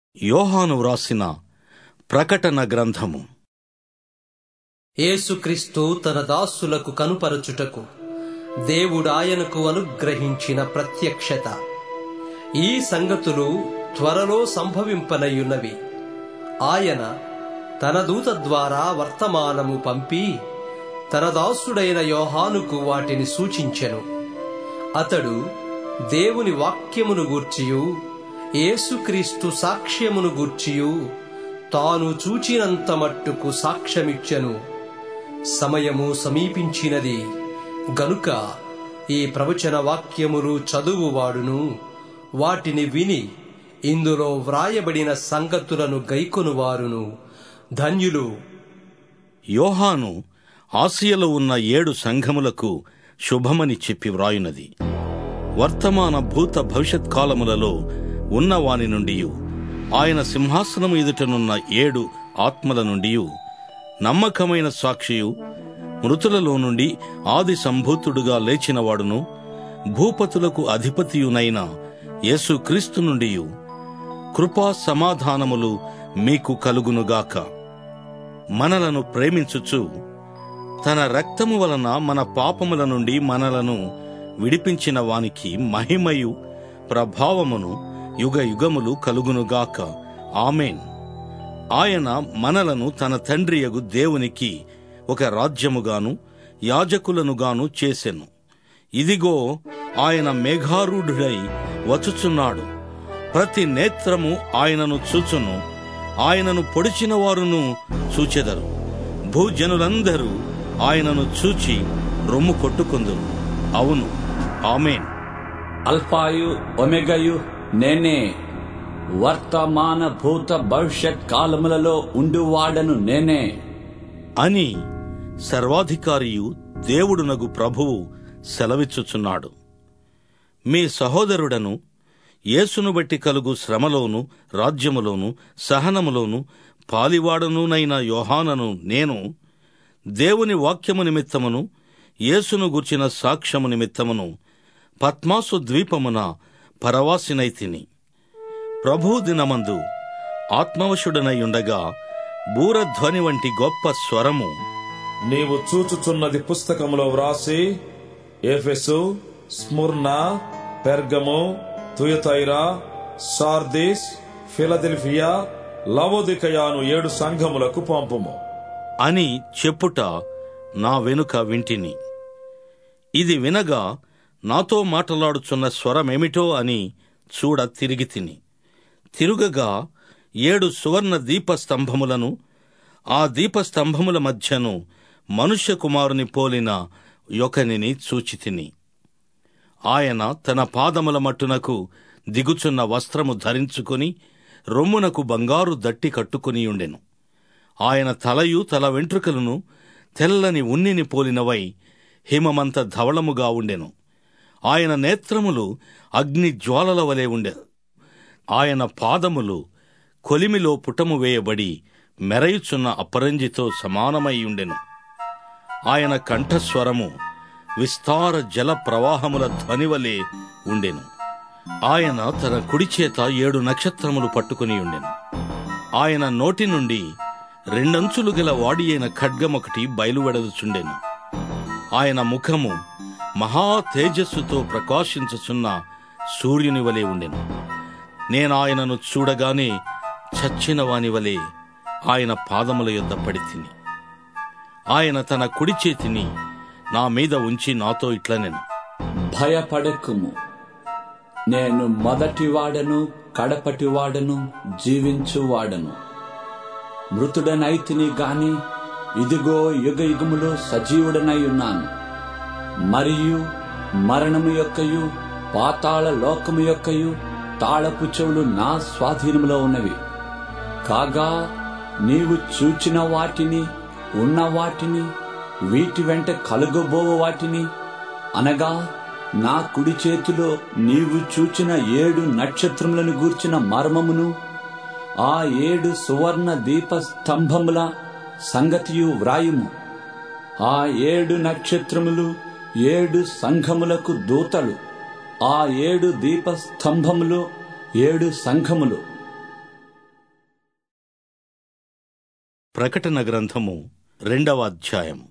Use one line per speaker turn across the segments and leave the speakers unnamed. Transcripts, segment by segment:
యోహాను వ్రాసిన ప్రకటన గ్రంథము
యేసుక్రీస్తు తన దాసులకు కనుపరచుటకు దేవుడాయనకు అనుగ్రహించిన ప్రత్యక్షత ఈ సంగతులు త్వరలో సంభవింపనయ్యున్నవి ఆయన తన దూత ద్వారా వర్తమానము పంపి తన దాసుడైన యోహానుకు వాటిని సూచించెను అతడు దేవుని వాక్యమును గూర్చియు యేసుక్రీస్తు సాక్ష్యమును గూర్చియు తాను చూచినంత మట్టుకు సాక్ష్యమిచ్చెను సమయము సమీపించినది గనుక ఈ ప్రవచన వాక్యములు చదువువాడును వాటిని విని ఇందులో వ్రాయబడిన సంగతులను గైకొనువారును ధన్యులు
యోహాను ఆసియలో ఉన్న ఏడు సంఘములకు శుభమని చెప్పి వ్రాయునది వర్తమాన భూత భవిష్యత్ కాలములలో ఉన్నవాని నుండి ఆయన సింహాసనము ఎదుటనున్న ఏడు ఆత్మల నుండి నమ్మకమైన సాక్షియు మృతులలో నుండి ఆది సంభూతుడుగా లేచినవాడును భూపతులకు అధిపతియునైన యేసుక్రీస్తు నుండి కృపా సమాధానములు మీకు కలుగునుగాక మనలను ప్రేమించుచు తన రక్తము వలన మన పాపముల నుండి మనలను విడిపించిన వానికి మహిమయు ప్రభావమును యుగ యుగములు కలుగునుగాక ఆమెన్ ఆయన మనలను తన తండ్రియగు దేవునికి ఒక రాజ్యముగాను యాజకులనుగాను చేసెను ఇదిగో ఆయన మేఘారూఢుడై వచ్చుచున్నాడు ప్రతి నేత్రము ఆయనను చూచును ఆయనను పొడిచిన వారును చూచెదరు భూజనులందరూ ఆయనను చూచి రొమ్ము కొట్టుకుందరు అవును ఆమెన్
అల్ఫాయు ఒమెగయు నేనే వర్తమాన భూత భవిష్యత్ కాలములలో ఉండువాడను నేనే
అని సర్వాధికారియు దేవుడునగు ప్రభువు సెలవిచ్చుచున్నాడు మీ సహోదరుడను యేసును బట్టి కలుగు శ్రమలోను రాజ్యములోను సహనములోను పాలివాడనునైన యోహానను నేను దేవుని వాక్యము నిమిత్తమును యేసును గుర్చిన సాక్ష్యము నిమిత్తమును పద్మాసు ద్వీపమున పరవాసినైతిని ప్రభు దినమందు ఆత్మవశుడనై ఉండగా బూరధ్వని వంటి గొప్ప స్వరము
నీవు చూచుచున్నది పుస్తకములో వ్రాసి Ephesus Smyrna Pergamum Thyatira Sardis Philadelphia లవోదికయాను ఏడు సంఘములకు పంపుము
అని చెప్పుట నా వెనుక వింటిని ఇది వినగా నాతో మాటలాడుచున్న స్వరమేమిటో అని చూడ తిరిగి తిని తిరుగగా ఏడు సువర్ణ దీపస్తంభములను ఆ దీపస్తంభముల మధ్యను మనుష్య కుమారుని పోలిన యొకనిని చూచితిని ఆయన తన పాదముల మట్టునకు దిగుచున్న వస్త్రము ధరించుకొని రొమ్మునకు బంగారు దట్టి కట్టుకుని ఉండెను ఆయన తలయు తల వెంట్రుకలను తెల్లని ఉన్నిని పోలినవై హిమమంత ధవళముగా ఉండెను ఆయన నేత్రములు అగ్ని జ్వాలల వలె ఉండే ఆయన పాదములు కొలిమిలో పుటము వేయబడి మెరయుచున్న అపరంజితో సమానమై ఉండెను ఆయన కంఠస్వరము విస్తార జల ప్రవాహముల ధ్వనివలే ఉండెను ఆయన తన కుడి చేత ఏడు నక్షత్రములు పట్టుకుని ఉండెను ఆయన నోటి నుండి రెండంచులు గల వాడి అయిన ఖడ్గమొకటి బయలువెడదుచుండెను ఆయన ముఖము మహా తేజస్సుతో ప్రకాశించుచున్న సూర్యుని వలె ఉండెను నేను ఆయనను చూడగానే చచ్చిన వాని వలె ఆయన పాదముల యొద్ద పడి తిని ఆయన తన కుడి చేతిని నా మీద ఉంచి నాతో ఇట్లనెను
భయపడకుము నేను మొదటివాడను కడపటివాడను జీవించువాడను మృతుడనైతిని గాని ఇదిగో యుగ యుగములో సజీవుడనై ఉన్నాను మరియు మరణము యొక్కయు పాతాళ లోకము యొక్కయు తాళపు చెవులు నా స్వాధీనములో ఉన్నవి కాగా నీవు చూచిన వాటిని ఉన్న వాటిని వీటి వెంట కలుగబోవు వాటిని అనగా నా కుడి చేతిలో నీవు చూచిన ఏడు నక్షత్రములను గూర్చిన మర్మమును ఆ ఏడు సువర్ణ దీప స్తంభముల సంగతియు వ్రాయుము ఆ ఏడు నక్షత్రములు ఏడు సంఘములకు దూతలు ఆ ఏడు దీప స్తంభములు ఏడు సంఘములు
ప్రకటన గ్రంథము రెండవ అధ్యాయము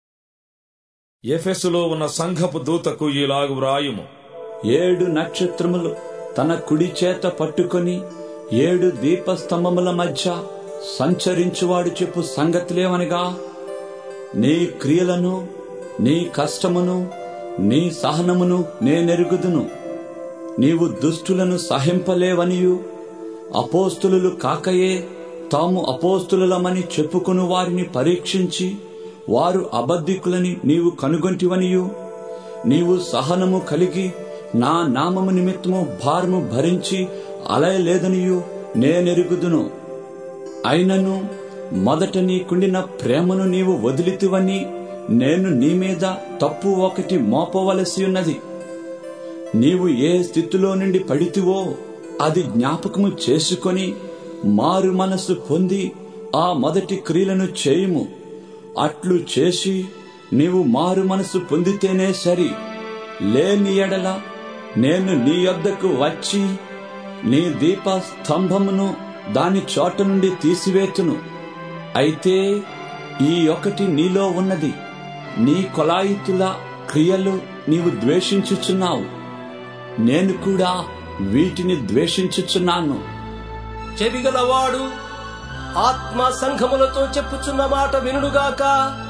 ఎఫెసులో ఉన్న సంఘపు దూతకు ఇలాగు వ్రాయుము
ఏడు నక్షత్రములు తన కుడి చేత పట్టుకొని ఏడు దీపస్తంభముల మధ్య సంచరించువాడు చెప్పు సంగతులేమనగా నీ క్రియలను నీ కష్టమును నీ సహనమును నేనెరుగుదును నీవు దుష్టులను సహింపలేవనియు అపోస్తులు కాకయే తాము అపోస్తులమని చెప్పుకుని వారిని పరీక్షించి వారు అబద్ధికులని నీవు కనుగొంటివనియు నీవు సహనము కలిగి నా నామము నిమిత్తము భారము భరించి అలయలేదనియు నేనెరుగుదును అయినను మొదట నీకుండిన ప్రేమను నీవు వదిలితివని నేను నీ మీద తప్పు ఒకటి మోపవలసి ఉన్నది నీవు ఏ స్థితిలో నుండి పడితివో అది జ్ఞాపకము చేసుకొని మారు మనసు పొంది ఆ మొదటి క్రియలను చేయుము అట్లు చేసి నీవు మారు మనసు పొందితేనే సరి లేని ఎడల నేను నీ యొద్దకు వచ్చి నీ దీప స్తంభమును దాని చోట నుండి తీసివేతును అయితే ఈ ఒకటి నీలో ఉన్నది నీ కొలాయితుల క్రియలు నీవు ద్వేషించుచున్నావు నేను కూడా వీటిని ద్వేషించుచున్నాను
చెవిగలవాడు ఆత్మ సంఘములతో చెప్పుచున్న మాట వినుడుగాక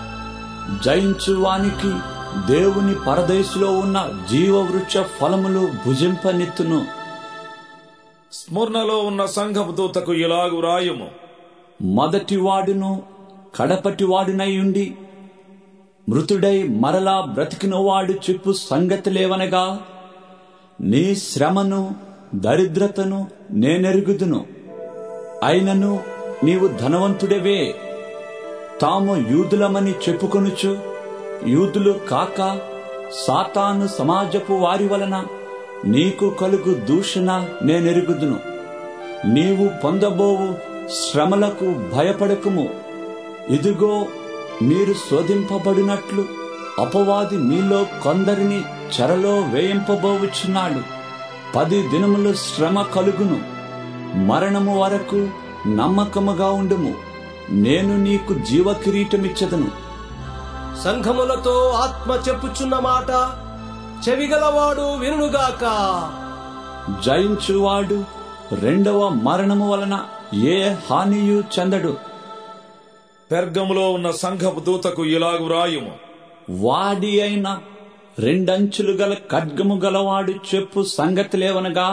జయించువానికి దేవుని పరదేశులో ఉన్న జీవవృక్ష ఫలములు భుజింపనెత్తును
స్మరణలో ఉన్న సంఘపు దూతకు ఇలాగు వ్రాయుము
మొదటి వాడును కడపటి వాడునై ఉండి మృతుడై మరలా బ్రతికిన వాడు చెప్పు సంగతులేవనగా నీ శ్రమను దరిద్రతను నేనెరుగుదును అయినను నీవు ధనవంతుడవే తాము యూదులమని చెప్పుకొనుచు యూదులు కాక సాతాను సమాజపు వారి వలన నీకు కలుగు దూషణ నేనెరుగుదును నీవు పొందబోవు శ్రమలకు భయపడకుము ఇదిగో మీరు శోధింపబడినట్లు అపవాది మీలో కొందరిని చెరలో వేయింపబోవుచున్నాడు పది దినములు శ్రమ కలుగును మరణము వరకు నమ్మకముగా ఉండుము నేను నీకు జీవ కిరీటమిచ్చదను
సంఘములతో ఆత్మ చెప్పుచున్న మాట చెవిగలవాడు వినుగాక
జయించువాడు రెండవ మరణము వలన ఏ హానియు చెందడు
పెర్గములో ఉన్న సంఘపు దూతకు ఇలాగు వ్రాయుము
వాడి అయిన రెండంచులు గల ఖడ్గము గలవాడు చెప్పు సంగతిలేవనగా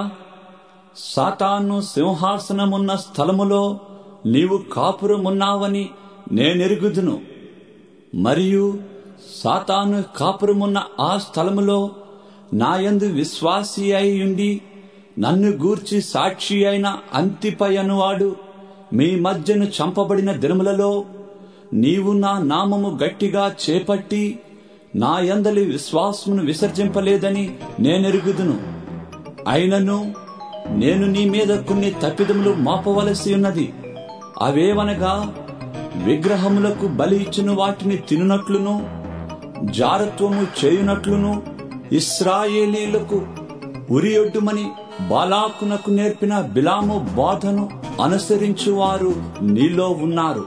సాతాను సింహాసనమున్న స్థలములో నీవు కాపురమున్నావని నేనెరుగుదును మరియు సాతాను కాపురమున్న ఆ స్థలములో నాయందు విశ్వాసి అయి ఉండి నన్ను గూర్చి సాక్షి అయిన అంతిపై అనువాడు మీ మధ్యను చంపబడిన దినములలో నీవు నా నామము గట్టిగా చేపట్టి నా యందలి విశ్వాసమును విసర్జింపలేదని నేనెరుగుదును అయినను నేను నీ మీద కొన్ని తప్పిదములు మాపవలసి ఉన్నది అవేవనగా విగ్రహములకు బలి ఇచ్చిన వాటిని తినునట్లును జారత్వము చేయునట్లును ఇస్రాయేలీలకు ఉరియొడ్డుమని బాలాకునకు నేర్పిన బిలాము బాధను అనుసరించువారు నీలో ఉన్నారు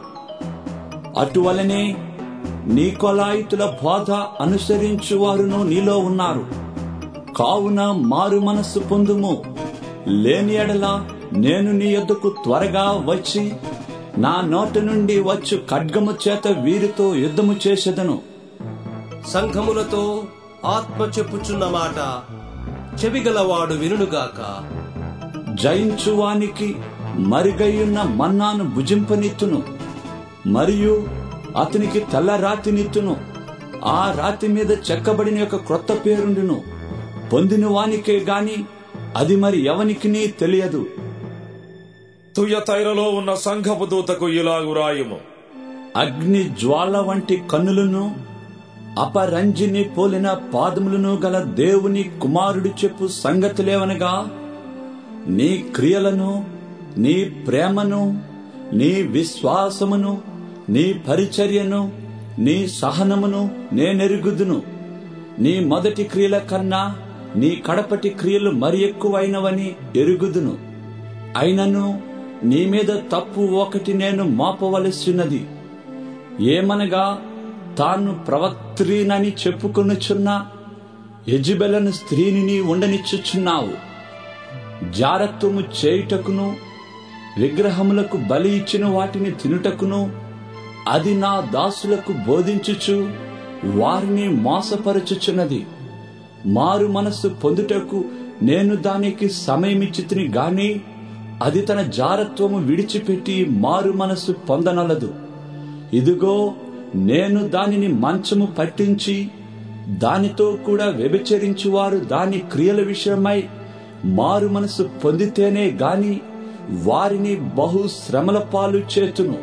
అటువలనే నీకొలాయితుల బోధ అనుసరించువారును నీలో ఉన్నారు కావున మారు మనస్సు పొందుము లేని ఎడల నేను నీ యొద్దకు త్వరగా వచ్చి నా నోట నుండి వచ్చు ఖడ్గము చేత వీరితో యుద్ధము చేసేదను
సంఘములతో ఆత్మ చెప్పుచున్న మాట చెవిగలవాడు వినుగాక
జయించువానికి మరుగయ్యున్న మన్నాను భుజింపనిత్తును మరియు అతనికి తెల్ల రాతినిత్తును ఆ రాతి మీద చెక్కబడిన యొక్క క్రొత్త పేరుండును పొందిన వానికే గాని అది మరి ఎవనికిని తెలియదు
తుయతైరలో ఉన్న సంఘపు దూతకు ఇలాగు వ్రాయుము
అగ్ని జ్వాల వంటి కన్నులను అపరంజిని పోలిన పాదములను గల దేవుని కుమారుడు చెప్పు సంగతులేవనగా నీ క్రియలను నీ ప్రేమను నీ విశ్వాసమును నీ పరిచర్యను నీ సహనమును నేనెరుగుదును నీ మొదటి క్రియల కన్నా నీ కడపటి క్రియలు మరి ఎక్కువైనవని ఎరుగుదును అయినను నీ మీద తప్పు ఒకటి నేను మోపవలసినది ఏమనగా తాను ప్రవక్త్రీనని చెప్పుకొనుచున్న యజబెలను స్త్రీని నీ ఉండనిచ్చుచున్నావు జారత్వము చేయుటకును విగ్రహములకు బలి ఇచ్చిన వాటిని తినుటకును అది నా దాసులకు బోధించుచు వారిని మోసపరచుచున్నది మారు మనస్సు పొందుటకు నేను దానికి సమయమిచ్చితిని గాని అది తన జారత్వము విడిచిపెట్టి మారు మనస్సు పొందనలదు ఇదిగో నేను దానిని మంచము పట్టించి దానితో కూడా వ్యభిచరించువారు దాని క్రియల విషయమై మారు మనసు పొందితేనే గాని వారిని బహు శ్రమల పాలు చేతును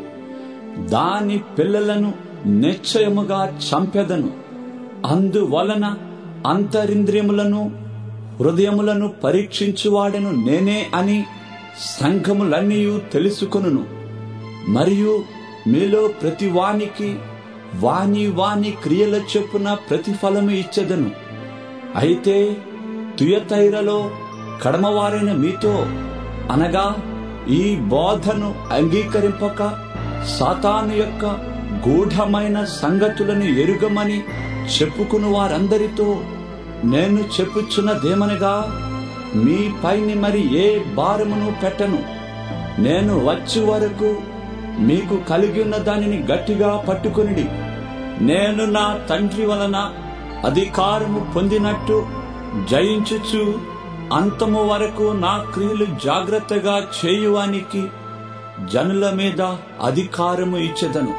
దాని పిల్లలను నిశ్చయముగా చంపెదను అందువలన అంతరింద్రియములను హృదయములను పరీక్షించువాడను నేనే అని సంఘములన్నీ తెలుసుకొనును మరియు మీలో ప్రతి వానికి వాని వాని క్రియల చొప్పున ప్రతిఫలము ఇచ్చెదను అయితే తుయతైరలో కడమవారైన మీతో అనగా ఈ బోధను అంగీకరింపక సాతాను యొక్క గూఢమైన సంగతులను ఎరుగమని చెప్పుకుని వారందరితో నేను చెప్పుచున్నదేమనగా మీ పైని మరి ఏ భారమును పెట్టను నేను వచ్చి వరకు మీకు కలిగి ఉన్న దానిని గట్టిగా పట్టుకొనిడి నేను నా తండ్రి వలన అధికారము పొందినట్టు జయించుచు అంతము వరకు నా క్రియలు జాగ్రత్తగా చేయువానికి జనుల మీద అధికారము ఇచ్చెదను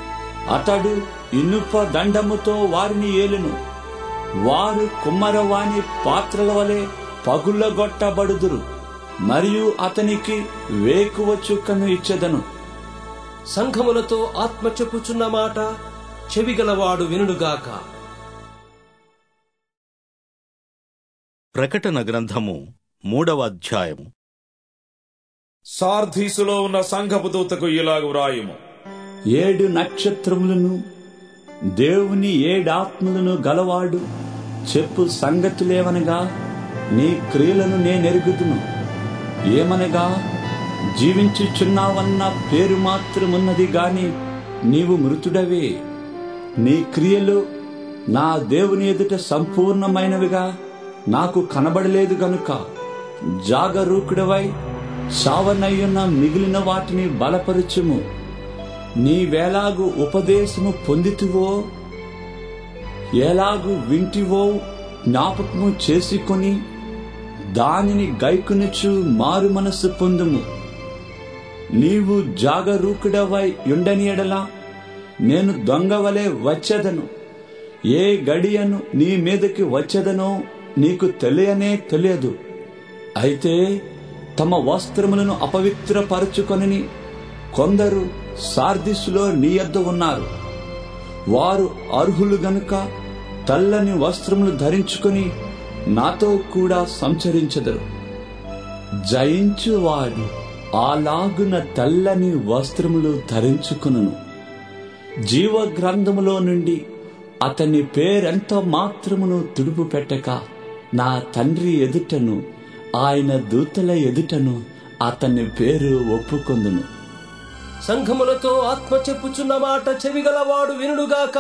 అతడు ఇనుప దండముతో వారిని ఏలును వారు కుమ్మరవాణి పాత్రల వలె పగులగొట్టబడుదురు మరియు అతనికి వేకువ చుక్కను ఇచ్చెదను
సంఘములతో ఆత్మ చెప్పుచున్న మాట చెవిగలవాడు వినుడుగాక
ప్రకటన గ్రంథము మూడవ అధ్యాయము
సార్ధీసులో ఉన్న సంఘపు దూతకు ఇలాగు వ్రాయుము
ఏడు నక్షత్రములను దేవుని ఏడాత్మలను గలవాడు చెప్పు సంగతులేవనగా నీ క్రియలను నేనెరుగుదును ఏమనగా జీవించుచున్నావన్న పేరు మాత్రమున్నది గాని నీవు మృతుడవే నీ క్రియలు నా దేవుని ఎదుట సంపూర్ణమైనవిగా నాకు కనబడలేదు గనుక జాగరూకుడవై సావనయ్యున్న మిగిలిన వాటిని బలపరచుము నీవేలాగు ఉపదేశము పొందితివో ఎలాగు వింటివో జ్ఞాపకము చేసుకొని దానిని గైకునుచు మారు మనస్సు పొందుము నీవు జాగరూకుడవై ఉండని ఎడలా నేను దొంగవలే వచ్చేదను ఏ గడియను నీ మీదకి వచ్చేదనో నీకు తెలియనే తెలియదు అయితే తమ వస్త్రములను అపవిత్రపరచుకొనని కొందరు సార్దిస్సులో నీ యొద్ద ఉన్నారు వారు అర్హులు గనుక తెల్లని వస్త్రములు ధరించుకొని నాతో కూడా సంచరించెదరు జయించువాడు అలాగున తెల్లని వస్త్రములు ధరించుకును జీవ గ్రంథములో నుండి అతని పేరెంత మాత్రమును తుడుపు పెట్టక నా తండ్రి ఎదుటను ఆయన దూతల ఎదుటను అతని పేరు ఒప్పుకొందును
సంఘములతో ఆత్మ చెప్పుచున్న మాట చెవిగలవాడు వినుడుగాక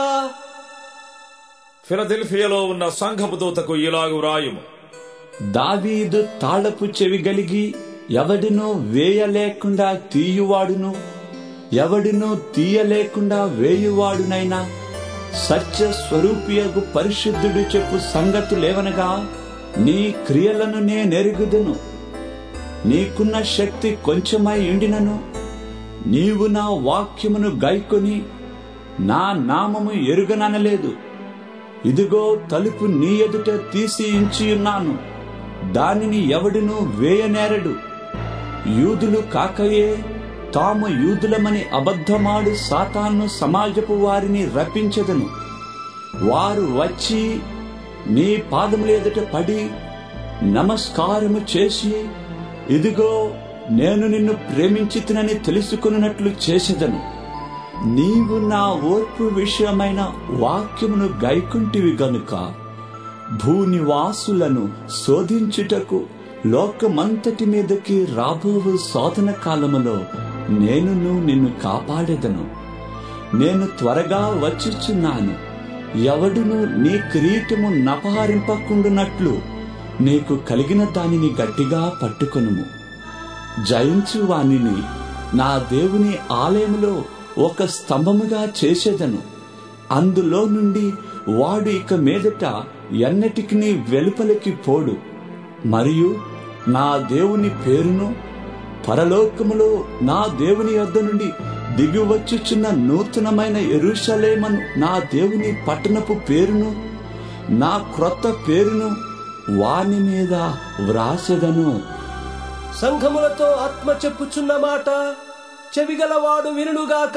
ఫిలదెల్ఫియాలో ఉన్న సంఘపు దూతకు ఇలాగు వ్రాయుము
దావీదు తాళపు చెవి గలిగి ఎవడినో వేయలేకుండా తీయువాడును ఎవడినో తీయలేకుండా వేయువాడునైనా సత్య స్వరూపియగు పరిశుద్ధుడు చెప్పు సంగతులేవనగా నీ క్రియలను నేనెరుగుదును నీకున్న శక్తి కొంచెమై ఉండినను నీవు నా వాక్యమును గైకొని నా నామము ఎరుగననలేదు ఇదిగో తలుపు నీ ఎదుట తీసి ఉంచియున్నాను దానిని ఎవడును వేయనేరడు యూదులు కాకయే తాము యూదులమని అబద్ధమాడు సాతాను సమాజపు వారిని రప్పించదను వారు వచ్చి నీ పాదముల ఎదుట పడి నమస్కారము చేసి ఇదిగో నేను నిన్ను ప్రేమించితినని తెలుసుకున్నట్లు చేసేదను నీవు నా ఓర్పు విషయమైన వాక్యమును గైకుంటివి గనుక భూనివాసులను శోధించుటకు లోకమంతటి మీదకి రాబో శోధన కాలములో నేనును నిన్ను కాపాడెదను నేను త్వరగా వచ్చిచున్నాను ఎవడును నీ కిరీటము నపహరింపకుండునట్లు నీకు కలిగిన దానిని గట్టిగా పట్టుకొనుము జయించు వానిని నా దేవుని ఆలయములో ఒక స్తంభముగా చేసేదను అందులో నుండి వాడు ఇక మీదట ఎన్నటికి వెలుపలికి పోడు మరియు నా దేవుని పేరును పరలోకములో నా దేవుని యొద్ద నుండి దిగివచ్చుచున్న నూతనమైన ఎరుషలేమను నా దేవుని పట్టణపు పేరును నా క్రొత్త పేరును వాని మీద వ్రాసెదను
సంఘములతో ఆత్మ చెప్పుచున్న మాట చెవిగలవాడు వినుగాక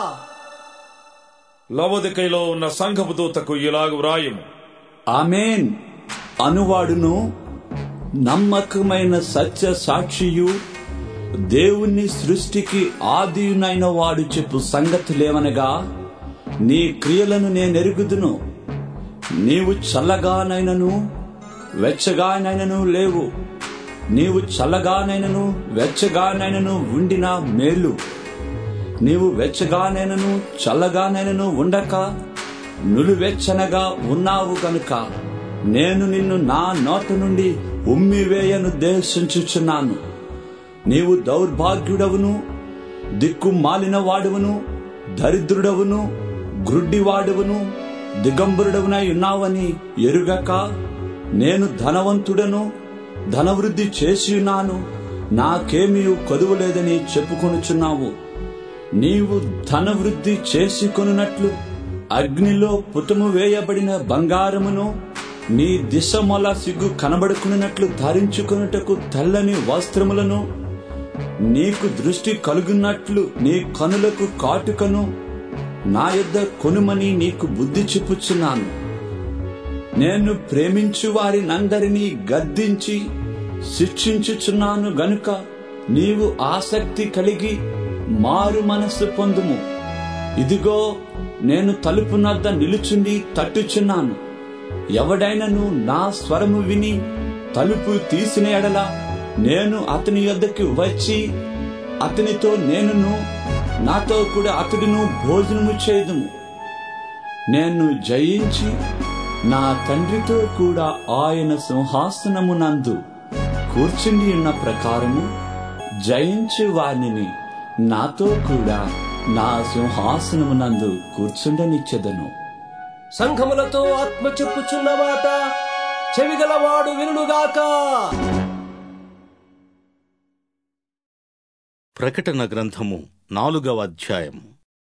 లవదికైలో ఉన్న సంఘపు దూతకు ఇలాగు వ్రాయము
ఆమెన్ అనువాడును నమ్మకమైన సత్య సాక్షియు దేవుని సృష్టికి ఆదియునైన వాడు చెప్పు సంగతులేమనగా నీ క్రియలను నేనెరుగుదును నీవు చల్లగానైనను వెచ్చగానైనను లేవు నీవు చల్లగానైనను వెచ్చగానైనను ఉండిన మేలు నీవు వెచ్చగానైనను చల్లగానైనను ఉండక నులివెచ్చనగా ఉన్నావు గనుక నేను నిన్ను నా నోట నుండి ఉమ్మివేయనుద్దేశించుచున్నాను నీవు దౌర్భాగ్యుడవును దిక్కు మాలిన వాడువను దరిద్రుడవును గ్రుడ్డివాడువను దిగంబరుడవునై ఉన్నావని ఎరుగక నేను ధనవంతుడను ధనవృద్ధి చేసి ఉన్నాను నాకేమీ కొదువలేదని చెప్పుకొనుచున్నావు నీవు ధనవృద్ధి చేసుకొనున్నట్లు అగ్నిలో పుటము వేయబడిన బంగారమును నీ దిశ మొల సిగ్గు కనబడుకున్నట్లు ధరించుకొనుటకు తెల్లని వస్త్రములను నీకు దృష్టి కలుగున్నట్లు నీ కనులకు కాటుకను నా యొద్ద కొనుమని నీకు బుద్ధి చెప్పుచున్నాను నేను ప్రేమించు వారినందరినీ గద్దించి శిక్షించుచున్నాను గనుక నీవు ఆసక్తి కలిగి మారు మనస్సు పొందుము ఇదిగో నేను తలుపు నద్ద నిలుచుండి తట్టుచున్నాను ఎవడైనను నా స్వరము విని తలుపు తీసిన ఎడల నేను అతని యొద్దకు వచ్చి అతనితో నేనును నాతో కూడా అతడును భోజనము చేదుము నేను జయించి నా తండ్రితో కూడా ఆయన సింహాసనమునందు కూర్చుండి ఉన్న ప్రకారము జయించు వాణిని నాతో కూడా నా సింహాసనమునందు కూర్చుండనిచ్చెదను
సంఘములతో ఆత్మ చెప్పుచున్న మాట చెవిగలవాడు వినుగాక
ప్రకటన గ్రంథము నాలుగవ అధ్యాయం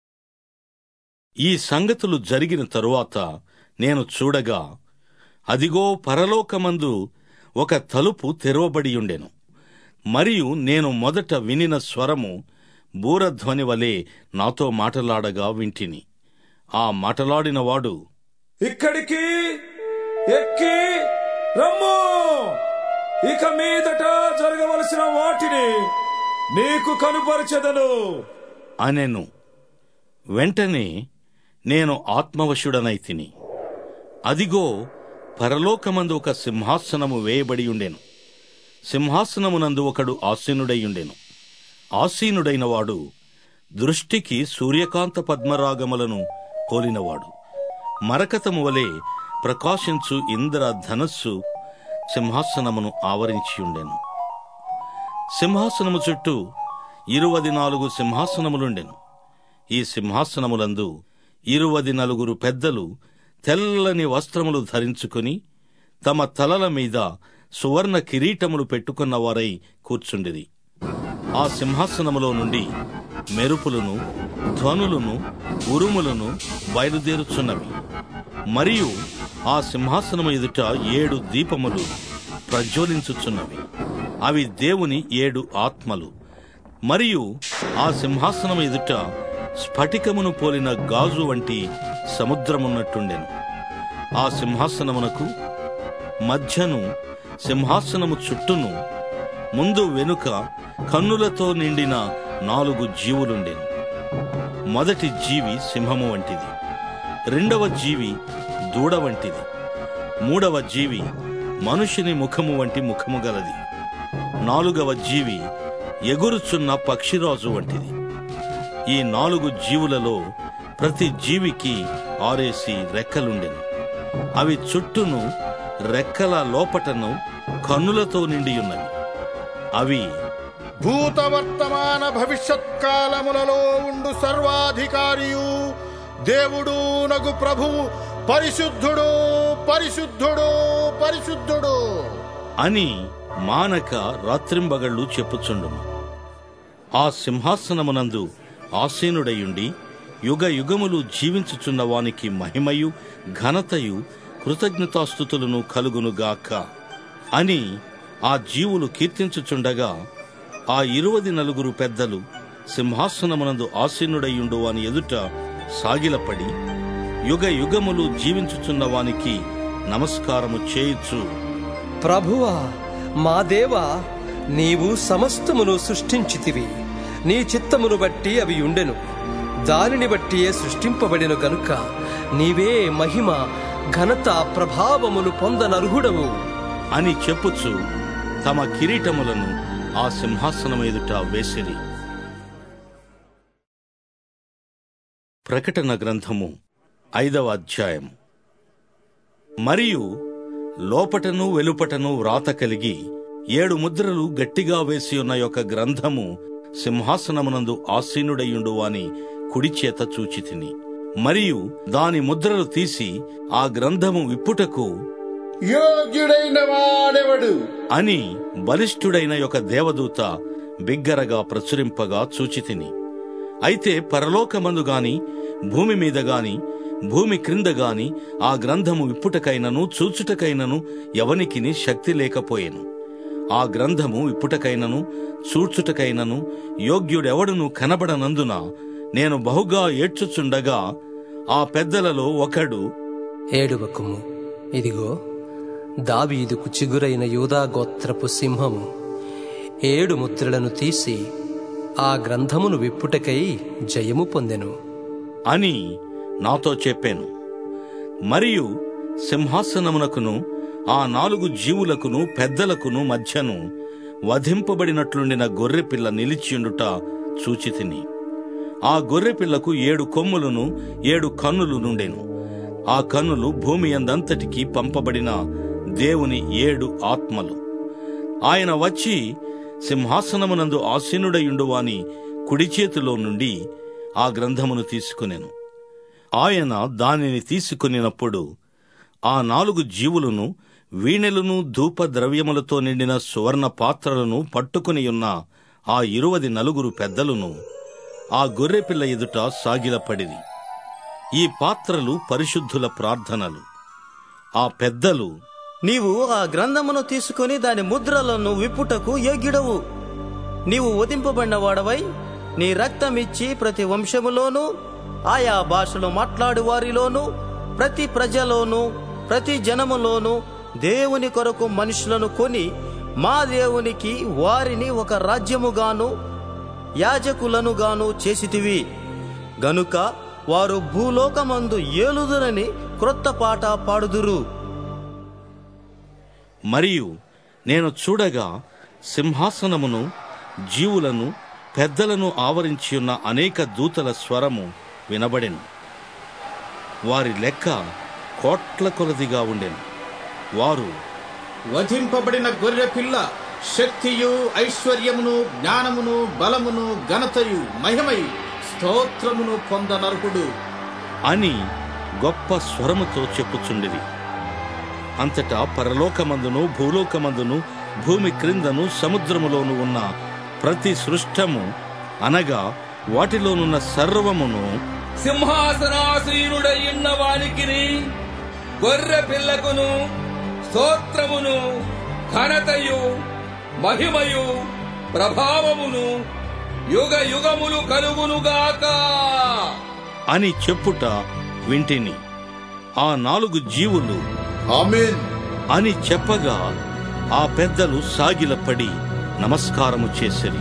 ఈ సంగతులు జరిగిన తరువాత నేను చూడగా అదిగో పరలోకమందు ఒక తలుపు తెరవబడియుండెను మరియు నేను మొదట వినిన స్వరము బూరధ్వని వలె నాతో మాటలాడగా వింటిని ఆ మాటలాడినవాడు
ఇక్కడికి ఎక్కి రమ్ము ఇక మీదట జరగవలసిన వాటిని నీకు కనుపరచెదను
అనెను వెంటనే నేను ఆత్మవశుడనై తిని అదిగో పరలోకమందు ఒక సింహాసనము వేయబడి ఉండెను సింహాసనమునందు ఒకడు ఆసీనుడైయుండెను ఆసీనుడైన వాడు దృష్టికి సూర్యకాంత పద్మరాగములను పోలినవాడు మరకతము వలె ప్రకాశించు ఇంద్ర ధనస్సు సింహాసనమును ఆవరించియుండెను సింహాసనము చుట్టూ ఇరువది నాలుగు సింహాసనములుండెను ఈ సింహాసనములందు ఇరువది నలుగురు పెద్దలు తెల్లని వస్త్రములు ధరించుకుని తమ తలల మీద సువర్ణ కిరీటములు పెట్టుకున్న వారై కూర్చుండిరి ఆ సింహాసనములో నుండి మెరుపులను ధ్వనులను ఉరుములను బయలుదేరుచున్నవి మరియు ఆ సింహాసనము ఎదుట ఏడు దీపములు ప్రజ్వలించుచున్నవి అవి దేవుని ఏడు ఆత్మలు మరియు ఆ సింహాసనం ఎదుట స్ఫటికమును పోలిన గాజు వంటి సముద్రమున్నట్టుండెను ఆ సింహాసనమునకు మధ్యను సింహాసనము చుట్టూను ముందు వెనుక కన్నులతో నిండిన నాలుగు జీవులుండెను మొదటి జీవి సింహము వంటిది రెండవ జీవి దూడ వంటిది మూడవ జీవి మనుషుని ముఖము వంటి ముఖము గలది నాలుగవ జీవి ఎగురుచున్న పక్షిరాజు వంటిది ఈ నాలుగు జీవులలో ప్రతి జీవికి ఆరేసి రెక్కలుండెను అవి చుట్టూను రెక్కల లోపటను కన్నులతో నిండియున్నవి అవి
భూత వర్తమాన భవిష్యత్ కాలములలో ఉండు సర్వాధికారియు దేవుడు నగు ప్రభువు పరిశుద్ధుడు పరిశుద్ధుడు పరిశుద్ధుడు
అని మానక రాత్రింబగళ్ళు చెప్పుచుండును ఆ సింహాసనమునందు ఆసీనుడయుండి యుగ యుగములు జీవించుచున్న వానికి మహిమయు ఘనతయు కృతజ్ఞతాస్థుతులను కలుగునుగాక అని ఆ జీవులు కీర్తించుచుండగా ఆ ఇరువది నలుగురు పెద్దలు సింహాసనమునందు ఆసీనుడయుండు వాని ఎదుట సాగిలపడి యుగ యుగములు జీవించుచున్న వానికి నమస్కారము చేయుచు
ప్రభువా మా దేవా నీవు సమస్తమును సృష్టించితివి నీ చిత్తమును బట్టి అవి ఉండెను దానిని బట్టియే సృష్టింపబడిన గనుక నీవే మహిమ ఘనత ప్రభావములు పొందనర్హుడవు
అని చెప్పుచు తమ కిరీటములను ఆ సింహాసనం ఎదుట వేసిరి ప్రకటన గ్రంథము ఐదవ అధ్యాయం మరియు లోపటను వెలుపటను వ్రాత కలిగి ఏడు ముద్రలు గట్టిగా వేసి ఉన్న యొక్క గ్రంథము సింహాసనమునందు ఆసీనుడయుండు వాని కుడి చేత చూచితిని మరియు దాని ముద్రలు తీసి ఆ గ్రంథము విప్పుటకు
యోగ్యుడైన వాడెవడు
అని బలిష్ఠుడైన యొక్క దేవదూత బిగ్గరగా ప్రచురింపగా చూచితిని అయితే పరలోకమందు గాని భూమి మీద గాని భూమి క్రింద గాని ఆ గ్రంథము విప్పుటకైనను చూచుటకైనను ఎవనికిని శక్తి లేకపోయెను ఆ గ్రంథము విప్పుటకైనను చూచుటకైనను యోగ్యుడెవడును కనబడనందున నేను బహుగా ఏడ్చుచుండగా ఆ పెద్దలలో ఒకడు
ఏడువకుము ఇదిగో దావీదుకు చిగురైన యూదా గోత్రపు సింహము ఏడు ముద్రలను తీసి ఆ గ్రంథమును విప్పుటకై జయము పొందెను
అని నాతో చెప్పాను మరియు సింహాసనమునకును ఆ నాలుగు జీవులకును పెద్దలకును మధ్యను వధింపబడినట్లుండిన గొర్రెపిల్ల నిలిచియుండుట చూచితిని ఆ గొర్రెపిల్లకు ఏడు కొమ్ములను ఏడు కన్నులు నుండెను ఆ కన్నులు భూమి అందంతటికి పంపబడిన దేవుని ఏడు ఆత్మలు ఆయన వచ్చి సింహాసనమునందు ఆసీనుడయుండువాని కుడి చేతిలో నుండి ఆ గ్రంథమును తీసుకునెను ఆయన దానిని తీసుకునినప్పుడు ఆ నాలుగు జీవులను వీణెలను ధూప ద్రవ్యములతో నిండిన సువర్ణ పాత్రలను పట్టుకుని ఉన్న ఆ ఇరువది నలుగురు పెద్దలను ఆ గొర్రెపిల్ల ఎదుట సాగిలపడిరి ఈ పాత్రలు పరిశుద్ధుల ప్రార్థనలు ఆ పెద్దలు
నీవు ఆ గ్రంథమును తీసుకుని దాని ముద్రలను విప్పుటకు యోగ్యుడవు నీవు వధింపబడిన వాడవై నీ రక్తమిచ్చి ప్రతి వంశములోను ఆయా భాషలు మాట్లాడు వారిలోను ప్రతి ప్రజలోను ప్రతి జనములోను దేవుని కొరకు మనుషులను కొని మా దేవునికి వారిని ఒక రాజ్యముగాను యాజకులనుగాను చేసితివి గనుక వారు భూలోకమందు ఏలుదురని క్రొత్త పాట పాడుదురు
మరియు నేను చూడగా సింహాసనమును జీవులను పెద్దలను ఆవరించి ఉన్న అనేక దూతల స్వరము వినబడెను వారి లెక్క కోట్ల కొలదిగా ఉండెను వారు
వధింపబడిన గొర్రె పిల్ల శక్తియు ఐశ్వర్యమును జ్ఞానమును బలమును ఘనతయు మహిమయు స్తోత్రమును పొందనర్హుడు
అని గొప్ప స్వరముతో చెప్పుచుండిరి అంతటా పరలోకమందును భూలోకమందును భూమి క్రిందను సముద్రములోను ఉన్న ప్రతి సృష్టము అనగా వాటిలోనున్న సర్వమును
సింహాసనాసీనుడయ్యున్న వానికిని గొర్రె పిల్లకును స్తోత్రమును ఘనతయు మహిమయు ప్రభావమును యుగ యుగములు కలుగునుగాక
అని చెప్పుట వింటిని ఆ నాలుగు జీవులు
ఆమెన్
అని చెప్పగా ఆ పెద్దలు సాగిలపడి నమస్కారము చేసిరి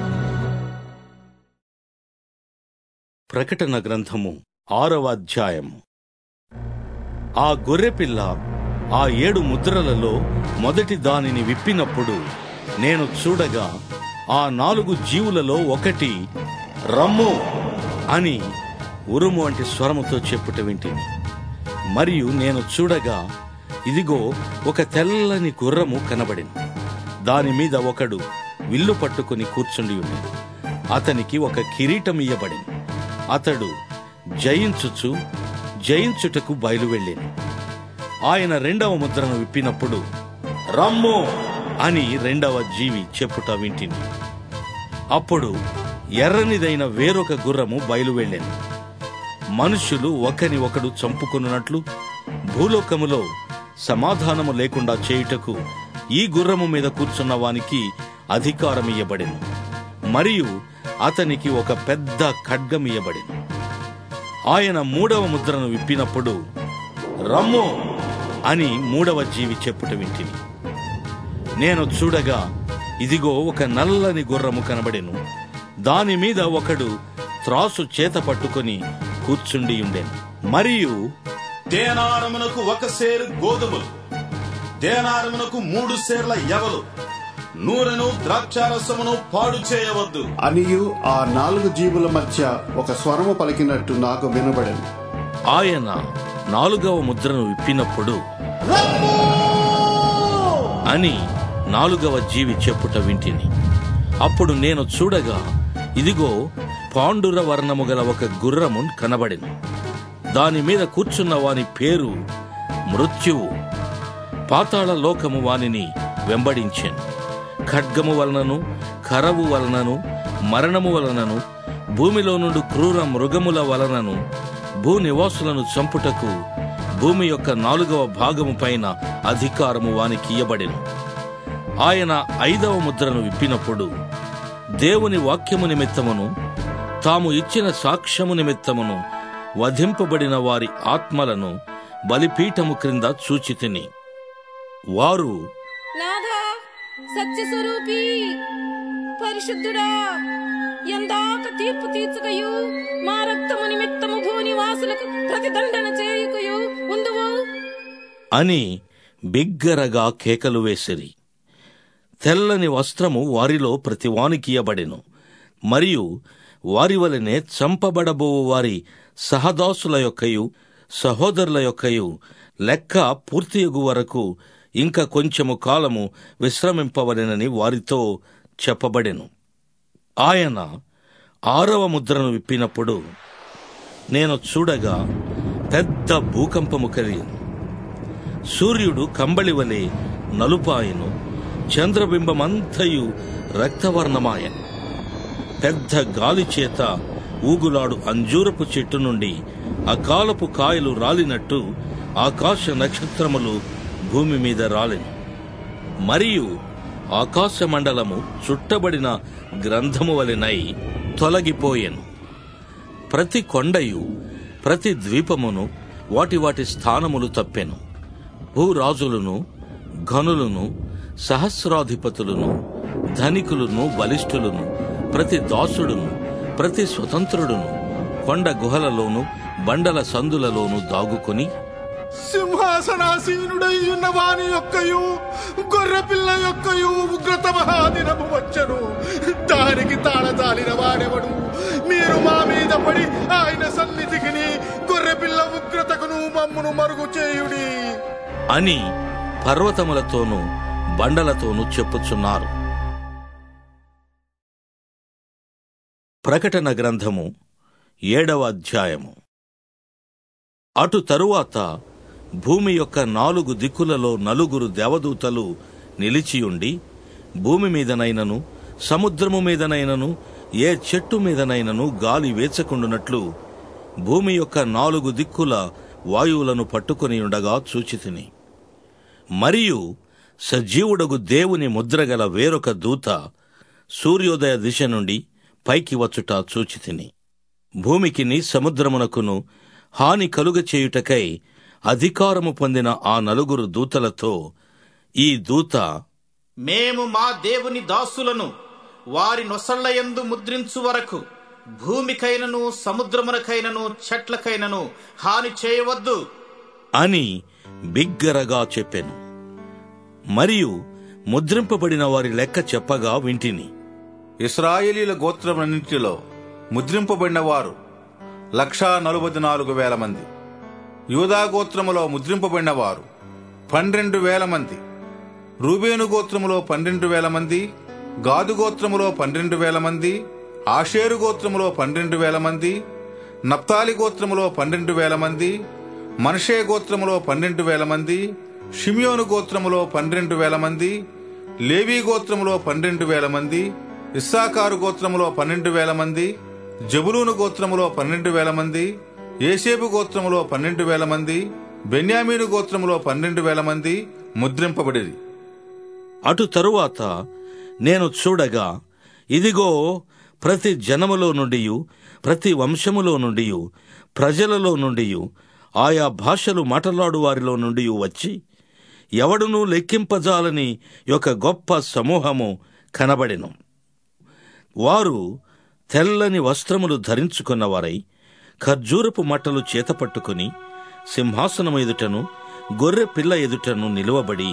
ప్రకటన గ్రంథము ఆరవ అధ్యాయము ఆ గొర్రెపిల్ల ఆ ఏడు ముద్రలలో మొదటి దానిని విప్పినప్పుడు నేను చూడగా ఆ నాలుగు జీవులలో ఒకటి రమ్ము అని ఉరుము వంటి స్వరముతో చెప్పుట వింటిని మరియు నేను చూడగా ఇదిగో ఒక తెల్లని గుర్రము కనబడింది దాని మీద ఒకడు విల్లు పట్టుకుని కూర్చుండి ఉన్నాడు అతనికి ఒక కిరీటం ఇయ్యబడింది అతడు జయించుచు జయించుటకు బయలువెళ్ళాను ఆయన రెండవ ముద్రను విప్పినప్పుడు రమ్ము అని రెండవ జీవి చెప్పుట వింటిని అప్పుడు ఎర్రనిదైన వేరొక గుర్రము బయలువెళ్ళాను మనుష్యులు ఒకని ఒకడు చంపుకొనున్నట్లు భూలోకములో సమాధానము లేకుండా చేయుటకు ఈ గుర్రము మీద కూర్చున్న వానికి అధికారం ఇయ్యబడెను మరియు అతనికి ఒక పెద్ద ఖడ్గం ఇయ్యబడెను ఆయన మూడవ ముద్రను విప్పినప్పుడు రమ్ము అని మూడవ జీవి చెప్పుట వింటిని నేను చూడగా ఇదిగో ఒక నల్లని గుర్రము కనబడెను దాని మీద ఒకడు త్రాసు చేత పట్టుకొని కూర్చుండి ఉండెను మరియు
దేనారమునకు ఒక సేరు గోధుమలు దేనారమునకు మూడు సేర్ల ఎవలు నూనెను ద్రాక్షారసమును పాడు చేయవద్దు
అనియు ఆ నాలుగు జీవుల మధ్య ఒక స్వరము పలికినట్టు నాకు వినబడెను
ఆయన నాలుగవ ముద్రను విప్పినప్పుడు అని నాలుగవ జీవి చెప్పుట వింటిని అప్పుడు నేను చూడగా ఇదిగో పాండుర వర్ణము గల ఒక గుర్రము కనబడెను దాని మీద కూర్చున్న వాని పేరు మృత్యువు పాతాళ లోకము వానిని వెంబడించెను ఖడ్గము వలనను కరవు వలనను మరణము వలనను భూమిలో నుండి క్రూర మృగముల వలనను భూ నివాసులను చంపుటకు భూమి యొక్క నాలుగవ భాగము పైన అధికారము వానికి ఇయ్యబడెను ఆయన ఐదవ ముద్రను విప్పినప్పుడు దేవుని వాక్యము నిమిత్తమును తాము ఇచ్చిన సాక్ష్యము నిమిత్తమును వధింపబడిన వారి ఆత్మలను బలిపీఠము క్రింద చూచితిని వారు
నాథా సత్యస్వరూపి పరిశుద్ధుడా ఎందాక తీర్పు తీర్చుకయు మా రక్తము నిమిత్తము భూనివాసులకు ప్రతిదండన చేయుకయు ఉందువు
అని బిగ్గరగా కేకలు వేసిరి తెల్లని వస్త్రము వారిలో ప్రతివానికియబడెను మరియు వారి వలనే చంపబడబో వారి సహదాసుల యొక్కయు సహోదరుల యొక్కయు లెక్క పూర్తియగు వరకు ఇంకా కొంచెము కాలము విశ్రమింపవలెనని వారితో చెప్పబడెను ఆయన ఆరవ ముద్రను విప్పినప్పుడు నేను చూడగా పెద్ద భూకంపము కలిగింది సూర్యుడు కంబళి వలె నలుపాయను చంద్రబింబమంతయు రక్తవర్ణమాయను పెద్ద గాలి చేత ఊగులాడు అంజూరపు చెట్టు నుండి అకాలపు కాయలు రాలినట్టు ఆకాశ నక్షత్రములు భూమి మీద రాలెను మరియు ఆకాశ మండలము చుట్టబడిన గ్రంథము వలెనై తొలగిపోయెను ప్రతి కొండయు ప్రతి ద్వీపమును వాటి వాటి స్థానములు తప్పెను భూరాజులను ఘనులను సహస్రాధిపతులను ధనికులను బలిష్ఠులను ప్రతి దాసుడును ప్రతి స్వతంత్రుడును కొండ గుహలలోను బండల సందులలోను దాగుకొని
సింహాసనాసీనుడై ఉన్న వాని యొక్కయు గొర్రెపిల్ల యొక్కయు ఉగ్రత మహాదినము వచ్చను దానికి తాళజాలిన వాడెవడు మీరు మా మీద పడి ఆయన సన్నిధికిని గొర్రెపిల్ల ఉగ్రతకును మమ్మును మరుగు చేయుడి
అని పర్వతములతోనూ బండలతోనూ చెప్పుచున్నారు ప్రకటన గ్రంథము ఏడవ అధ్యాయము అటు తరువాత భూమి యొక్క నాలుగు దిక్కులలో నలుగురు దేవదూతలు నిలిచియుండి భూమి మీదనైనను సముద్రము మీదనైనను ఏ చెట్టు మీదనైనను గాలి వేచకుండునట్లు భూమి యొక్క నాలుగు దిక్కుల వాయువులను పట్టుకొని ఉండగా చూచితిని మరియు సజీవుడగు దేవుని ముద్రగల వేరొక దూత సూర్యోదయ దిశ నుండి పైకి వచ్చుట చూచితిని భూమికిని సముద్రమునకును హాని కలుగ చేయుటకై అధికారము పొందిన ఆ నలుగురు దూతలతో ఈ దూత
మేము మా దేవుని దాసులను వారి నొసళ్లయందు ముద్రించు వరకు భూమికైనను సముద్రమునకైనను చెట్లకైనను హాని చేయవద్దు
అని బిగ్గరగా చెప్పెను మరియు ముద్రింపబడిన వారి లెక్క చెప్పగా వింటిని
ఇస్రాయేలీల గోత్రమన్నింటిలో ముద్రింపబడిన వారు లక్షా నలభై నాలుగు వేల మంది యూదా గోత్రములో ముద్రింపబడిన వారు పన్నెండు వేల మంది రూబేను గోత్రములో పన్నెండు వేల మంది గాదు గోత్రములో పన్నెండు వేల మంది ఆషేరు గోత్రములో పన్నెండు వేల మంది నప్తాలి గోత్రములో పన్నెండు వేల మంది మనషే గోత్రములో పన్నెండు వేల మంది షిమియోను గోత్రములో పన్నెండు వేల మంది లేవీ గోత్రములో పన్నెండు వేల మంది ఇస్సాకారు గోత్రములో పన్నెండు వేల మంది జబులూను గోత్రములో పన్నెండు వేల మంది ఏసేబు గోత్రములో పన్నెండు వేల మంది బెన్యామీను గోత్రములో పన్నెండు వేల మంది ముద్రింపబడిరి
అటు తరువాత నేను చూడగా ఇదిగో ప్రతి జనములో నుండి ప్రతి వంశములో నుండి ప్రజలలో నుండి ఆయా భాషలు మాట్లాడు వారిలో నుండి వచ్చి ఎవడునూ లెక్కింపజాలని ఒక గొప్ప సమూహము కనబడెను వారు తెల్లని వస్త్రములు ధరించుకున్నవారై ఖర్జూరపు మట్టలు చేతపట్టుకుని సింహాసనం ఎదుటను గొర్రె పిల్ల ఎదుటను నిలువబడి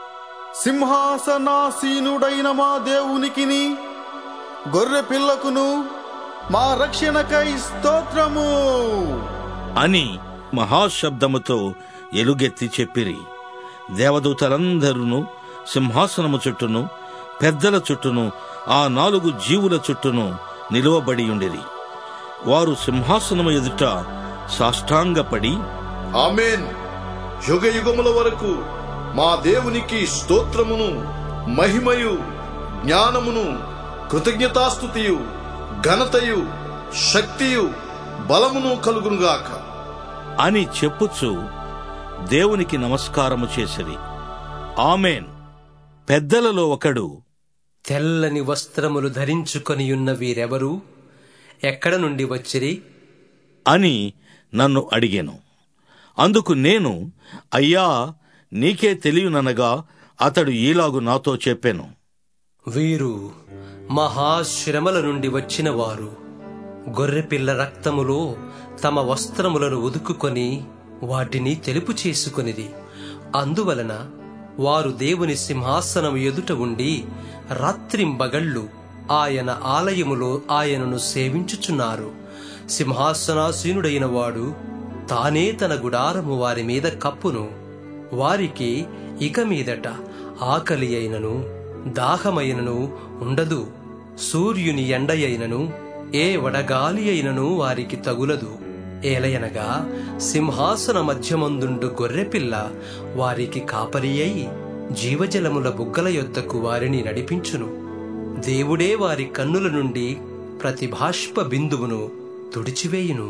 సింహాసనాసీనుడైన మా దేవునికిని గొర్రె పిల్లకును మా రక్షణకై స్తోత్రము
అని మహాశబ్దముతో ఎలుగెత్తి చెప్పిరి దేవదూతలందరూ సింహాసనము చుట్టూను పెద్దల చుట్టూను ఆ నాలుగు జీవుల చుట్టూను నిలువబడి ఉండిరి వారు సింహాసనము ఎదుట సాష్టాంగపడి
ఆమెన్ యుగ యుగముల వరకు మా దేవునికి స్తోత్రమును మహిమయు జ్ఞానమును కృతజ్ఞతాస్థుతియు ఘనతయు శక్తియు బలమును కలుగునుగాక
అని చెప్పుచు దేవునికి నమస్కారము చేసిరి ఆమెన్ పెద్దలలో ఒకడు
తెల్లని వస్త్రములు ధరించుకొనియున్న వీరెవరు ఎక్కడ నుండి వచ్చిరి
అని నన్ను అడిగాను అందుకు నేను అయ్యా నీకే తెలియననగా అతడు ఈలాగు నాతో చెప్పాను
వీరు మహాశ్రమల నుండి వచ్చిన వారు గొర్రెపిల్ల రక్తములో తమ వస్త్రములను ఉదుకుకొని వాటిని తెలుపు చేసుకొనిది అందువలన వారు దేవుని సింహాసనం ఎదుట ఉండి రాత్రింబగళ్ళు ఆయన ఆలయములో ఆయనను సేవించుచున్నారు సింహాసనాసీనుడైన వాడు తానే తన గుడారము వారి మీద కప్పును వారికి ఇక మీదట ఆకలి అయినను దాహమైనను ఉండదు సూర్యుని ఎండయైనను ఏ వడగాలి అయినను వారికి తగులదు ఏలయనగా సింహాసన మధ్యమందుండు గొర్రెపిల్ల వారికి కాపరి అయి జీవజలముల బుగ్గల యొద్దకు వారిని నడిపించును దేవుడే వారి కన్నుల నుండి ప్రతి బాష్ప బిందువును తుడిచివేయును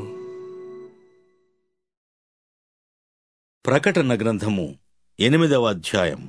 ప్రకటన గ్రంథము ఎనిమిదవ అధ్యాయం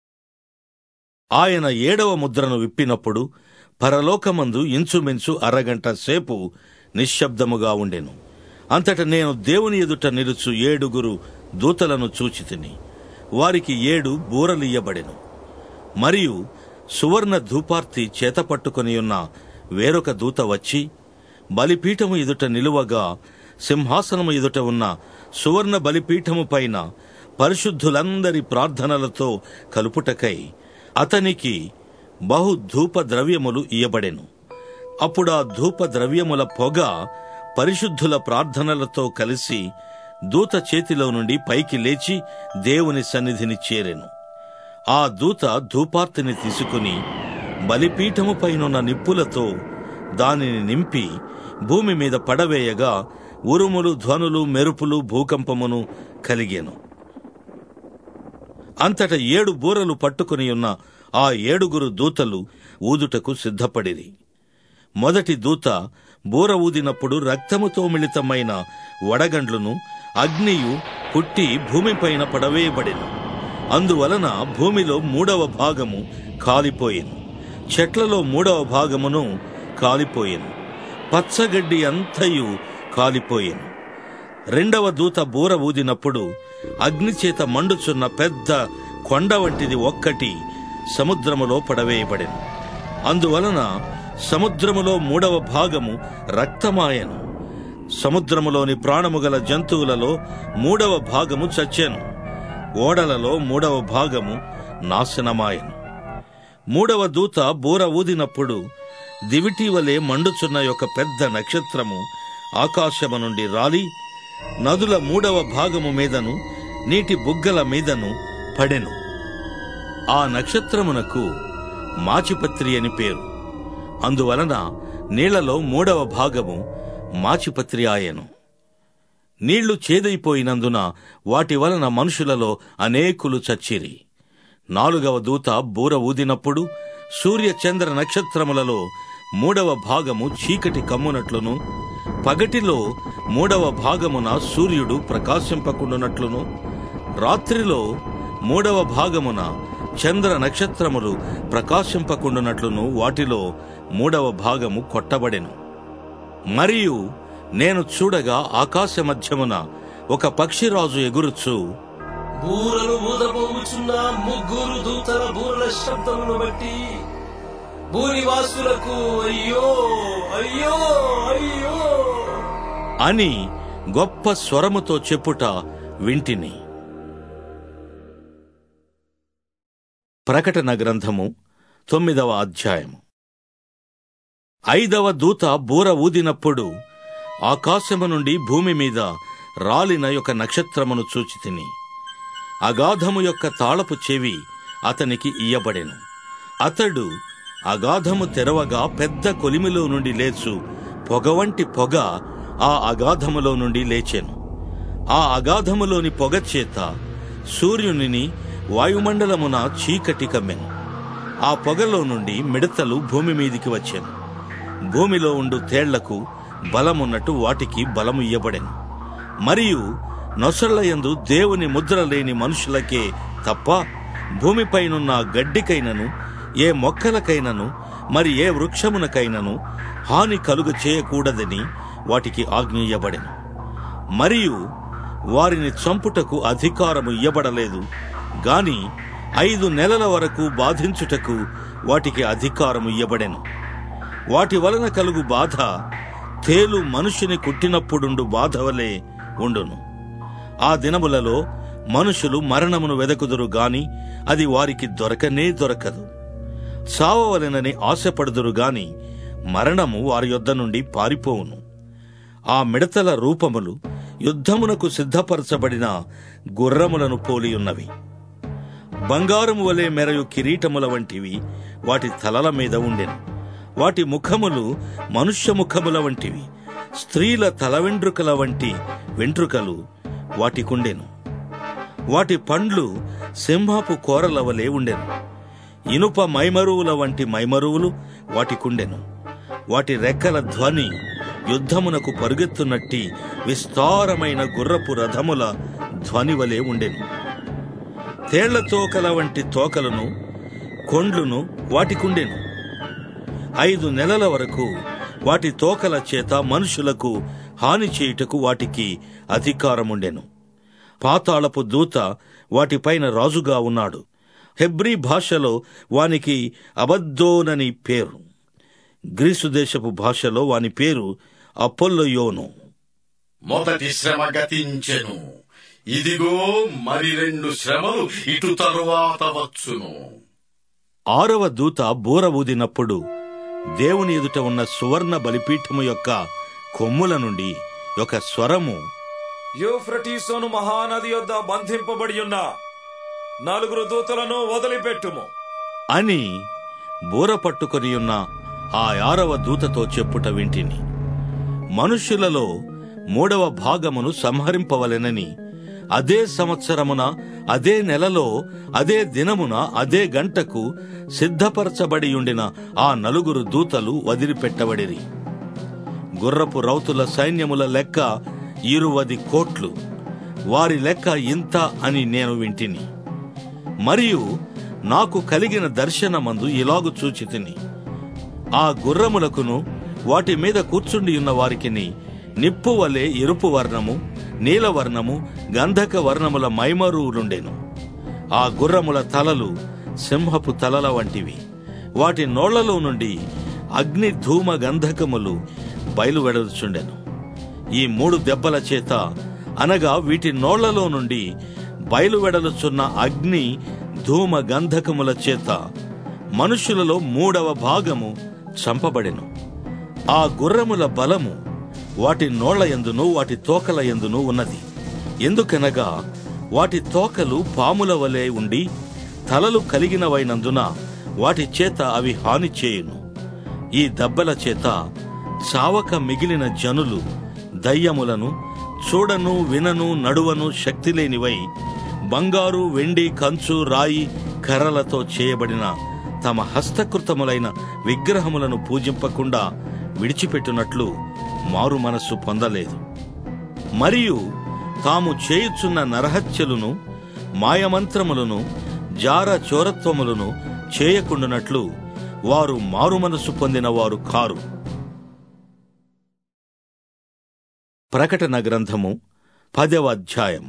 ఆయన ఏడవ ముద్రను విప్పినప్పుడు పరలోకమందు ఇంచుమించు అరగంట సేపు నిశ్శబ్దముగా ఉండెను అంతట నేను దేవుని ఎదుట నిలుచు ఏడుగురు దూతలను చూచితిని వారికి ఏడు బూరలియ్యబడెను మరియు సువర్ణ ధూపార్తి చేతపట్టుకొని ఉన్న వేరొక దూత వచ్చి బలిపీఠము ఎదుట నిలువగా సింహాసనము ఎదుట ఉన్న సువర్ణ బలిపీఠము పైన పరిశుద్ధులందరి ప్రార్థనలతో కలుపుటకై అతనికి బహు ధూప ద్రవ్యములు ఇయ్యబడెను అప్పుడా ధూప ద్రవ్యముల పొగ పరిశుద్ధుల ప్రార్థనలతో కలిసి దూత చేతిలో నుండి పైకి లేచి దేవుని సన్నిధిని చేరెను ఆ దూత ధూపార్తిని తీసుకుని బలిపీఠము పైనున్న నిప్పులతో దానిని నింపి భూమి మీద పడవేయగా ఉరుములు ధ్వనులు మెరుపులు భూకంపమును కలిగెను అంతట ఏడు బూరలు పట్టుకుని ఉన్న ఆ ఏడుగురు దూతలు ఊదుటకు సిద్ధపడిరి మొదటి దూత బూర ఊదినప్పుడు రక్తముతో మిళితమైన వడగండ్లును అగ్నియు పుట్టి భూమిపైన పడవేయబడెను అందువలన భూమిలో మూడవ భాగము కాలిపోయెను చెట్లలో మూడవ భాగమును కాలిపోయెను పచ్చగడ్డి అంతయు కాలిపోయెను రెండవ దూత బూర ఊదినప్పుడు అగ్నిచేత మండుచున్న పెద్ద కొండ వంటిది ఒక్కటి సముద్రములో పడవేయబడెను అందువలన సముద్రములో మూడవ భాగము రక్తమాయను సముద్రములోని ప్రాణము గల జంతువులలో మూడవ భాగము చచ్చెను ఓడలలో మూడవ భాగము నాశనమాయను మూడవ దూత బూర ఊదినప్పుడు దివిటి వలె మండుచున్న యొక్క పెద్ద నక్షత్రము ఆకాశము నుండి రాలి నదుల మూడవ భాగము మీదను నీటి బుగ్గల మీదను పడెను ఆ నక్షత్రమునకు మాచిపత్రి అని పేరు అందువలన నీళ్లలో మూడవ భాగము మాచిపత్రి ఆయను నీళ్లు చేదైపోయినందున వాటి వలన మనుషులలో అనేకులు చచ్చిరి నాలుగవ దూత బూర ఊదినప్పుడు సూర్య చంద్ర నక్షత్రములలో మూడవ భాగము చీకటి కమ్మునట్లును పగటిలో మూడవ భాగమున సూర్యుడు ప్రకాశింపకుండునట్లును రాత్రిలో మూడవ భాగమున చంద్ర నక్షత్రములు ప్రకాశింపకుండునట్లును వాటిలో మూడవ భాగము కొట్టబడెను మరియు నేను చూడగా ఆకాశ మధ్యమున ఒక పక్షిరాజు ఎగురుచు
బూరలు ఊదబోవుచున్న ముగ్గురు దూతల బూరల శబ్దమును బట్టి భూనివాసులకు అయ్యో అయ్యో అయ్యో
అని గొప్ప స్వరముతో చెప్పుట వింటిని ప్రకటన గ్రంథము తొమ్మిదవ అధ్యాయము ఐదవ దూత బూర ఊదినప్పుడు ఆకాశము నుండి భూమి మీద రాలిన యొక్క నక్షత్రమును చూచి తిని అగాధము యొక్క తాళపు చెవి అతనికి ఇయ్యబడెను అతడు అగాధము తెరవగా పెద్ద కొలిమిలో నుండి లేచు పొగవంటి పొగ ఆ అగాధములో నుండి లేచెను ఆ అగాధములోని పొగ చేత సూర్యునిని వాయుమండలమున చీకటి కమ్మెను ఆ పొగలో నుండి మిడతలు భూమి మీదికి వచ్చాను భూమిలో ఉండు తేళ్లకు బలమున్నట్టు వాటికి బలము ఇయ్యబడెను మరియు నొసళ్లయందు దేవుని ముద్ర లేని మనుషులకే తప్ప భూమిపైనున్న గడ్డికైనను ఏ మొక్కలకైనను మరి ఏ వృక్షమునకైనను హాని కలుగ చేయకూడదని వాటికి ఆజ్ఞేయబడెను మరియు వారిని చంపుటకు అధికారము ఇయ్యబడలేదు గాని ఐదు నెలల వరకు బాధించుటకు వాటికి అధికారము ఇయ్యబడెను వాటి వలన కలుగు బాధ తేలు మనుషుని కుట్టినప్పుడుండు బాధ వలె ఉండును ఆ దినములలో మనుషులు మరణమును వెదకుదురు గాని అది వారికి దొరకనే దొరకదు చావవలెనని ఆశపడుదురు గాని మరణము వారి యొద్ద నుండి పారిపోవును ఆ మిడతల రూపములు యుద్ధమునకు సిద్ధపరచబడిన గుర్రములను పోలియున్నవి బంగారము వలె మెరయు కిరీటముల వంటివి వాటి తలల మీద ఉండెను వాటి ముఖములు మనుష్య ముఖముల వంటివి స్త్రీల తల వెంట్రుకల వంటి వెంట్రుకలు వాటికుండెను వాటి పండ్లు సింహపు కోరల వలె ఉండెను ఇనుప మైమరువుల వంటి మైమరువులు వాటికుండెను వాటి రెక్కల ధ్వని యుద్ధమునకు పరుగెత్తునట్టి విస్తారమైన గుర్రపు రథముల ధ్వని వలె ఉండెను తేళ్ల తోకల వంటి తోకలను కొండ్లును వాటికుండెను ఐదు నెలల వరకు వాటి తోకల చేత మనుషులకు హాని చేయుటకు వాటికి అధికారముండెను పాతాళపు దూత వాటిపైన రాజుగా ఉన్నాడు హెబ్రీ భాషలో వానికి అబద్దోనని పేరు గ్రీసు దేశపు భాషలో వాని పేరు అపోల్లయోను
మొదటి శ్రమ గతించెను ఇదిగో మరి రెండు శ్రమలు ఇటు తరువాత వచ్చును
ఆరవ దూత బూర ఊదినప్పుడు దేవుని ఎదుట ఉన్న సువర్ణ బలిపీఠము యొక్క కొమ్ముల నుండి ఒక స్వరము
యూఫ్రటీసోను మహానది యొద్ద బంధింపబడి ఉన్న నలుగురు దూతలను వదిలిపెట్టుము
అని బూర పట్టుకొని ఉన్న ఆ ఆరవ దూతతో చెప్పుట వింటిని మనుష్యులలో మూడవ భాగమును సంహరింపవలెనని అదే సంవత్సరమున అదే నెలలో అదే దినమున అదే గంటకు సిద్ధపరచబడి ఉండిన ఆ నలుగురు దూతలు వదిలిపెట్టబడిరి గుర్రపు రౌతుల సైన్యముల లెక్క ఇరువది కోట్లు వారి లెక్క ఇంత అని నేను వింటిని మరియు నాకు కలిగిన దర్శనమందు ఇలాగు చూచి తిని ఆ గుర్రములకును వాటి మీద కూర్చుండి ఉన్న వారికిని నిప్పు వలె ఎరుపు వర్ణము నీలవర్ణము గంధక వర్ణముల మైమరువులుండెను ఆ గుర్రముల తలలు సింహపు తలల వంటివి వాటి నోళ్లలో నుండి అగ్ని ధూమ గంధకములు బయలువెడలుచుండెను ఈ మూడు దెబ్బల చేత అనగా వీటి నోళ్లలో నుండి బయలువెడలుచున్న అగ్ని ధూమ గంధకముల చేత మనుషులలో మూడవ భాగము చంపబడెను ఆ గుర్రముల బలము వాటి నోళ్ల ఎందును వాటి తోకల ఎందును ఉన్నది ఎందుకనగా వాటి తోకలు పాముల వలె ఉండి తలలు కలిగినవైనందున వాటి చేత అవి హాని చేయును ఈ దెబ్బల చేత చావక మిగిలిన జనులు దయ్యములను చూడను వినను నడువను శక్తి లేనివై బంగారు వెండి కంచు రాయి కర్రలతో చేయబడిన తమ హస్తకృతములైన విగ్రహములను పూజింపకుండా విడిచిపెట్టునట్లు మారు మనస్సు పొందలేదు మరియు తాము చేయుచున్న నరహత్యలను మాయమంత్రములను జార చోరత్వములను చేయకుండునట్లు వారు మారుమనసు పొందిన వారు కారు ప్రకటన గ్రంథము పదవ అధ్యాయం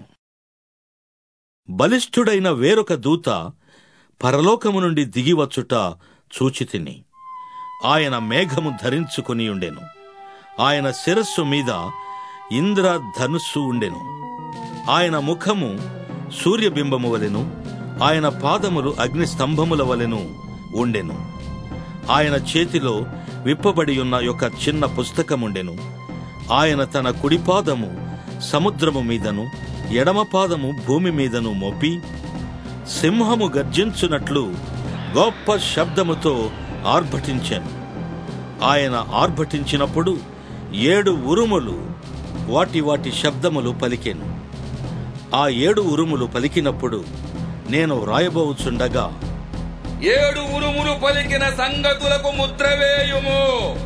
బలిష్ఠుడైన వేరొక దూత పరలోకము నుండి దిగివచ్చుట చూచితిని ఆయన మేఘము ధరించుకుని ఉండెను ఆయన శిరస్సు మీద ఇంద్రధనుస్సు ఉండెను ఆయన ముఖము సూర్యబింబము వలెను ఆయన పాదములు అగ్నిస్తంభముల వలెను ఉండెను ఆయన చేతిలో విప్పబడి ఉన్న యొక్క చిన్న పుస్తకముండెను ఆయన తన కుడిపాదము సముద్రము మీదను ఎడమ పాదము భూమి మీదను మోపి సింహము గర్జించున్నట్లు గొప్ప శబ్దముతో ఆర్భటించాను ఆయన ఆర్భటించినప్పుడు ఏడు ఉరుములు వాటి వాటి శబ్దములు పలికెను ఆ ఏడు ఉరుములు పలికినప్పుడు నేను వ్రాయబోచుండగా
ఏడు ఉరుములు పలికిన సంగతులకు ముద్ర వేయుము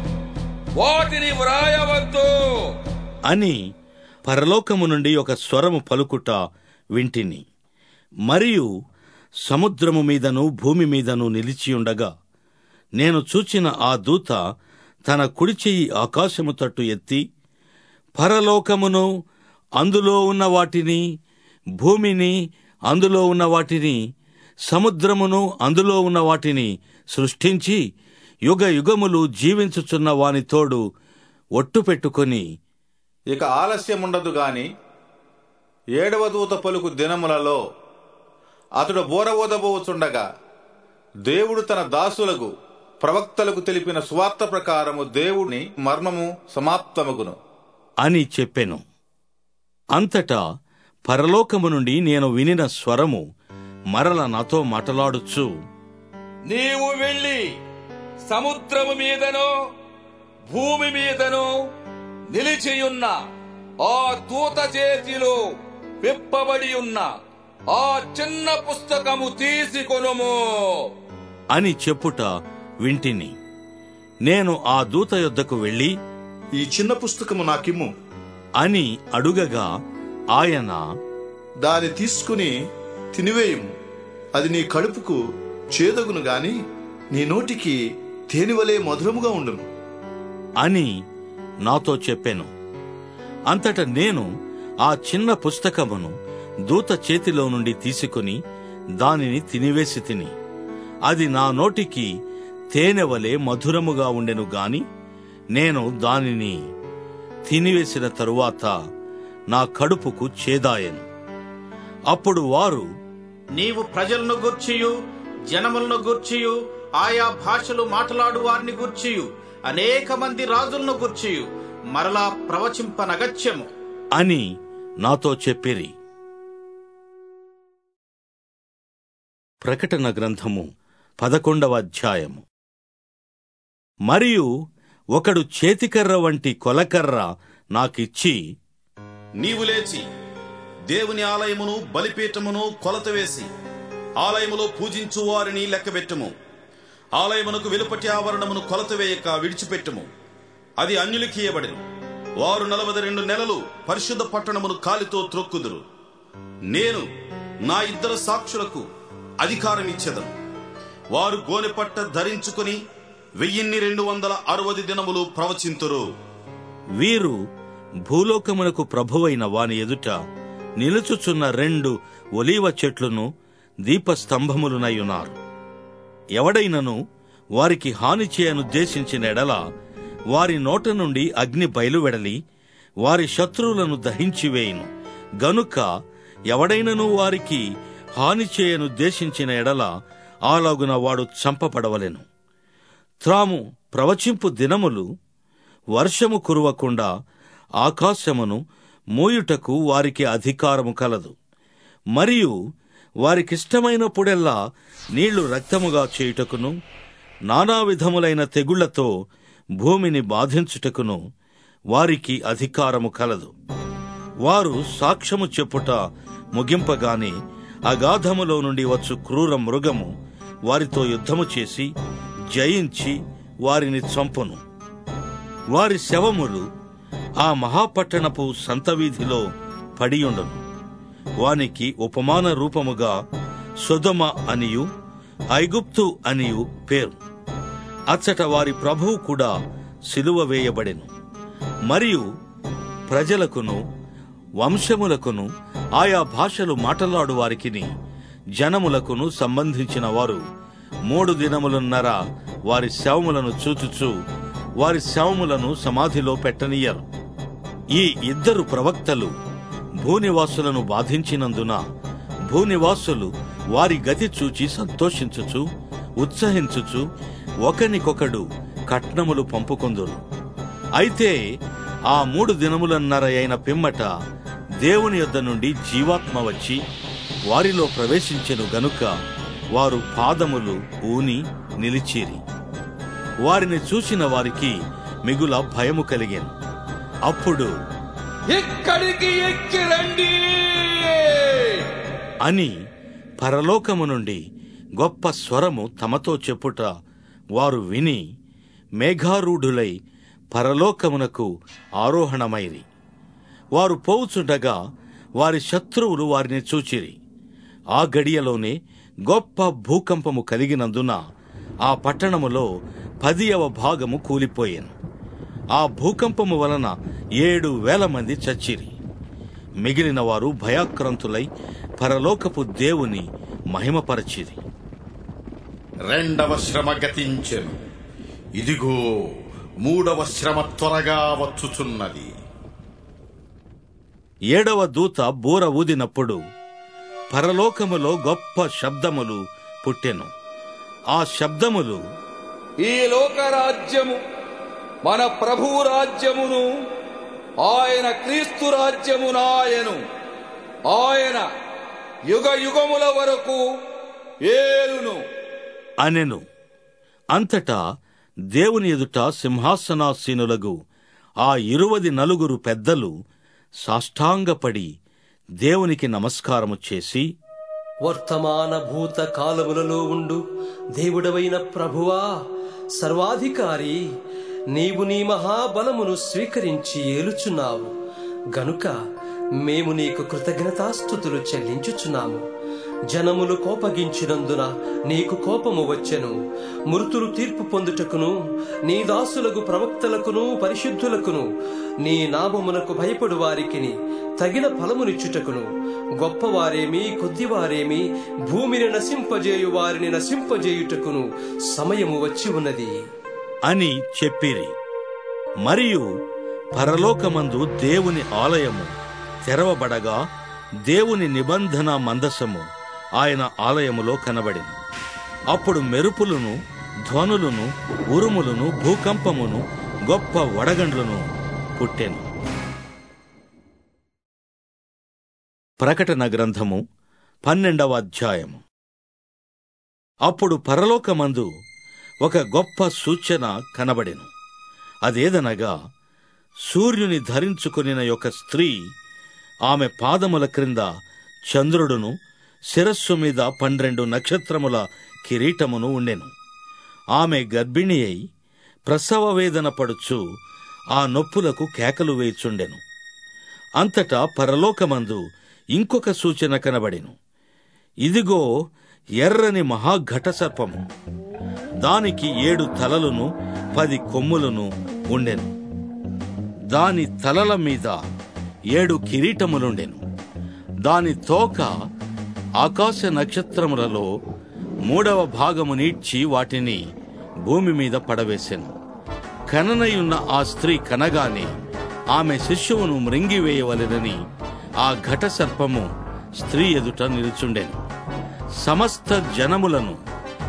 వాటిని వ్రాయవద్దు
అని పరలోకము నుండి ఒక స్వరము పలుకుట వింటిని మరియు సముద్రము మీదను భూమి మీదను నిలిచియుండగా నేను చూచిన ఆ దూత తన కుడి చెయ్యి ఆకాశము తట్టు ఎత్తి పరలోకమును అందులో ఉన్న వాటిని భూమిని అందులో ఉన్న వాటిని సముద్రమును అందులో ఉన్న వాటిని సృష్టించి యుగ యుగములు జీవించుచున్న వాని తోడు ఒట్టు పెట్టుకొని
ఇక ఆలస్యముండదు గాని ఏడవ దూత పలుకు దినములలో అతడు బోర ఊదబోచుండగా దేవుడు తన దాసులకు ప్రవక్తలకు తెలిపిన స్వార్థ ప్రకారము దేవుని మర్మము సమాప్తమగును
అని చెప్పెను అంతటా పరలోకము నుండి నేను వినిన స్వరము మరల నాతో మాటలాడుచు
నీవు వెళ్ళి సముద్రము మీదను భూమి మీదను నిలిచియున్న ఆ దూత చేతిలో విప్పబడి ఉన్న ఆ చిన్న పుస్తకము తీసుకొనుము
అని చెప్పుట వింటిని నేను ఆ దూత యొద్దకు వెళ్ళి
ఈ చిన్న పుస్తకము నాకిమ్ము
అని అడుగగా ఆయన
దాని తీసుకుని తినివేయము అది నీ కడుపుకు చేదగును గాని నీ నోటికి తేనివలే మధురముగా ఉండును
అని నాతో చెప్పెను అంతట నేను ఆ చిన్న పుస్తకమును దూత చేతిలో నుండి తీసుకుని దానిని తినివేసి తిని అది నా నోటికి తేనెవలే మధురముగా ఉండెను గాని నేను దానిని తినివేసిన తరువాత నా కడుపుకు చేదాయను అప్పుడు వారు
నీవు ప్రజలను గూర్చియు జనములను గూర్చియు ఆయా భాషలు మాట్లాడు వారిని గూర్చియు అనేక మంది రాజులను గూర్చియు మరలా ప్రవచింపనగత్యము
అని నాతో చెప్పిరి ప్రకటన గ్రంథము పదకొండవ అధ్యాయము మరియు ఒకడు చేతికర్ర వంటి కొలకర్ర నాకిచ్చి
నీవు లేచి దేవుని ఆలయమును బలిపీఠమును కొలత వేసి ఆలయములో పూజించు వారిని లెక్కబెట్టుము ఆలయమునకు వెలుపటి ఆవరణమును కొలత వేయక విడిచిపెట్టుము అది అన్యులకి ఇయ్యబడిను వారు నలభై రెండు నెలలు పరిశుద్ధ పట్టణమును కాలితో త్రొక్కుదురు నేను నా ఇద్దరు సాక్షులకు అధికారం ఇచ్చేదను వారు గోనెపట్ట ధరించుకుని వెయ్యిన్ని రెండు వందల అరవది దినములు ప్రవచింతురు
వీరు భూలోకమునకు ప్రభువైన వాని ఎదుట నిలుచుచున్న రెండు ఒలీవ చెట్లును దీపస్తంభములునయున్నారు ఎవడైనను వారికి హాని చేయనుద్దేశించిన ఎడల వారి నోట నుండి అగ్ని బయలువెడలి వారి శత్రువులను దహించివేయును గనుక ఎవడైనను వారికి హాని చేయనుద్దేశించిన ఎడల అలాగున వాడు చంపబడవలెను త్రాము ప్రవచింపు దినములు వర్షము కురవకుండా ఆకాశమును మోయుటకు వారికి అధికారము కలదు మరియు వారికిష్టమైనప్పుడెల్లా నీళ్లు రక్తముగా చేయుటకును నానా విధములైన తెగుళ్లతో భూమిని బాధించుటకును వారికి అధికారము కలదు వారు సాక్ష్యము చెప్పుట ముగింపగానే అగాధములో నుండి వచ్చు క్రూర మృగము వారితో యుద్ధము చేసి జయించి వారిని చంపును వారి శవములు ఆ మహాపట్టణపు సంతవీధిలో పడియుండును వానికి ఉపమాన రూపముగా సుధమ అనియు ఐగుప్తు అనియు పేరు అచ్చట వారి ప్రభువు కూడా సిలువ వేయబడెను మరియు ప్రజలకును వంశములకును ఆయా భాషలు మాటలాడు వారికిని జనములకును సంబంధించిన వారు మూడు దినములున్నర వారి శవములను చూచుచు వారి శవములను సమాధిలో పెట్టనీయరు ఈ ఇద్దరు ప్రవక్తలు భూనివాసులను బాధించినందున భూనివాసులు వారి గతి చూచి సంతోషించుచు ఉత్సహించుచు ఒకనికొకడు కట్నములు పంపుకొందురు అయితే ఆ మూడు దినములన్నర అయిన పిమ్మట దేవుని యొద్ద నుండి జీవాత్మ వచ్చి వారిలో ప్రవేశించెను గనుక వారు పాదములు ఊని నిలిచిరి వారిని చూసిన వారికి మిగుల భయము కలిగెను అప్పుడు
ఇక్కడికి ఎక్కి రండి
అని పరలోకము నుండి గొప్ప స్వరము తమతో చెప్పుట వారు విని మేఘారూఢులై పరలోకమునకు ఆరోహణమైరి వారు పోవుచుండగా వారి శత్రువులు వారిని చూచిరి ఆ గడియలోనే గొప్ప భూకంపము కలిగినందున ఆ పట్టణములో పదియవ భాగము కూలిపోయాను ఆ భూకంపము వలన ఏడు వేల మంది చచ్చిరి మిగిలిన వారు భయాక్రాంతులై పరలోకపు దేవుని మహిమపరచిరి
రెండవ శ్రమ గతించెను ఇదిగో మూడవ శ్రమ త్వరగా వచ్చుచున్నది
ఏడవ దూత బూర ఊదినప్పుడు పరలోకములో గొప్ప శబ్దములు పుట్టెను ఆ శబ్దములు
ఈ లోకరాజ్యము మన ప్రభువు రాజ్యమును ఆయన క్రీస్తు రాజ్యమునాయను ఆయన యుగ యుగముల వరకు ఏలును
అనెను అంతటా దేవుని ఎదుట సింహాసనాసీనులగు ఆ ఇరువది నలుగురు పెద్దలు సాష్టాంగపడి దేవునికి నమస్కారము చేసి
వర్తమాన భూత కాలములలో ఉండు దేవుడవైన ప్రభువా సర్వాధికారి నీవు నీ మహాబలమును స్వీకరించి ఏలుచున్నావు గనుక మేము నీకు కృతజ్ఞతాస్థుతులు చెల్లించుచున్నాము జనములు కోపగించినందున నీకు కోపము వచ్చెను మృతులు తీర్పు పొందుటకును నీ దాసులకు ప్రవక్తలకును పరిశుద్ధులకును నీ నామమునకు భయపడు వారికిని తగిన ఫలమునిచ్చుటకును గొప్పవారేమి కొద్దివారేమి భూమిని నశింపజేయు వారిని నశింపజేయుటకును సమయము వచ్చి ఉన్నది
అని చెప్పిరి మరియు పరలోకమందు దేవుని ఆలయము తెరవబడగా దేవుని నిబంధన మందసము ఆయన ఆలయములో కనబడింది అప్పుడు మెరుపులను ధ్వనులను ఉరుములను భూకంపమును గొప్ప వడగండ్లను పుట్టెను ప్రకటన గ్రంథము పన్నెండవ అధ్యాయము అప్పుడు పరలోకమందు ఒక గొప్ప సూచన కనబడెను అదేదనగా సూర్యుని ధరించుకొనిన యొక్క స్త్రీ ఆమె పాదముల క్రింద చంద్రుడును శిరస్సు మీద పన్నెండు నక్షత్రముల కిరీటమును ఉండెను ఆమె గర్భిణి అయి ప్రసవ వేదన పడుచు ఆ నొప్పులకు కేకలు వేయుచుండెను అంతటా పరలోకమందు ఇంకొక సూచన కనబడెను ఇదిగో ఎర్రని మహాఘట సర్పము దానికి ఏడు తలలును పది కొమ్ములను ఉండెను దాని తలల మీద ఏడు కిరీటములుండెను దాని తోక ఆకాశ నక్షత్రములలో మూడవ భాగము నీడ్చి వాటిని భూమి మీద పడవేసెను కననయున్న ఆ స్త్రీ కనగానే ఆమె శిష్యువును మృంగివేయవలెనని ఆ ఘట సర్పము స్త్రీ ఎదుట నిలుచుండెను సమస్త జనములను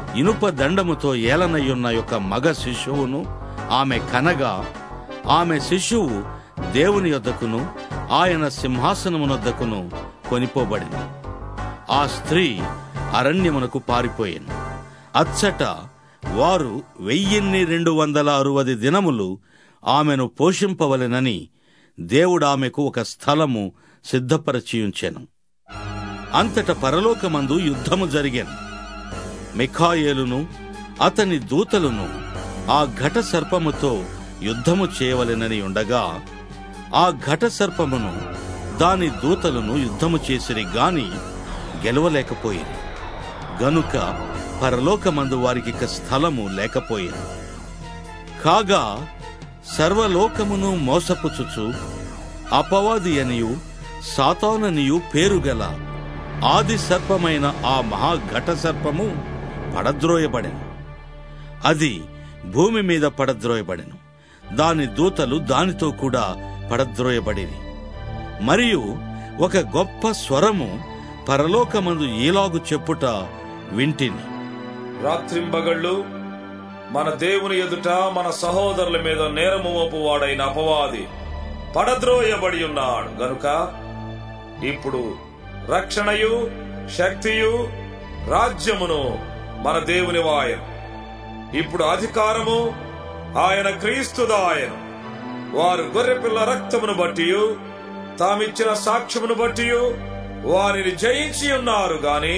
ఇనుప దండముతో ఏలనయ్యున్న యొక్క మగ శిశువును ఆమె కనగా ఆమె శిశువు దేవుని యొద్దకును ఆయన సింహాసనమునొద్దకును కొనిపోబడింది ఆ స్త్రీ అరణ్యమునకు పారిపోయాను అచ్చట వారు వెయ్యిన్ని రెండు వందల అరువది దినములు ఆమెను పోషింపవలెనని దేవుడామెకు ఒక స్థలము సిద్ధపరచియుంచెను అంతట పరలోకమందు యుద్ధము జరిగాను మిఖాయేలును అతని దూతలను ఆ ఘట సర్పముతో యుద్ధము చేయవలెనని ఉండగా ఆ ఘట సర్పమును దాని దూతలను యుద్ధము చేసిరి గాని గెలవలేకపోయింది గనుక పరలోకమందు వారికి ఇక స్థలము లేకపోయింది కాగా సర్వలోకమును మోసపుచుచు అపవాది అనియు సాతాననియు పేరుగల ఆది సర్పమైన ఆ మహాఘట సర్పము పడద్రోయబడెను అది భూమి మీద పడద్రోయబడెను దాని దూతలు దానితో కూడా పడద్రోయబడిరి మరియు ఒక గొప్ప స్వరము పరలోకమందు ఈలాగు చెప్పుట వింటిని
రాత్రింబగళ్ళు మన దేవుని ఎదుట మన సహోదరుల మీద నేరము మోపువాడైన అపవాది పడద్రోయబడి ఉన్నాడు గనుక ఇప్పుడు రక్షణయు శక్తియు రాజ్యమును మన దేవుని వాయను ఇప్పుడు అధికారము ఆయన క్రీస్తుదాయను వారు గొర్రెపిల్ల రక్తమును బట్టి తామిచ్చిన సాక్ష్యమును బట్టి వారిని జయించి ఉన్నారు గాని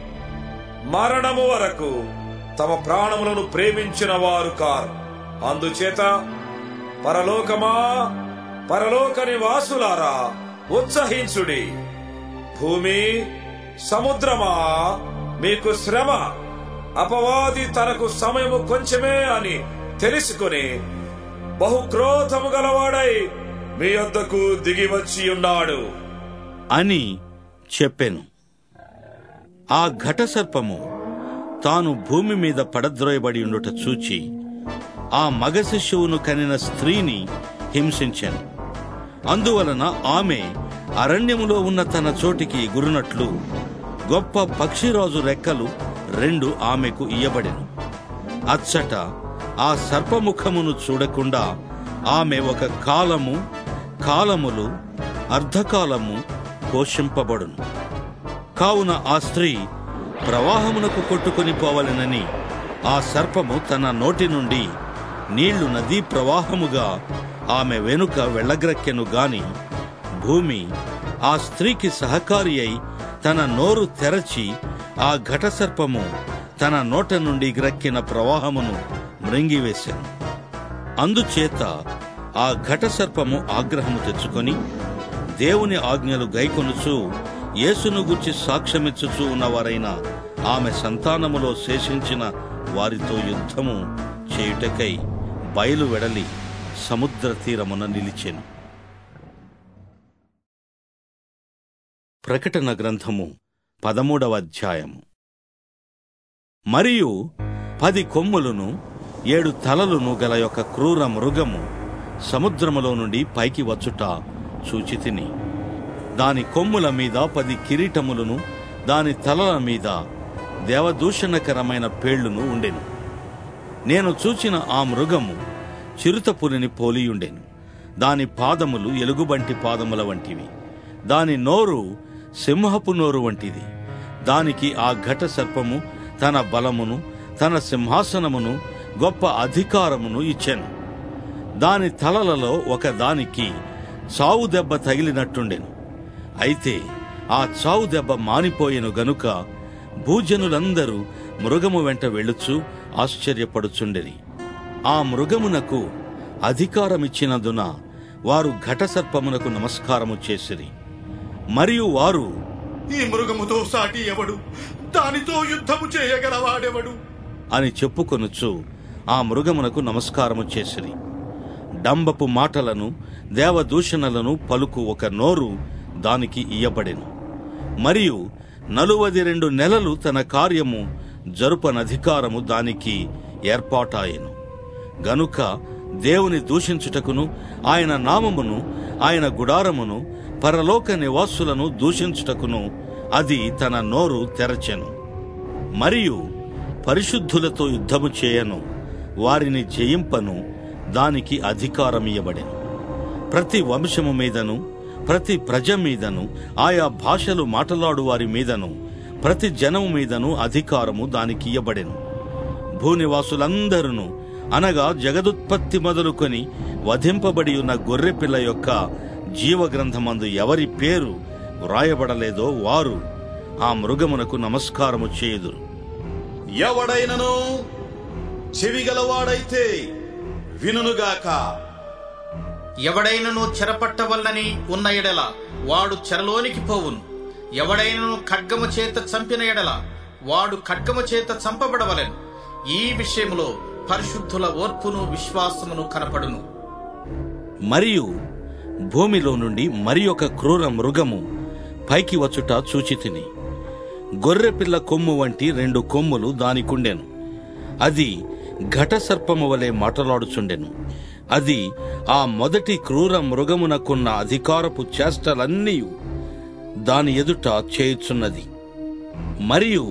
మరణము వరకు తమ ప్రాణములను ప్రేమించిన వారు కారు అందుచేత పరలోకమా పరలోక నివాసులారా ఉత్సహించుడి భూమి సముద్రమా మీకు శ్రమ అపవాది తనకు సమయము కొంచెమే అని తెలుసుకుని బహుక్రోధము గలవాడై మీ వద్దకు దిగి వచ్చి ఉన్నాడు
అని చెప్పెను ఆ ఘట సర్పము తాను భూమి మీద పడద్రోయబడి ఉండుట చూచి ఆ మగ శిశువును కనిన స్త్రీని హింసించెను అందువలన ఆమె అరణ్యములో ఉన్న తన చోటికి ఎగురునట్లు గొప్ప పక్షిరాజు రెక్కలు రెండు ఆమెకు ఇయ్యబడెను అచ్చట ఆ సర్పముఖమును చూడకుండా ఆమె ఒక కాలము కాలములు అర్ధకాలము పోషింపబడును కావున ఆ స్త్రీ ప్రవాహమునకు కొట్టుకొని పోవలెనని ఆ సర్పము తన నోటి నుండి నీళ్లు నదీ ప్రవాహముగా ఆమె వెనుక వెళ్ళగ్రక్కెను గాని భూమి ఆ స్త్రీకి సహకారి అయి తన నోరు తెరచి ఆ ఘటసర్పము తన నోట నుండి గ్రక్కిన ప్రవాహమును మృంగివేశాను అందుచేత ఆ ఘటసర్పము ఆగ్రహము తెచ్చుకొని దేవుని ఆజ్ఞలు గైకొనుచు యేసును గుర్చి సాక్ష్యమిచ్చుచూ ఉన్నవారైన ఆమె సంతానములో శేషించిన వారితో యుద్ధము చేయుటకై బయలు వెడలి సముద్ర తీరమున నిలిచెను ప్రకటన గ్రంథము పదమూడవ అధ్యాయము మరియు పది కొమ్ములను ఏడు తలలను గల యొక్క క్రూర మృగము సముద్రములో నుండి పైకి వచ్చుట చూచితిని దాని కొమ్ముల మీద పది కిరీటములను దాని తలల మీద దేవదూషణకరమైన పేళ్లును ఉండెను నేను చూచిన ఆ మృగము చిరుతపులిని పోలియుండెను దాని పాదములు ఎలుగుబంటి పాదముల వంటివి దాని నోరు సింహపు నోరు వంటిది దానికి ఆ ఘట సర్పము తన బలమును తన సింహాసనమును గొప్ప అధికారమును ఇచ్చెను దాని తలలలో ఒక దానికి చావు దెబ్బ తగిలినట్టుండెను అయితే ఆ చావు దెబ్బ మానిపోయెను గనుక భూజనులందరూ మృగము వెంట వెళ్ళుచు ఆశ్చర్యపడుచుండెరి ఆ మృగమునకు అధికారమిచ్చినందున వారు ఘటసర్పమునకు నమస్కారము చేసిరి మరియు వారు
ఈ మృగముతో సాటి ఎవడు దానితో యుద్ధము చేయగలవాడెవడు
అని చెప్పుకొనుచు ఆ మృగమునకు నమస్కారము చేసిరి డంబపు మాటలను దేవదూషణలను పలుకు ఒక నోరు దానికి ఇయ్యబడెను మరియు నలువది రెండు నెలలు తన కార్యము జరుపనధికారము దానికి ఏర్పాటాయెను గనుక దేవుని దూషించుటకును ఆయన నామమును ఆయన గుడారమును పరలోక నివాసులను దూషించుటకును అది తన నోరు తెరచెను మరియు పరిశుద్ధులతో యుద్ధము చేయను వారిని జయింపను దానికి అధికారమియ్యబడెను ప్రతి వంశము మీదను ప్రతి ప్రజ మీదను ఆయా భాషలు మాటలాడు వారి మీదను ప్రతి జనము మీదను అధికారము దానికి ఇయ్యబడెను భూనివాసులందరూ అనగా జగదుత్పత్తి మొదలుకొని వధింపబడి ఉన్న గొర్రెపిల్ల యొక్క జీవగ్రంథమందు ఎవరి పేరు వ్రాయబడలేదో వారు ఆ మృగమునకు నమస్కారము చేయుదురు
ఎవడైనను చెవిగలవాడైతే వినుగాక
ఎవడైనను చెరపట్టవలనని ఉన్న ఎడల వాడు చెరలోనికి పోవును ఎవడైనను ఖడ్గము చేత చంపిన ఎడల వాడు ఖడ్గము చేత చంపబడవలెను ఈ విషయములో పరిశుద్ధుల ఓర్పును విశ్వాసమును కనపడును
మరియు భూమిలో నుండి మరి ఒక క్రూర మృగము పైకి వచ్చుట చూచితిని గొర్రెపిల్ల కొమ్ము వంటి రెండు కొమ్ములు దానికుండెను అది ఘటసర్పము వలె మాటలాడుచుండెను అది ఆ మొదటి క్రూర మృగమునకున్న అధికారపు చేష్టలన్నీ దాని ఎదుట చేయుచున్నది మరియు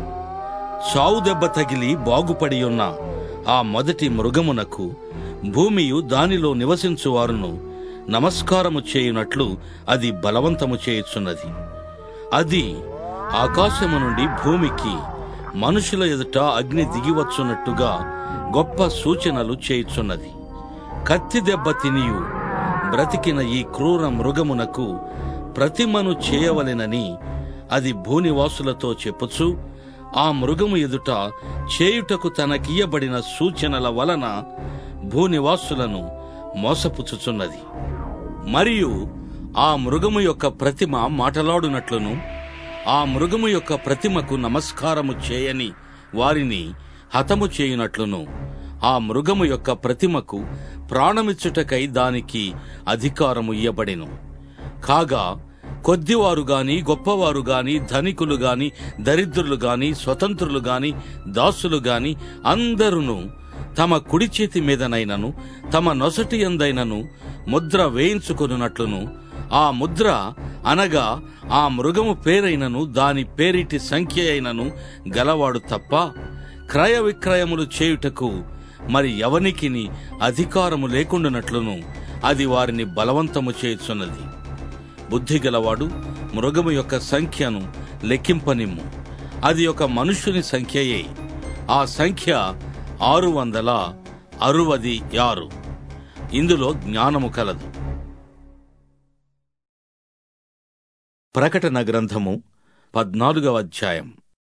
చావు దెబ్బ తగిలి బాగుపడి ఉన్న ఆ మొదటి మృగమునకు భూమియు దానిలో నివసించువారును నమస్కారము చేయునట్లు అది బలవంతము చేయుచున్నది అది ఆకాశము నుండి భూమికి మనుషుల ఎదుట అగ్ని దిగివచ్చున్నట్టుగా గొప్ప సూచనలు చేయుచున్నది కత్తి దెబ్బ తినియు బ్రతికిన ఈ క్రూర మృగమునకు ప్రతిమను చేయవలెనని అది భూనివాసులతో చెప్పుచు ఆ మృగము ఎదుట చేయుటకు తనకియ్యబడిన సూచనల వలన భూనివాసులను మోసపుచ్చుచున్నది మరియు ఆ మృగము యొక్క ప్రతిమ మాటలాడునట్లును ఆ మృగము యొక్క ప్రతిమకు నమస్కారము చేయని వారిని హతము చేయునట్లును ఆ మృగము యొక్క ప్రతిమకు ప్రాణమిచ్చుటకై దానికి అధికారము ఇయ్యబడెను కాగా కొద్దివారు గాని గొప్పవారు గాని ధనికులు గాని దరిద్రులు గాని స్వతంత్రులు గాని దాసులు గాని అందరును తమ కుడి చేతి మీదనైనను తమ నొసటి ఎందైనను ముద్ర వేయించుకొనున్నట్లును ఆ ముద్ర అనగా ఆ మృగము పేరైనను దాని పేరిటి సంఖ్య అయినను గలవాడు తప్ప క్రయ విక్రయములు చేయుటకు మరి ఎవనికిని అధికారము లేకుండానట్లును అది వారిని బలవంతము చేయుచున్నది బుద్ధి గలవాడు మృగము యొక్క సంఖ్యను లెక్కింపనిమ్ము అది ఒక మనుష్యుని సంఖ్యయే ఆ సంఖ్య ఆరు వందల అరువది ఆరు ఇందులో జ్ఞానము కలదు ప్రకటన గ్రంథము పద్నాలుగవ అధ్యాయం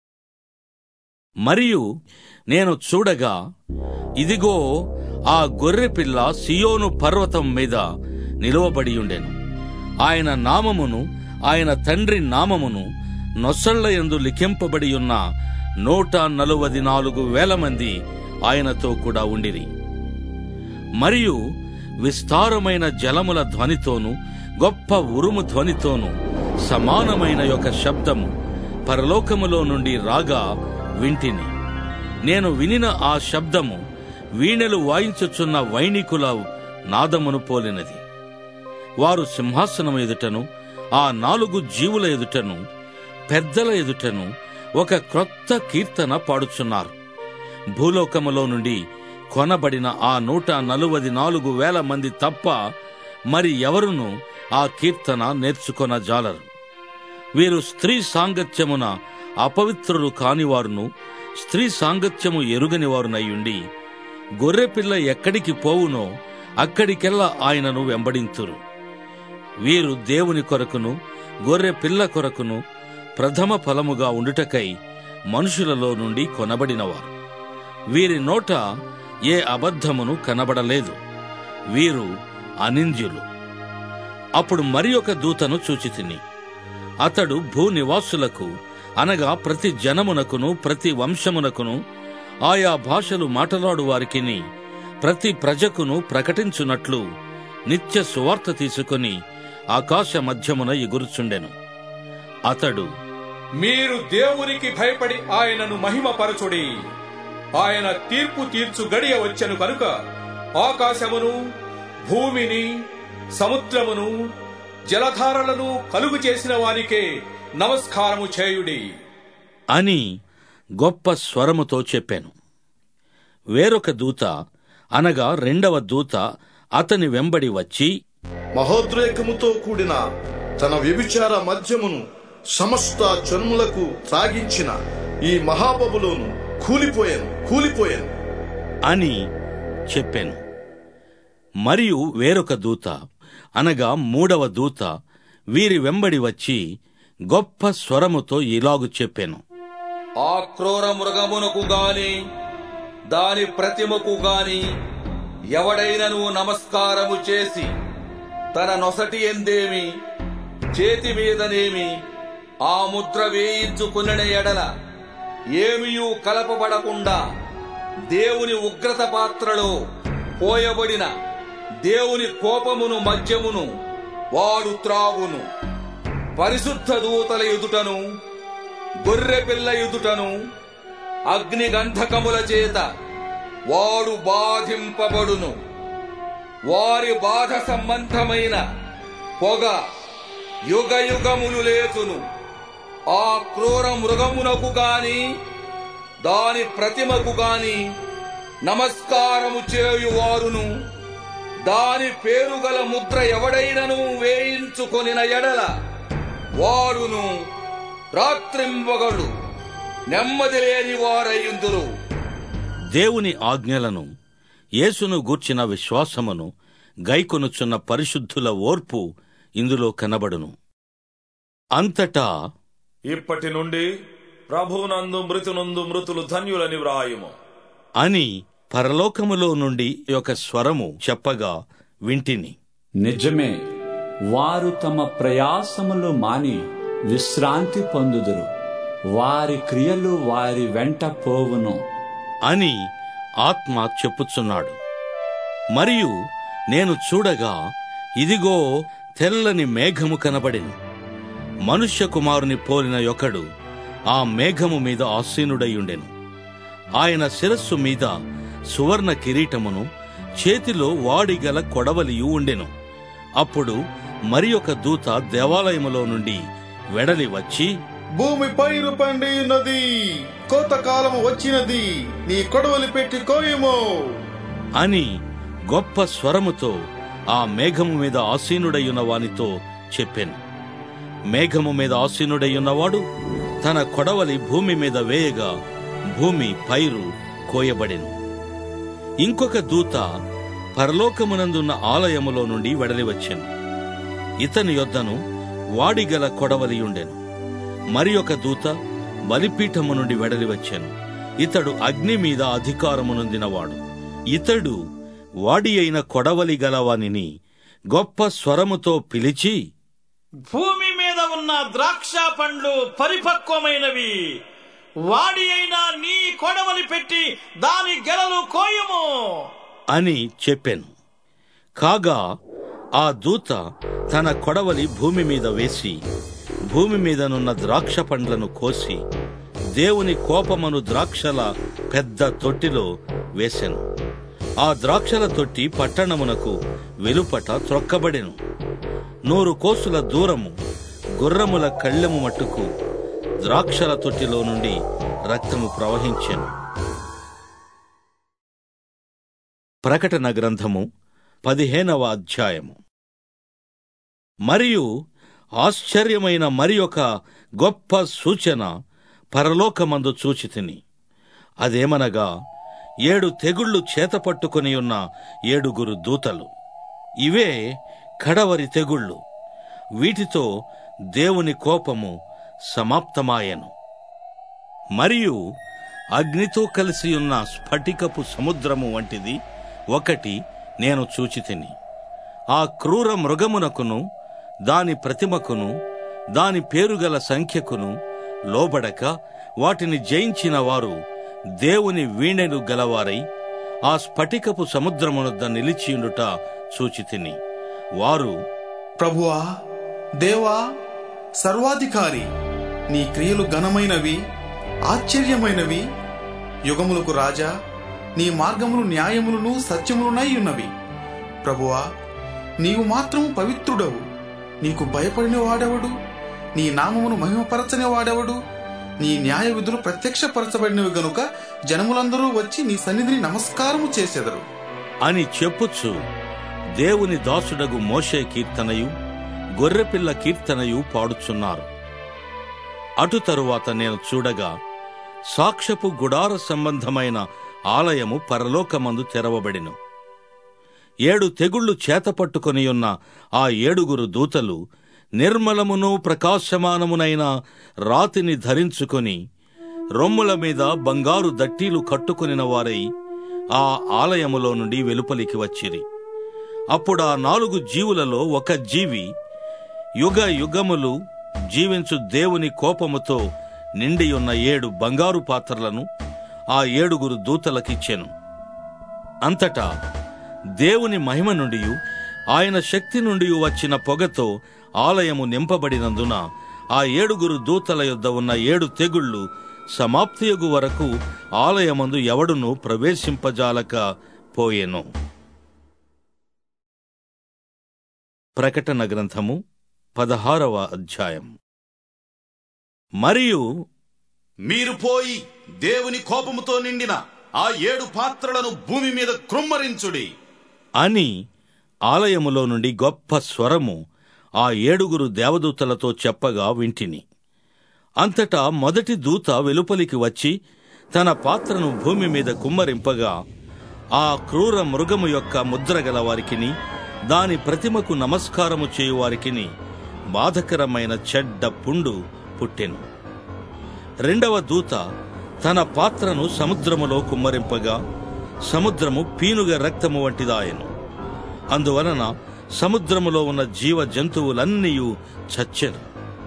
మరియు నేను చూడగా ఇదిగో ఆ గొర్రెపిల్ల సియోను పర్వతం మీద నిలువబడి ఉండెను ఆయన నామమును ఆయన తండ్రి నామమును నొసళ్ల యందు లిఖింపబడి ఉన్న నూట నలువది నాలుగు వేల మంది ఆయనతో కూడా ఉండిరి మరియు విస్తారమైన జలముల ధ్వనితోను గొప్ప ఉరుము ధ్వనితోను సమానమైన యొక్క శబ్దము పరలోకములో నుండి రాగా వింటిని నేను వినిన ఆ శబ్దము వీణెలు వాయించుచున్న వైణికుల నాదమును పోలినది వారు సింహాసనం ఎదుటను ఆ నాలుగు జీవుల ఎదుటను పెద్దల ఎదుటను ఒక క్రొత్త కీర్తన పాడుచున్నారు భూలోకములో నుండి కొనబడిన ఆ నూట నలువది నాలుగు వేల మంది తప్ప మరి ఎవరును ఆ కీర్తన నేర్చుకొన జాలరు వీరు స్త్రీ సాంగత్యమున అపవిత్రులు కానివారును స్త్రీ సాంగత్యము ఎరుగని వారునయ్యుండి గొర్రెపిల్ల ఎక్కడికి పోవునో అక్కడికెల్లా ఆయనను వెంబడింతురు వీరు దేవుని కొరకును గొర్రె పిల్ల కొరకును ప్రథమ ఫలముగా ఉండుటకై మనుషులలో నుండి కొనబడినవారు వీరి నోట ఏ అబద్ధమును కనబడలేదు వీరు అనింద్యులు అప్పుడు మరి ఒక దూతను చూచితిని అతడు భూనివాసులకు అనగా ప్రతి జనమునకును ప్రతి వంశమునకును ఆయా భాషలు మాటలాడు వారికిని ప్రతి ప్రజకును ప్రకటించున్నట్లు నిత్య సువార్త తీసుకొని ఆకాశ మధ్యమున ఎగురుచుండెను అతడు
మీరు దేవునికి భయపడి ఆయనను మహిమపరచుడి ఆయన తీర్పు తీర్చు గడియ వచ్చెను కనుక ఆకాశమును భూమిని సముద్రమును జలధారలను కలుగు చేసిన వారికే నమస్కారము చేయుడి
అని గొప్ప స్వరముతో చెప్పాను వేరొక దూత అనగా రెండవ దూత అతని వెంబడి వచ్చి
మహోద్రేకముతో కూడిన తన వ్యభిచార మద్యమును సమస్త జన్ములకు త్రాగించిన ఈ మహాబబులోను కూలిపోయాను కూలిపోయాను
అని చెప్పాను మరియు వేరొక దూత అనగా మూడవ దూత వీరి వెంబడి వచ్చి గొప్ప స్వరముతో ఇలాగు చెప్పాను
ఆ క్రూర మృగమునకు గాని దాని ప్రతిమకు గాని ఎవడైనను నమస్కారము చేసి తన నొసటి ఎందేమి చేతి మీదనేమి ఆ ముద్ర వేయించుకున్న ఎడల ఏమియూ కలపబడకుండా దేవుని ఉగ్రత పాత్రలో పోయబడిన దేవుని కోపమును మద్యమును వాడు త్రాగును పరిశుద్ధ దూతల ఎదుటను గొర్రె పిల్ల ఎదుటను అగ్నిగంధకముల చేత వాడు బాధింపబడును వారి బాధ సంబంధమైన పొగ యుగ యుగములు లేచును ఆ క్రూర మృగమునకు గాని దాని ప్రతిమకు గాని నమస్కారము చేయువారును దాని పేరుగల ముద్ర ఎవడైనను వేయించుకొనిన ఎడల వారును రాత్రింబగడు నెమ్మది లేని వారయ్యుందురు
దేవుని ఆజ్ఞలను యేసును గూర్చిన విశ్వాసమును గైకొనుచున్న పరిశుద్ధుల ఓర్పు ఇందులో కనబడును అంతటా
ఇప్పటి నుండి ప్రభువునందు మృతునందు మృతులు ధన్యులని వ్రాయుము
అని పరలోకములో నుండి ఒక స్వరము చెప్పగా వింటిని
నిజమే వారు తమ ప్రయాసములు మాని విశ్రాంతి పొందుదురు వారి క్రియలు వారి వెంట పోవును
అని ఆత్మ చెప్పుచున్నాడు మరియు నేను చూడగా ఇదిగో తెల్లని మేఘము కనబడింది మనుష్య కుమారుని పోలిన ఒకడు ఆ మేఘము మీద ఆసీనుడయ్యుండెను ఆయన శిరస్సు మీద సువర్ణ కిరీటమును చేతిలో వాడిగల కొడవలియు ఉండెను అప్పుడు మరి ఒక దూత దేవాలయములో నుండి వెడలి వచ్చి
భూమి పైరు పండి ఉన్నది కోతకాలము వచ్చినది నీ కొడవలి పెట్టి కోయము
అని గొప్ప స్వరముతో ఆ మేఘము మీద ఆసీనుడయ్యున్న వానితో చెప్పాను మేఘము మీద ఆసీనుడయ్యున్నవాడు తన కొడవలి భూమి మీద వేయగా భూమి పైరు కోయబడెను ఇంకొక దూత పరలోకమునందున్న ఆలయములో నుండి వెడలి వచ్చెను ఇతని యొద్దను వాడిగల కొడవలి ఉండెను మరి ఒక దూత బలిపీఠము నుండి వెడలి వచ్చాను ఇతడు అగ్ని మీద అధికారమునొందినవాడు ఇతడు వాడి అయిన కొడవలి గలవానిని గొప్ప స్వరముతో పిలిచి
భూమి మీద ఉన్న ద్రాక్ష పండ్లు పరిపక్వమైనవి వాడి అయినా నీ కొడవలి పెట్టి దాని గెలలు కోయము
అని చెప్పాను కాగా ఆ దూత తన కొడవలి భూమి మీద వేసి భూమి మీదనున్న ద్రాక్ష పండ్లను కోసి దేవుని కోపమను ద్రాక్షల పెద్ద తొట్టిలో వేసెను ఆ ద్రాక్షల తొట్టి పట్టణమునకు వెలుపట త్రొక్కబడెను నూరు కోసుల దూరము గుర్రముల కళ్ళెము మట్టుకు ద్రాక్షల తొట్టిలో నుండి రక్తము ప్రవహించెను ప్రకటన గ్రంథము పదిహేనవ అధ్యాయము మరియు ఆశ్చర్యమైన మరి ఒక గొప్ప సూచన పరలోకమందు చూచితిని అదేమనగా ఏడు తెగుళ్ళు చేతపట్టుకుని ఉన్న ఏడుగురు దూతలు ఇవే కడవరి తెగుళ్ళు వీటితో దేవుని కోపము సమాప్తమాయెను మరియు అగ్నితో కలిసి ఉన్న స్ఫటికపు సముద్రము వంటిది ఒకటి నేను చూచితిని ఆ క్రూర మృగమునకును దాని ప్రతిమకును దాని పేరుగల సంఖ్యకును లోబడక వాటిని జయించిన వారు దేవుని వీణెలు గలవారై ఆ స్ఫటికపు సముద్రమునొద్ద నిలిచియుండుట చూచితిని వారు
ప్రభువా దేవా సర్వాధికారి నీ క్రియలు ఘనమైనవి ఆశ్చర్యమైనవి యుగములకు రాజా నీ మార్గములు న్యాయములను సత్యములునై ఉన్నవి ప్రభువా నీవు మాత్రము పవిత్రుడవు నీకు భయపడిన వాడెవడు నీ నామమును మహిమపరచని వాడెవడు నీ న్యాయ విధులు ప్రత్యక్షపరచబడినవి గనుక జనములందరూ వచ్చి నీ సన్నిధిని నమస్కారము చేసెదరు
అని చెప్పుచు దేవుని దాసుడగు మోషే కీర్తనయు గొర్రెపిల్ల కీర్తనయు పాడుచున్నారు అటు తరువాత నేను చూడగా సాక్ష్యపు గుడార సంబంధమైన ఆలయము పరలోకమందు తెరవబడిను ఏడు తెగుళ్లు చేతపట్టుకొని ఉన్న ఆ ఏడుగురు దూతలు నిర్మలమును ప్రకాశమానమునైన రాతిని ధరించుకొని రొమ్ముల మీద బంగారు దట్టీలు కట్టుకొనిన వారై ఆ ఆలయములో నుండి వెలుపలికి వచ్చిరి అప్పుడు ఆ నాలుగు జీవులలో ఒక జీవి యుగ యుగములు జీవించు దేవుని కోపముతో నిండియున్న ఏడు బంగారు పాత్రలను ఆ ఏడుగురు దూతలకిచ్చెను అంతటా దేవుని మహిమ నుండి ఆయన శక్తి నుండి వచ్చిన పొగతో ఆలయము నింపబడినందున ఆ ఏడుగురు దూతల యొద్ద ఉన్న ఏడు తెగుళ్ళు సమాప్తియగు వరకు ఆలయమందు ఎవడును ప్రవేశింపజాలక పోయెను ప్రకటన గ్రంథము పదహారవ అధ్యాయం మరియు
మీరు పోయి దేవుని కోపముతో నిండిన ఆ ఏడు పాత్రలను భూమి మీద కృమ్మరించుడి
అని ఆలయములో నుండి గొప్ప స్వరము ఆ ఏడుగురు దేవదూతలతో చెప్పగా వింటిని అంతటా మొదటి దూత వెలుపలికి వచ్చి తన పాత్రను భూమి మీద కుమ్మరింపగా ఆ క్రూర మృగము యొక్క ముద్రగల వారికిని దాని ప్రతిమకు నమస్కారము చేయువారికిని బాధకరమైన చెడ్డ పుండు పుట్టెను రెండవ దూత తన పాత్రను సముద్రములో కుమ్మరింపగా సముద్రము పీనుగ రక్తము వంటిదాయను అందువలన సముద్రములో ఉన్న జీవ జంతువులన్నీ చచ్చెను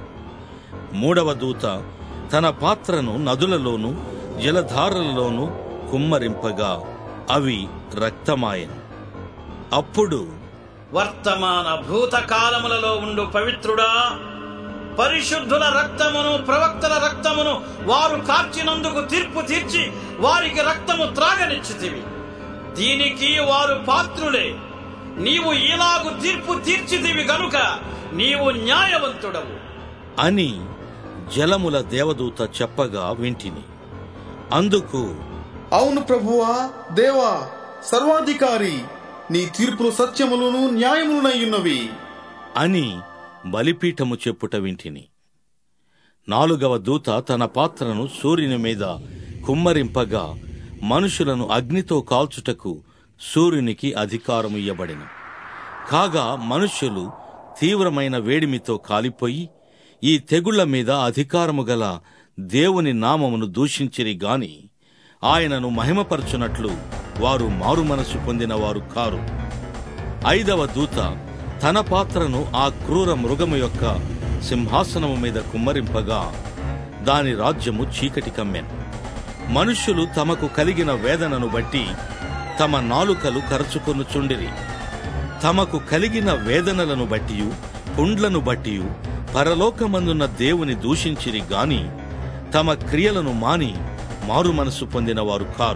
మూడవ దూత తన పాత్రను నదులలోను జలధారలలోను కుమ్మరింపగా అవి రక్తమాయను అప్పుడు
వర్తమాన భూతకాలములలో ఉండు పవిత్రుడా పరిశుద్ధుల రక్తమును ప్రవక్తల రక్తమును వారు కార్చినందుకు తీర్పు తీర్చి వారికి రక్తము త్రాగనిచ్చితివి దీనికి వారు పాత్రులే నీవు ఇలాగు తీర్పు తీర్చితివి గనుక నీవు న్యాయవంతుడవు
అని జలముల దేవదూత చెప్పగా వింటిని అందుకు
అవును ప్రభువా దేవా సర్వాధికారి నీ తీర్పులు సత్యములను న్యాయములునయ్యున్నవి
అని బలిపీఠము చెప్పుట వింటిని నాలుగవ దూత తన పాత్రను సూర్యుని మీద కుమ్మరింపగా మనుషులను అగ్నితో కాల్చుటకు సూర్యునికి అధికారం ఇయ్యబడిన కాగా మనుష్యులు తీవ్రమైన వేడిమితో కాలిపోయి ఈ తెగుళ్ల మీద అధికారము గల దేవుని నామమును దూషించిరి గాని ఆయనను మహిమపరచునట్లు వారు మారుమనసు పొందిన వారు కారు ఐదవ దూత తన పాత్రను ఆ క్రూర మృగము యొక్క సింహాసనము మీద కుమ్మరింపగా దాని రాజ్యము చీకటి కమ్మెను మనుష్యులు తమకు కలిగిన వేదనను బట్టి తమ నాలుకలు కరచుకొనుచుండిరి తమకు కలిగిన వేదనలను బట్టియు పుండ్లను బట్టియు పరలోకమందున్న దేవుని దూషించిరి గాని తమ క్రియలను మాని మారు మనసు పొందిన వారు కారు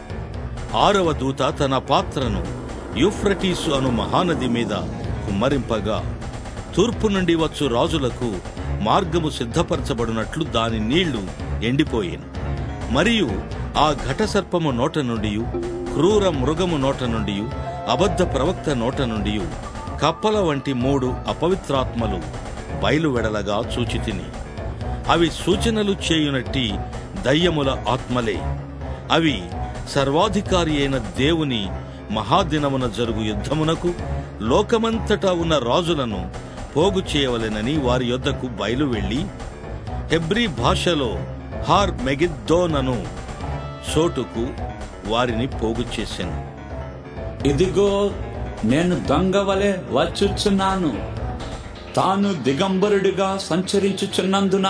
ఆరవ దూత తన పాత్రను యూఫ్రటీసు అను మహానది మీద కుమ్మరింపగా తూర్పు నుండి వచ్చు రాజులకు మార్గము సిద్ధపరచబడినట్లు దాని నీళ్లు ఎండిపోయేను మరియు ఆ ఘటసర్పము నోట నుండి క్రూర మృగము నోట నుండి అబద్ధ ప్రవక్త నోట నుండి కప్పల వంటి మూడు అపవిత్రాత్మలు బయలువెడలగా చూచితిని అవి సూచనలు చేయునట్టి దయ్యముల ఆత్మలే అవి సర్వాధికారి అయిన దేవుని మహాదినమున జరుగు యుద్ధమునకు లోకమంతటా ఉన్న రాజులను పోగు చేయవలెనని వారి యొద్దకు బయలు వెళ్లి హెబ్రీ భాషలో హార్ మెగిద్దోనను చోటుకు వారిని పోగు చేశాను
ఇదిగో నేను దొంగ వలె వచ్చుచున్నాను తాను దిగంబరుడిగా సంచరించుచున్నందున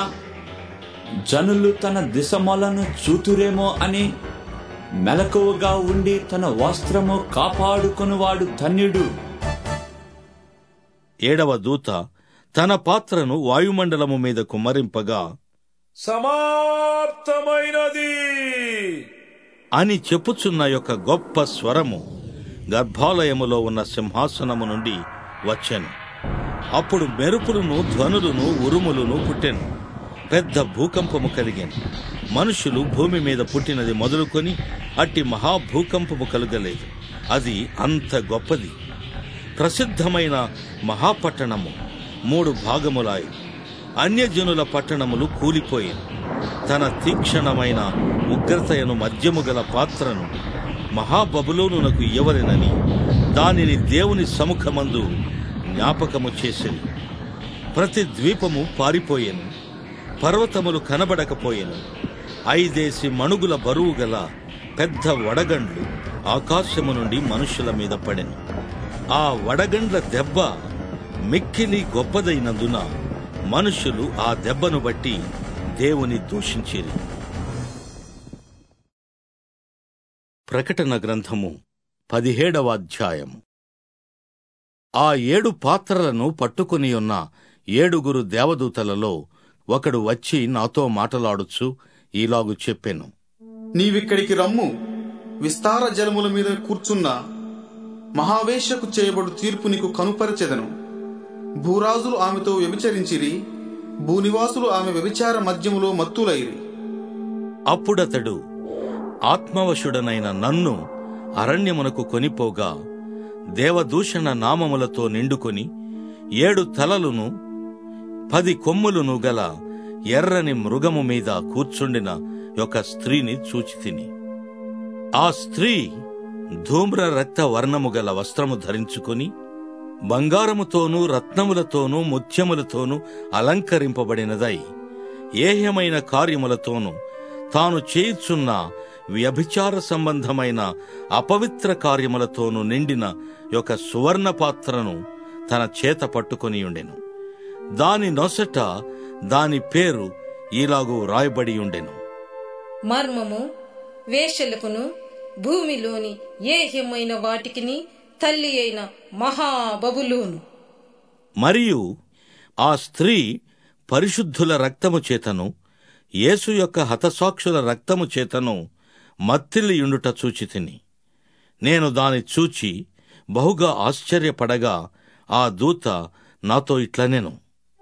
జనులు తన దిశమలను చూతురేమో అని మెలకువగా ఉండి తన వస్త్రము కాపాడుకునివాడు ధన్యుడు
ఏడవ దూత తన పాత్రను వాయుమండలము మీద కుమ్మరింపగా
సమాప్తమైనది
అని చెప్పుచున్న యొక్క గొప్ప స్వరము గర్భాలయములో ఉన్న సింహాసనము నుండి వచ్చెను అప్పుడు మెరుపులను ధ్వనులను ఉరుములను పుట్టెను పెద్ద భూకంపము కలిగాను మనుషులు భూమి మీద పుట్టినది మొదలుకొని అట్టి మహాభూకంపము కలుగలేదు అది అంత గొప్పది ప్రసిద్ధమైన మహాపట్టణము మూడు భాగములాయి అన్యజనుల పట్టణములు కూలిపోయాను తన తీక్షణమైన ఉగ్రతయను మద్యము గల పాత్రను మహాబబులోనునకు ఇవ్వలెనని దానిని దేవుని సముఖమందు జ్ఞాపకము చేసింది ప్రతి ద్వీపము పారిపోయెను పర్వతములు కనబడకపోయెను ఐదేసి మణుగుల బరువు గల పెద్ద వడగండ్లు ఆకాశము నుండి మనుషుల మీద పడెను ఆ వడగండ్ల దెబ్బ మిక్కిలి గొప్పదైనందున మనుషులు ఆ దెబ్బను బట్టి దేవుని దూషించిరి ప్రకటన గ్రంథము పదిహేడవ అధ్యాయము ఆ ఏడు పాత్రలను పట్టుకుని ఉన్న ఏడుగురు దేవదూతలలో ఒకడు వచ్చి నాతో మాటలాడుచు ఈలాగు చెప్పెను
నీవిక్కడికి రమ్ము విస్తార జలముల మీద కూర్చున్న మహావేశ్యకు చేయబడు తీర్పు నీకు కనుపరచెదను భూరాజులు ఆమెతో వ్యభిచరించిరి భూనివాసులు ఆమె వ్యభిచార మద్యములో మత్తులైరి
అప్పుడతడు ఆత్మవశుడనైన నన్ను అరణ్యమునకు కొనిపోగా దేవదూషణ నామములతో నిండుకొని ఏడు తలలును పది కొమ్ములును గల ఎర్రని మృగము మీద కూర్చుండిన ఒక స్త్రీని చూచితిని ఆ స్త్రీ ధూమ్ర రక్త వర్ణము గల వస్త్రము ధరించుకొని బంగారముతోనూ రత్నములతోనూ ముత్యములతోనూ అలంకరింపబడినదై ఏహ్యమైన కార్యములతోనూ తాను చేయుచున్న వ్యభిచార సంబంధమైన అపవిత్ర కార్యములతోనూ నిండిన ఒక సువర్ణ పాత్రను తన చేత పట్టుకొని ఉండెను దాని నొసట దాని పేరు ఈలాగు రాయబడి ఉండెను
మర్మము వేషలకును భూమిలోని ఏహ్యమైన వాటికిని తల్లి అయిన మహాబబులోను
మరియు ఆ స్త్రీ పరిశుద్ధుల రక్తము చేతను యేసు యొక్క హతసాక్షుల రక్తము చేతను మత్తిల్లియుండుట చూచితిని నేను దాని చూచి బహుగా ఆశ్చర్యపడగా ఆ దూత నాతో ఇట్లనెను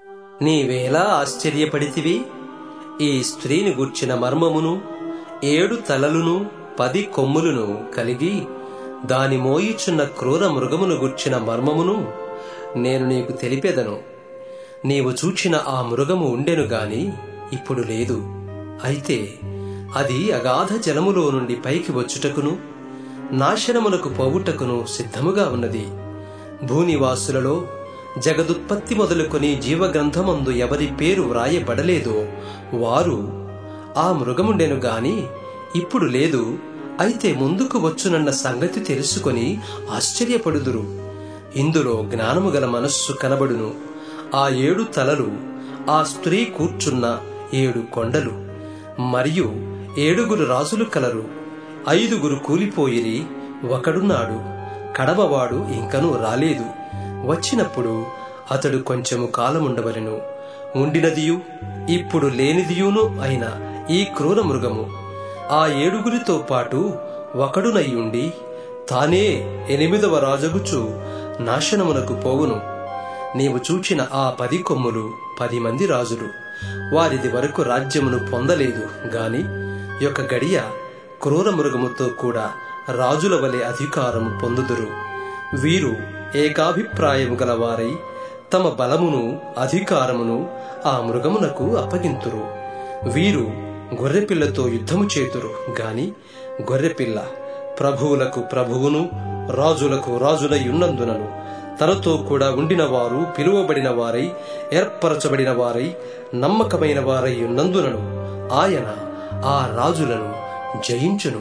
నీవేలా ఆశ్చర్యపడితివి ఈ స్త్రీని గూర్చిన మర్మమును ఏడు తలలును పది కొమ్ములను కలిగి దాని మోయిచున్న క్రూర మృగమును గూర్చిన మర్మమును నేను నీకు తెలిపెదను నీవు చూచిన ఆ మృగము ఉండెను గాని ఇప్పుడు లేదు అయితే అది అగాధ జలములో నుండి పైకి వచ్చుటకును నాశనమునకు పోవుటకును సిద్ధముగా ఉన్నది భూనివాసులలో జగదుత్పత్తి మొదలుకొని జీవగ్రంథమందు ఎవరి పేరు వ్రాయబడలేదో వారు ఆ మృగముండెను గాని ఇప్పుడు లేదు అయితే ముందుకు వచ్చునన్న సంగతి తెలుసుకొని ఆశ్చర్యపడుదురు ఇందులో జ్ఞానము గల మనస్సు కనబడును ఆ ఏడు తలలు ఆ స్త్రీ కూర్చున్న ఏడు కొండలు మరియు ఏడుగురు రాజులు కలరు ఐదుగురు కూలిపోయిరి ఒకడున్నాడు కడమవాడు ఇంకనూ రాలేదు వచ్చినప్పుడు అతడు కొంచెము కాలముండవలెను ఉండినదియు ఇప్పుడు లేనిదియును అయిన ఈ క్రూర మృగము ఆ ఏడుగురితో పాటు ఒకడునయ్యుండి తానే ఎనిమిదవ రాజగుచు నాశనమునకు పోవును నీవు చూచిన ఆ పది కొమ్ములు పది మంది రాజులు వారిది వరకు రాజ్యమును పొందలేదు గాని యొక్క గడియ క్రూర మృగముతో కూడా రాజుల వలె అధికారము పొందుదురు వీరు ఏకాభిప్రాయము గలవారై తమ బలమును అధికారమును ఆ మృగమునకు అప్పగింతురు వీరు గొర్రెపిల్లతో యుద్ధము చేతురు గాని గొర్రెపిల్ల ప్రభువులకు ప్రభువును రాజులకు రాజులై ఉన్నందునను తనతో కూడా ఉండిన వారు పిలువబడిన వారై ఏర్పరచబడిన వారై నమ్మకమైన వారై ఉన్నందునను ఆయన ఆ రాజులను జయించును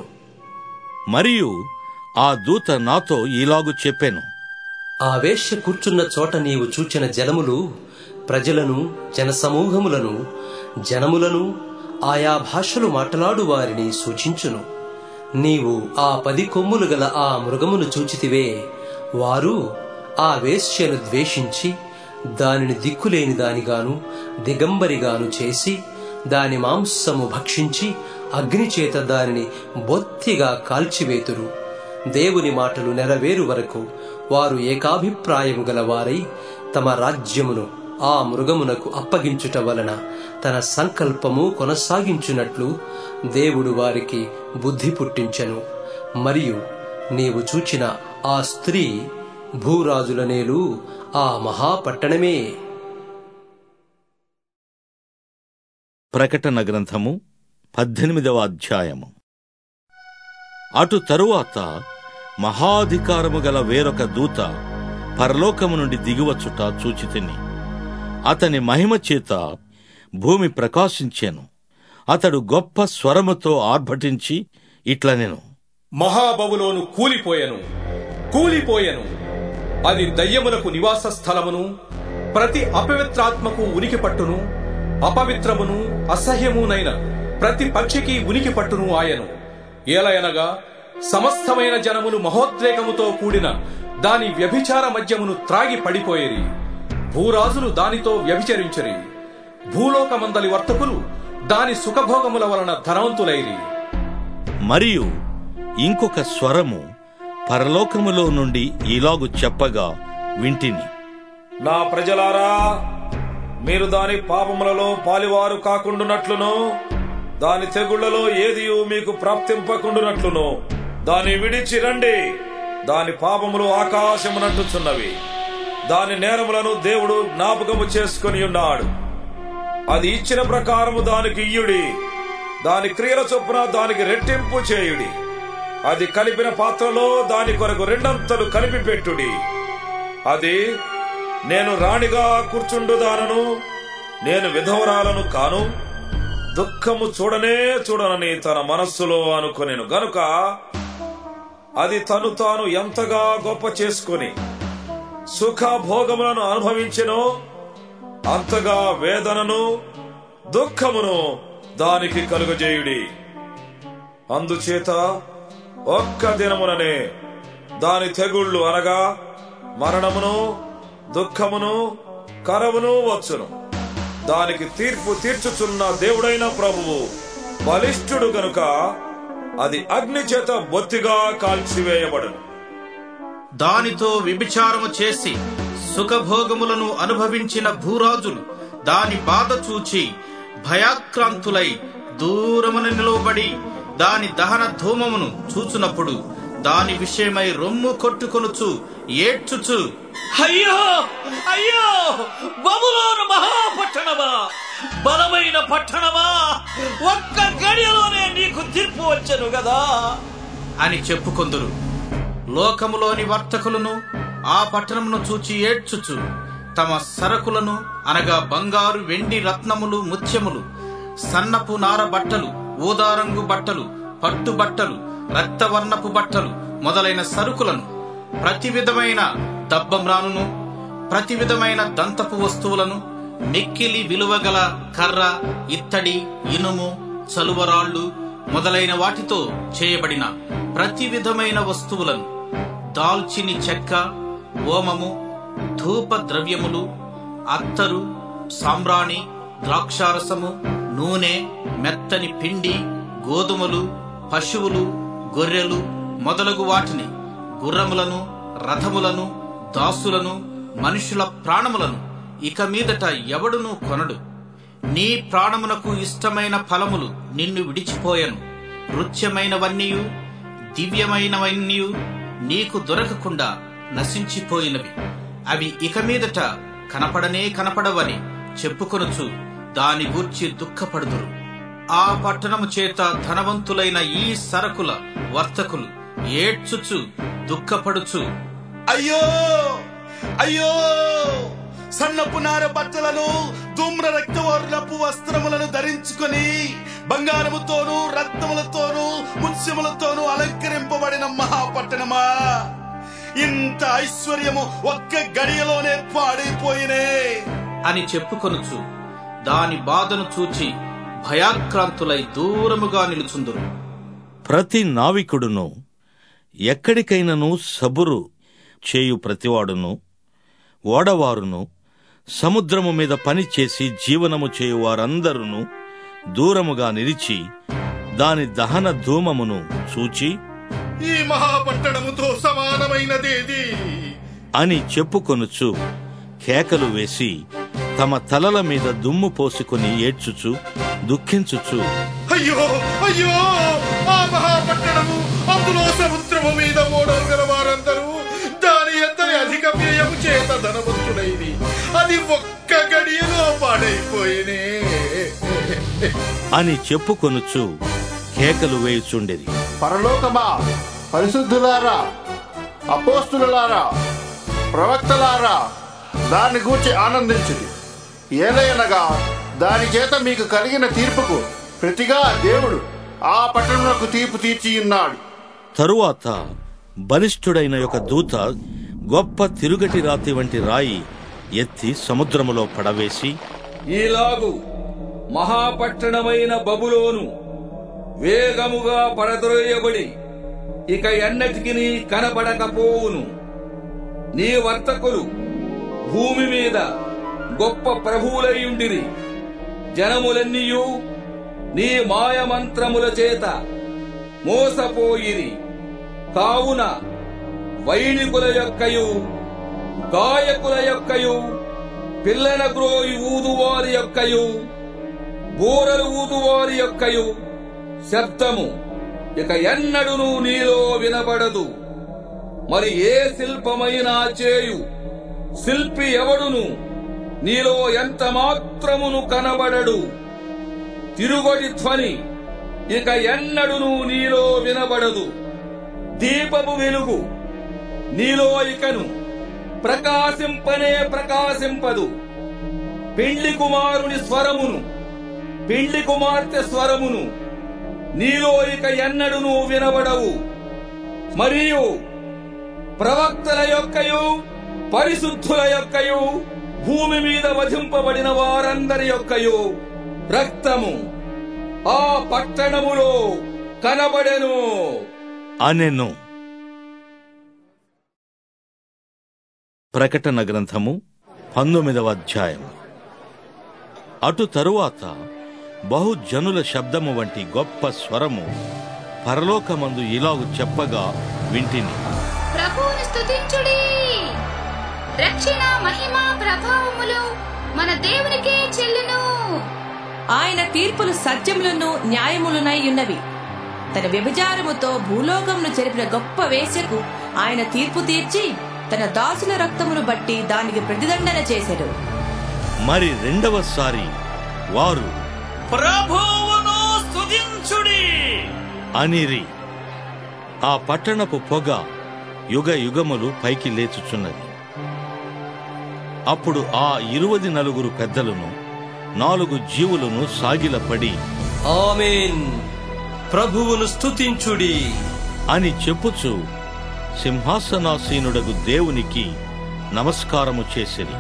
మరియు ఆ దూత నాతో ఈలాగు చెప్పాను
ఆ వేశ్య కూర్చున్న చోట నీవు చూచిన జలములు ప్రజలను జనసమూహములను జనములను ఆయా భాషలు మాట్లాడు వారిని సూచించును నీవు ఆ పది కొమ్ములు గల ఆ మృగమును చూచితివే వారు ఆ వేశ్యను ద్వేషించి దానిని దిక్కులేని దానిగాను దిగంబరిగాను చేసి దాని మాంసము భక్షించి అగ్నిచేత దానిని బొత్తిగా కాల్చివేతురు దేవుని మాటలు నెరవేరు వరకు వారు ఏకాభిప్రాయము గల వారై తమ రాజ్యమును ఆ మృగమునకు అప్పగించుట వలన తన సంకల్పము కొనసాగించున్నట్లు దేవుడు వారికి బుద్ధి పుట్టించెను మరియు నీవు చూచిన ఆ స్త్రీ భూరాజుల నేలు ఆ మహాపట్టణమే
ప్రకటన గ్రంథము పద్దెనిమిదవ అధ్యాయము అటు తరువాత మహాధికారము గల వేరొక దూత పరలోకము నుండి దిగువచ్చుట చూచితిని అతని మహిమ చేత భూమి ప్రకాశించెను అతడు గొప్ప స్వరముతో ఆర్భటించి ఇట్లనెను
మహాబబులోను కూలిపోయెను కూలిపోయెను అది దయ్యములకు నివాస స్థలమును ప్రతి అపవిత్రాత్మకు ఉనికి పట్టును అపవిత్రమును అసహ్యమునైన ప్రతి పక్షికి ఉనికి పట్టును ఆయను ఏలయనగా సమస్తమైన జనములు మహోద్రేకముతో కూడిన దాని వ్యభిచార మద్యమును త్రాగి పడిపోయేరి భూరాజులు దానితో వ్యభిచరించరి భూలోకమందలి వర్తకులు దాని సుఖభోగముల వలన ధనవంతులైరి
మరియు ఇంకొక స్వరము పరలోకములో నుండి ఇలాగు చెప్పగా వింటిని
నా ప్రజలారా మీరు దాని పాపములలో పాలివారు కాకుండునట్లును దాని తెగుళ్లలో ఏదియు మీకు ప్రాప్తింపకుండునట్లును దాని విడిచి రండి దాని పాపములు ఆకాశమునంటుచున్నవి దాని నేరములను దేవుడు జ్ఞాపకము చేసుకుని ఉన్నాడు అది ఇచ్చిన ప్రకారము దానికి ఇయ్యుడి దాని క్రియల చొప్పున దానికి రెట్టింపు చేయుడి అది కలిపిన పాత్రలో దాని కొరకు రెండంతలు కలిపి పెట్టుడి అది నేను రాణిగా కూర్చుండుదానను నేను విధవరాలను కాను దుఃఖము చూడనే చూడనని తన మనస్సులో అనుకొనెను గనుక అది తను తాను ఎంతగా గొప్ప చేసుకుని సుఖ భోగములను అనుభవించెనో అంతగా వేదనను దుఃఖమును దానికి కలుగజేయుడి అందుచేత ఒక్క దినముననే దాని తెగుళ్ళు అనగా మరణమును దుఃఖమును కరవును వచ్చును దానికి తీర్పు తీర్చుచున్న దేవుడైన ప్రభువు బలిష్ఠుడు గనుక అది అగ్ని చేత బొత్తిగా కాల్చివేయబడును
దానితో విభిచారము చేసి సుఖభోగములను అనుభవించిన భూరాజులు దాని బాధ చూచి భయాక్రాంతులై దూరమున నిలువబడి దాని దహన ధూమమును చూచునప్పుడు దాని విషయమై రొమ్ము కొట్టుకొనుచు ఏడ్చుచు
అయ్యో అయ్యో బబులోను మహాపట్టణమా బలమైన పట్టణమా ఒక్క గడియలోనే నీకు తీర్పు వచ్చను కదా
అని చెప్పుకొందురు లోకములోని వర్తకులను ఆ పట్టణమును చూచి ఏడ్చుచు తమ సరకులను అనగా బంగారు వెండి రత్నములు ముత్యములు సన్నపు నార బట్టలు ఊదారంగు బట్టలు పట్టు బట్టలు రక్తవర్ణపు బట్టలు మొదలైన సరుకులను ప్రతి విధమైన దబ్బమ్రానును ప్రతి విధమైన దంతపు వస్తువులను మిక్కిలి విలువగల కర్ర ఇత్తడి ఇనుము చలువరాళ్లు మొదలైన వాటితో చేయబడిన ప్రతి విధమైన వస్తువులను దాల్చిని చెక్క ఓమము ధూప ద్రవ్యములు అత్తరు సాంబ్రాణి ద్రాక్షారసము నూనె మెత్తని పిండి గోధుమలు పశువులు గొర్రెలు మొదలగు వాటిని గుర్రములను రథములను దాసులను మనుషుల ప్రాణములను ఇక మీదట ఎవడునూ కొనడు నీ ప్రాణమునకు ఇష్టమైన ఫలములు నిన్ను విడిచిపోయను రుచ్యమైనవన్నీయు దివ్యమైనవన్నీయు నీకు దొరకకుండా నశించిపోయినవి అవి ఇక మీదట కనపడనే కనపడవని చెప్పుకొనుచు దాని గూర్చి దుఃఖపడుదురు ఆ పట్టణము చేత ధనవంతులైన ఈ సరకుల వర్తకులు ఏడ్చుచు దుఃఖపడుచు
అయ్యో అయ్యో సన్నపు నార బట్టలను ధూమ్ర రక్తవర్ణపు వస్త్రములను ధరించుకొని బంగారముతోనూ రత్నములతోనూ ముత్యములతోనూ అలంకరింపబడిన మహాపట్టణమా ఇంత ఐశ్వర్యము ఒక్క గడియలోనే పాడైపోయినే
అని చెప్పుకొనుచు దాని బాధను చూచి భయాక్రాంతులై దూరముగా నిలుచుందురు
ప్రతి నావికుడును ఎక్కడికైనను సబురు చేయు ప్రతివాడును ఓడవారును సముద్రము మీద పని చేసి జీవనము చేయు వారందరూ దూరముగా నిలిచి దాని దహన ధూమమును చూచి
ఈ మహాపట్టణముతో సమానమైనదేది
అని చెప్పుకొనుచు కేకలు వేసి తమ తలల మీద దుమ్ము పోసుకుని ఏడ్చుచు దుఃఖించుచు
అయ్యో అయ్యో ఆ మహాపట్టణము అందులో సముద్రము మీద ఓడలు గల వారందరూ దాని ఎంతని అధిక వ్యయము చేత ధనవంతుడైది అది ఒక్క గడియలో పాడైపోయినే
అని చెప్పుకొనుచు కేకలు వేయుచుండెది
పరలోకమా పరిశుద్ధులారా అపోస్తులారా ప్రవక్తలారా దాన్ని గూర్చి ఆనందించుడి ఏలయనగా దాని చేత మీకు కలిగిన తీర్పుకు ప్రతిగా దేవుడు ఆ పట్టణములకు తీర్పు తీర్చి ఉన్నాడు
తరువాత బలిష్ఠుడైన ఒక దూత గొప్ప తిరుగటి రాతి వంటి రాయి ఎత్తి సముద్రములో పడవేసి
ఈలాగు మహాపట్టణమైన బబులోను వేగముగా పడద్రోయబడి ఇక ఎన్నటికి కనపడకపోవును నీ వర్తకులు భూమి మీద గొప్ప ప్రభువులయ్యుండిరి జనములన్నీయు నీ మాయమంత్రముల చేత మోసపోయిరి కావున వైణికుల యొక్కయు గాయకుల యొక్కయు పిల్లల గ్రోయి ఊదువారి యొక్కయు బూరలు ఊదువారి యొక్కయు శబ్దము ఇక ఎన్నడును నీలో వినబడదు మరి ఏ శిల్పమైనా చేయు శిల్పి ఎవడును నీలో ఎంత మాత్రమును కనబడడు తిరుగొడి ధ్వని ఇక ఎన్నడును నీలో వినబడదు దీపము వెలుగు నీలో ఇకను ప్రకాశింపనే ప్రకాశింపదు పెండ్లి కుమారుని స్వరమును పెండ్లి కుమార్తె స్వరమును నీలో ఇక ఎన్నడును వినబడవు మరియు ప్రవక్తల యొక్కయు పరిశుద్ధుల యొక్కయు భూమి మీద వధింపబడిన వారందరి యొక్కయు రక్తము ఆ పట్టణములో కనబడెను
అనెను ప్రకటన గ్రంథము పంతొమ్మిదవ అధ్యాయం అటు తరువాత బహుజనుల శబ్దము వంటి గొప్ప స్వరము పరలోకమందు ఇలాగు చెప్పగా వింటిని
ప్రభువును స్తుతించుడి రక్షణ మహిమ ప్రభావములు మన దేవునికే చెల్లును
ఆయన తీర్పులు సత్యములను న్యాయములునై ఉన్నవి తన వ్యభిచారముతో భూలోకమును చెరిపిన గొప్ప వేశ్యకు ఆయన తీర్పు తీర్చి తన దాసుల రక్తమును బట్టి దానికి ప్రతిదండన చేశాడు
మరి రెండవసారి వారు
ప్రభువును స్తుతించుడి
అనిరి ఆ పట్టణపు పొగ యుగ యుగములు పైకి లేచుచున్నది అప్పుడు ఆ ఇరువది నలుగురు పెద్దలను నాలుగు జీవులను సాగిలపడి
ఆమేన్ ప్రభువును స్తుతించుడి
అని చెప్పుచు సింహాసనాసీనుడగు దేవునికి నమస్కారము చేసిరి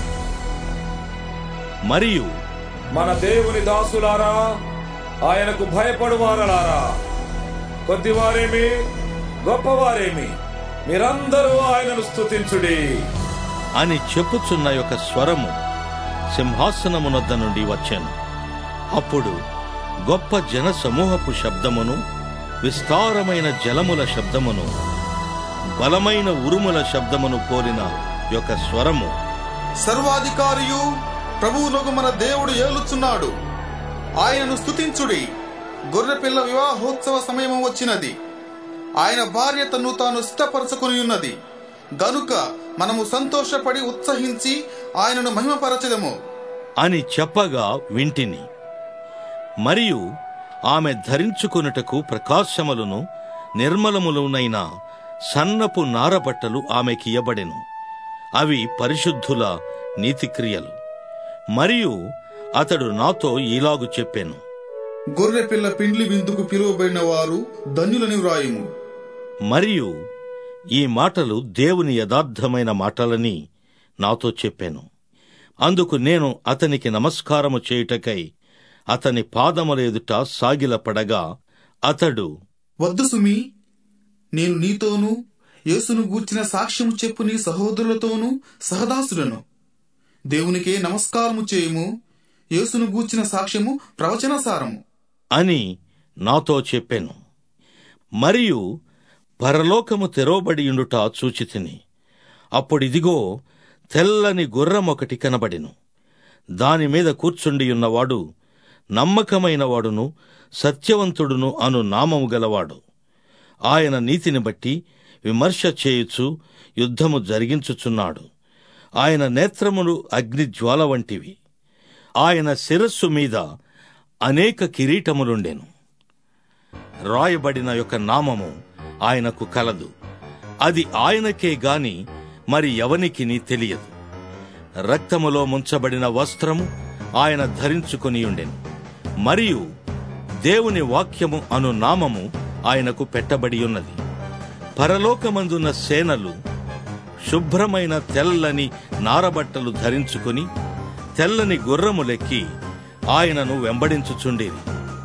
మరియు
మన దేవుని దాసులారా ఆయనకు భయపడు వారలారా కొద్దివారేమి గొప్పవారేమి మీరందరూ ఆయనను స్తుతించుడి
అని చెప్పుచున్న యొక్క స్వరము సింహాసనమునొద్ద నుండి వచ్చాను అప్పుడు గొప్ప జన సమూహపు శబ్దమును విస్తారమైన జలముల శబ్దమును బలమైన ఉరుముల శబ్దమును పోలిన యొక్క స్వరము
సర్వాధికారియు ప్రభువులకు మన దేవుడు ఏలుచున్నాడు ఆయనను స్తుతించుడి గొర్రెపిల్ల వివాహోత్సవ సమయం వచ్చినది ఆయన భార్య తను తాను సిద్ధపరచుకుని ఉన్నది గనుక మనము సంతోషపడి ఉత్సహించి ఆయనను మహిమపరచదము
అని చెప్పగా వింటిని మరియు ఆమె ధరించుకొనుటకు ప్రకాశములను నిర్మలములునైన సన్నపు నారబట్టలు ఆమెకియబడెను అవి పరిశుద్ధుల నీతిక్రియలు మరియు అతడు నాతో ఇలాగు చెప్పాను
గొర్రెపిల్ల పిండ్లి విందుకు పిలువబడిన వారు ధన్యులని వ్రాయుము
మరియు ఈ మాటలు దేవుని యథార్థమైన మాటలని నాతో చెప్పాను అందుకు నేను అతనికి నమస్కారము చేయుటకై అతని పాదముల ఎదుట సాగిలపడగా అతడు
వద్దు సుమి నేను నీతోనూ యేసును గూర్చిన సాక్ష్యము చెప్పు నీ సహోదరులతోనూ సహదాసులను దేవునికే నమస్కారము చేయుము యేసును గూర్చిన సాక్ష్యము ప్రవచనసారము
అని నాతో చెప్పాను మరియు పరలోకము తెరవబడియుండుట చూచితిని అప్పుడిదిగో తెల్లని గుర్రం ఒకటి కనబడెను దాని మీద కూర్చుండి ఉన్నవాడు నమ్మకమైన వాడును సత్యవంతుడును అను నామము గలవాడు ఆయన నీతిని బట్టి విమర్శ చేయుచు యుద్ధము జరిగించుచున్నాడు ఆయన నేత్రములు అగ్నిజ్వాల వంటివి ఆయన శిరస్సు మీద అనేక కిరీటములుండెను రాయబడిన యొక్క నామము ఆయనకు కలదు అది ఆయనకే గాని మరి ఎవనికిని తెలియదు రక్తములో ముంచబడిన వస్త్రము ఆయన ధరించుకొని ఉండెను మరియు దేవుని వాక్యము అను నామము ఆయనకు పెట్టబడి ఉన్నది పరలోకమందున్న సేనలు శుభ్రమైన తెల్లని నారబట్టలు ధరించుకుని తెల్లని గుర్రములెక్కి ఆయనను వెంబడించుచుండేది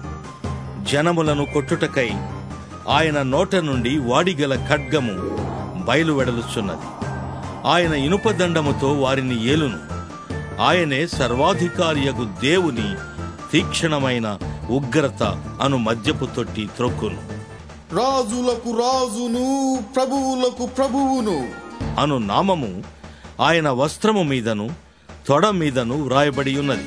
జనములను కొట్టుటకై ఆయన నోట నుండి వాడిగల ఖడ్గము బయలువెడలుచున్నది ఆయన ఇనుపదండముతో వారిని ఏలును ఆయనే సర్వాధికారియగు దేవుని తీక్షణమైన ఉగ్రత అను మద్యపు తొట్టి త్రొక్కును
రాజులకు రాజును ప్రభువులకు ప్రభువును
అను నామము ఆయన వస్త్రము మీదను తొడ మీదను వ్రాయబడి ఉన్నది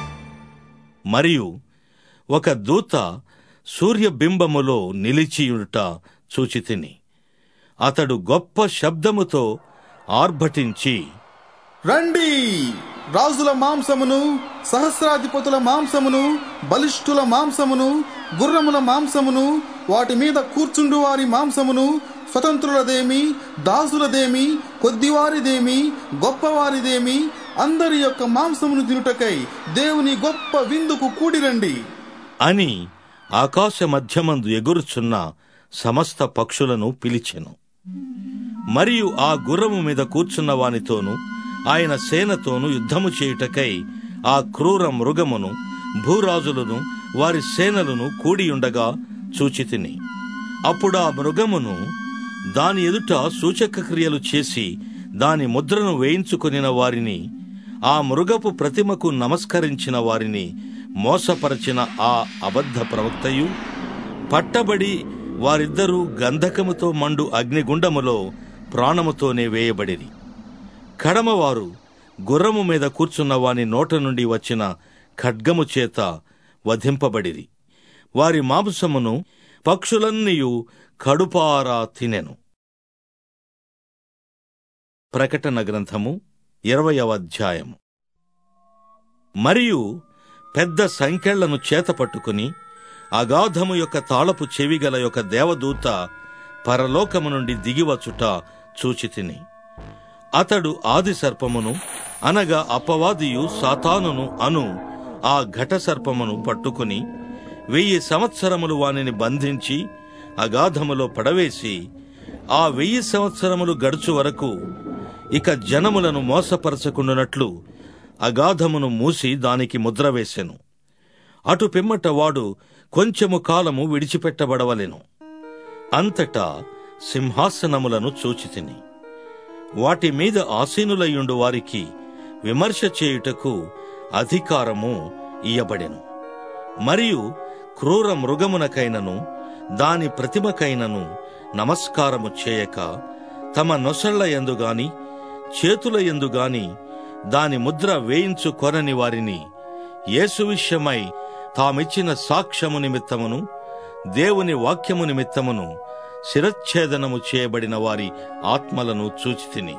మరియు ఒక దూత సూర్యబింబములో నిలిచియుట చూచితిని అతడు గొప్ప శబ్దముతో ఆర్భటించి
రండి రాజుల మాంసమును సహస్రాధిపతుల మాంసమును బలిష్ఠుల మాంసమును గుర్రముల మాంసమును వాటి మీద కూర్చుండు వారి మాంసమును స్వతంత్రులదేమి దాసులదేమి కొద్దివారిదేమి గొప్పవారిదేమి అందరి యొక్క మాంసమును తినుటకై దేవుని గొప్ప విందుకు కూడిరండి
అని ఆకాశ మధ్యమందు ఎగురుచున్న సమస్త పక్షులను పిలిచెను మరియు ఆ గుర్రము మీద కూర్చున్న వానితోనూ ఆయన సేనతోనూ యుద్ధము చేయుటకై ఆ క్రూర మృగమును భూరాజులను వారి సేనలను కూడియుండగా చూచితిని అప్పుడు ఆ మృగమును దాని ఎదుట సూచక క్రియలు చేసి దాని ముద్రను వేయించుకొనిన వారిని ఆ మృగపు ప్రతిమకు నమస్కరించిన వారిని మోసపరచిన ఆ అబద్ధ ప్రవక్తయు పట్టబడి వారిద్దరూ గంధకముతో మండు అగ్నిగుండములో ప్రాణముతోనే వేయబడిరి కడమవారు గుర్రము మీద కూర్చున్న వాని నోట నుండి వచ్చిన ఖడ్గము చేత వధింపబడిరి వారి మాంసమును పక్షులన్నీయు కడుపారా తినెను ప్రకటన గ్రంథము ఇరవయవ అధ్యాయము మరియు పెద్ద సంకెళ్లను చేత పట్టుకుని అగాధము యొక్క తాళపు చెవిగల యొక్క దేవదూత పరలోకము నుండి దిగివచుట చూచితిని అతడు ఆది సర్పమును అనగా అపవాదియు సాతానును అను ఆ ఘట సర్పమును పట్టుకుని వెయ్యి సంవత్సరములు వానిని బంధించి అగాధములో పడవేసి ఆ వెయ్యి సంవత్సరములు గడుచు వరకు ఇక జనములను మోసపరచకుండునట్లు అగాధమును మూసి దానికి ముద్ర వేసెను అటు పిమ్మట వాడు కొంచెము కాలము విడిచిపెట్టబడవలెను అంతటా సింహాసనములను చూచితిని వాటి మీద ఆసీనులయ్యుండు వారికి విమర్శ చేయుటకు అధికారము ఇయ్యబడెను మరియు క్రూర మృగమునకైనను దాని ప్రతిమకైనను నమస్కారము చేయక తమ నొసళ్ల ఎందుగాని చేతుల ఎందుగాని దాని ముద్ర వేయించు కొనని వారిని యేసు విషయమై తామిచ్చిన సాక్ష్యము నిమిత్తమును దేవుని వాక్యము నిమిత్తమును శిరచ్ఛేదనము చేయబడిన వారి ఆత్మలను చూచితిని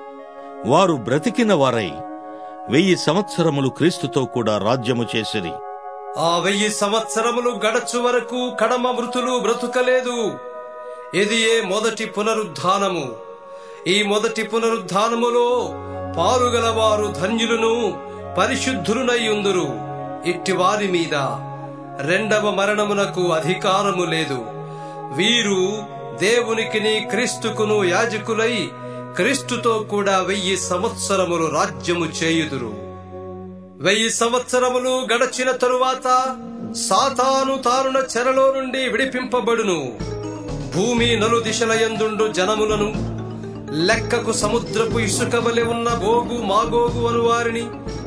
వారు బ్రతికిన వారై వెయ్యి సంవత్సరములు క్రీస్తుతో కూడా రాజ్యము చేసిరి
ఆ వెయ్యి సంవత్సరములు గడచు వరకు కడమ మృతులు బ్రతుకలేదు ఇది ఏ మొదటి పునరుద్ధానము ఈ మొదటి పునరుద్ధానములో పాలుగలవారు ధన్యులను పరిశుద్ధులునయ్యుందురు ఇట్టి వారి మీద రెండవ మరణమునకు అధికారము లేదు వీరు దేవునికిని క్రీస్తుకును యాజకులై క్రీస్తుతో కూడా వెయ్యి సంవత్సరములు రాజ్యము చేయుదురు వెయ్యి సంవత్సరములు గడచిన తరువాత సాతాను తారుణ చెరలో నుండి విడిపింపబడును భూమి నలు దిశలయందుండు జనములను లెక్కకు సముద్రపు ఇసుక వలె ఉన్న గోగు మాగోగు అను వారిని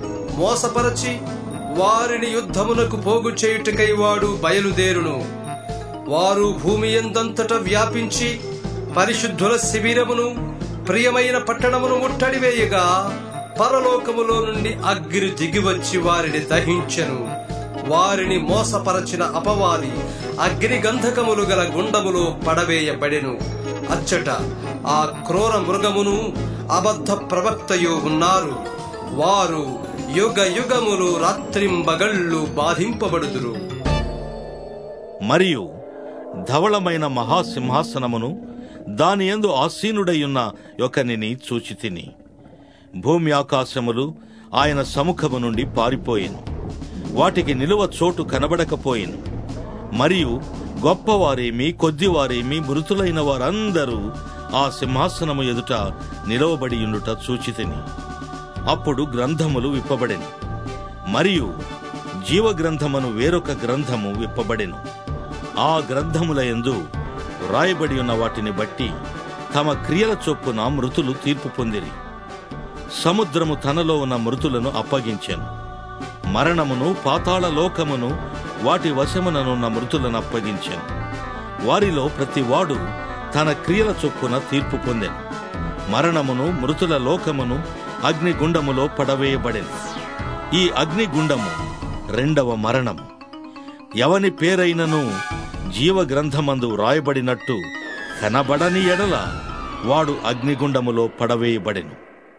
మోసపరచి వారిని యుద్ధమునకు పోగు చేయుటకై వాడు బయలుదేరును వారు భూమి ఎందంతట వ్యాపించి పరిశుద్ధుల శిబిరమును ప్రియమైన పట్టణమును ముట్టడివేయగా పరలోకములో నుండి అగ్ని దిగివచ్చి వారిని దహించెను వారిని మోసపరచిన అపవాది అగ్ని గంధకములు గల గుండములో పడవేయబడెను అచ్చట ఆ క్రూర మృగమును అబద్ధ ప్రవక్తయు ఉన్నారు వారు యుగ యుగములు రాత్రింబగళ్ళు బాధింపబడుదురు
మరియు ధవళమైన మహాసింహాసనమును దాని యందు ఆసీనుడయున్న ఒకనిని చూచి తిని భూమి ఆకాశములు ఆయన సముఖము నుండి పారిపోయెను వాటికి నిలువ చోటు కనబడకపోయెను మరియు గొప్పవారేమి కొద్దివారేమి మృతులైన వారందరూ ఆ సింహాసనము ఎదుట నిలవబడి ఉండుట చూచితిని అప్పుడు గ్రంథములు విప్పబడెను మరియు జీవగ్రంథమును వేరొక గ్రంథము విప్పబడెను ఆ గ్రంథముల యందు వ్రాయబడి ఉన్న వాటిని బట్టి తమ క్రియల చొప్పున మృతులు తీర్పు పొందిరి సముద్రము తనలో ఉన్న మృతులను అప్పగించెను మరణమును పాతాళ లోకమును వాటి వశముననున్న మృతులను అప్పగించెను వారిలో ప్రతివాడు తన క్రియల చొప్పున తీర్పు పొందెను మరణమును మృతుల లోకమును అగ్నిగుండములో పడవేయబడెను ఈ అగ్నిగుండము రెండవ మరణము ఎవని పేరైనను జీవగ్రంథమందు వ్రాయబడినట్టు కనబడని ఎడల వాడు అగ్నిగుండములో పడవేయబడెను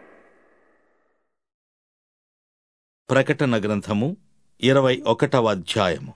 ప్రకటన గ్రంథము ఇరవై ఒకటవ అధ్యాయము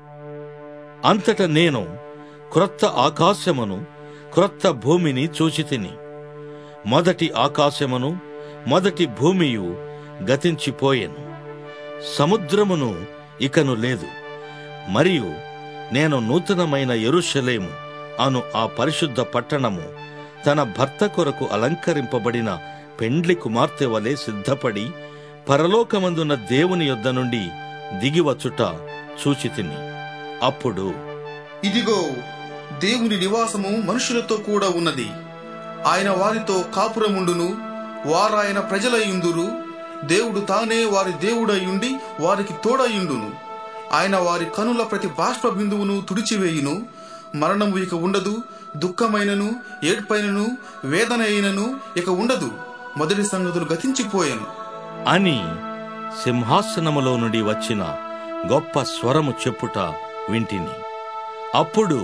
అంతట నేను క్రొత్త ఆకాశమును క్రొత్త భూమిని చూచితిని మొదటి ఆకాశమును మొదటి భూమియు గతించిపోయెను సముద్రమును ఇకను లేదు మరియు నేను నూతనమైన యెరూషలేము అను ఆ పరిశుద్ధ పట్టణము తన భర్త కొరకు అలంకరింపబడిన పెండ్లి కుమార్తె వలె సిద్ధపడి పరలోకమందున్న దేవుని యొద్ద నుండి దిగివచ్చుట చూచితిని అప్పుడు
ఇదిగో దేవుని నివాసము మనుషులతో కూడా ఉన్నది ఆయన వారితో కాపురముండును వారాయన ప్రజలయుందురు దేవుడు తానే వారి దేవుడయుండి వారికి తోడయుండును ఆయన వారి కనుల ప్రతి బాష్ప బిందువును తుడిచివేయును మరణము ఇక ఉండదు దుఃఖమైనను ఏడ్పైనను వేదన అయినను ఇక ఉండదు మొదటి సంగతులు గతించిపోయాను
అని సింహాసనములో నుండి వచ్చిన గొప్ప స్వరము చెప్పుట వింటిని అప్పుడు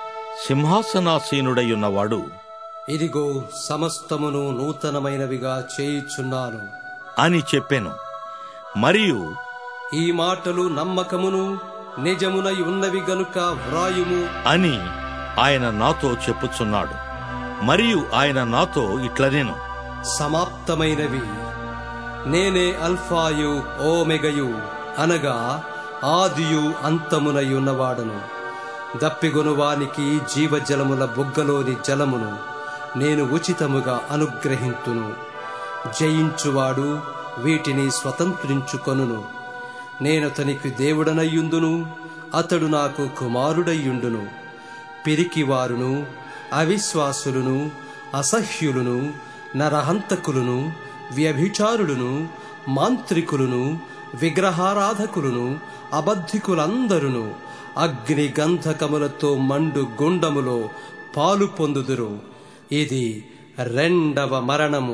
సింహాసనాసీనుడయున్నవాడు
ఇదిగో సమస్తమును నూతనమైనవిగా చేయుచున్నాను
అని చెప్పెను మరియు
ఈ మాటలు నమ్మకమును నిజమునై ఉన్నవి గనుక వ్రాయుము
అని ఆయన నాతో చెప్పుచున్నాడు మరియు ఆయన నాతో ఇట్లనేను
సమాప్తమైనవి నేనే అల్ఫాయు ఓమెగయు అనగా ఆదియు అంతమునై ఉన్నవాడను దప్పిగొనువానికి జీవజలముల బుగ్గలోని జలమును నేను ఉచితముగా అనుగ్రహింతును జయించువాడు వీటిని స్వతంత్రించుకొనును నేనతనికి దేవుడనయ్యుందును అతడు నాకు కుమారుడయ్యుండును పిరికివారును అవిశ్వాసులను అసహ్యులను నరహంతకులను వ్యభిచారులను మాంత్రికులను విగ్రహారాధకులను అబద్ధికులందరును అగ్ని గంధకములతో మండు గుండములో పాలు పొందుదురు ఇది రెండవ మరణము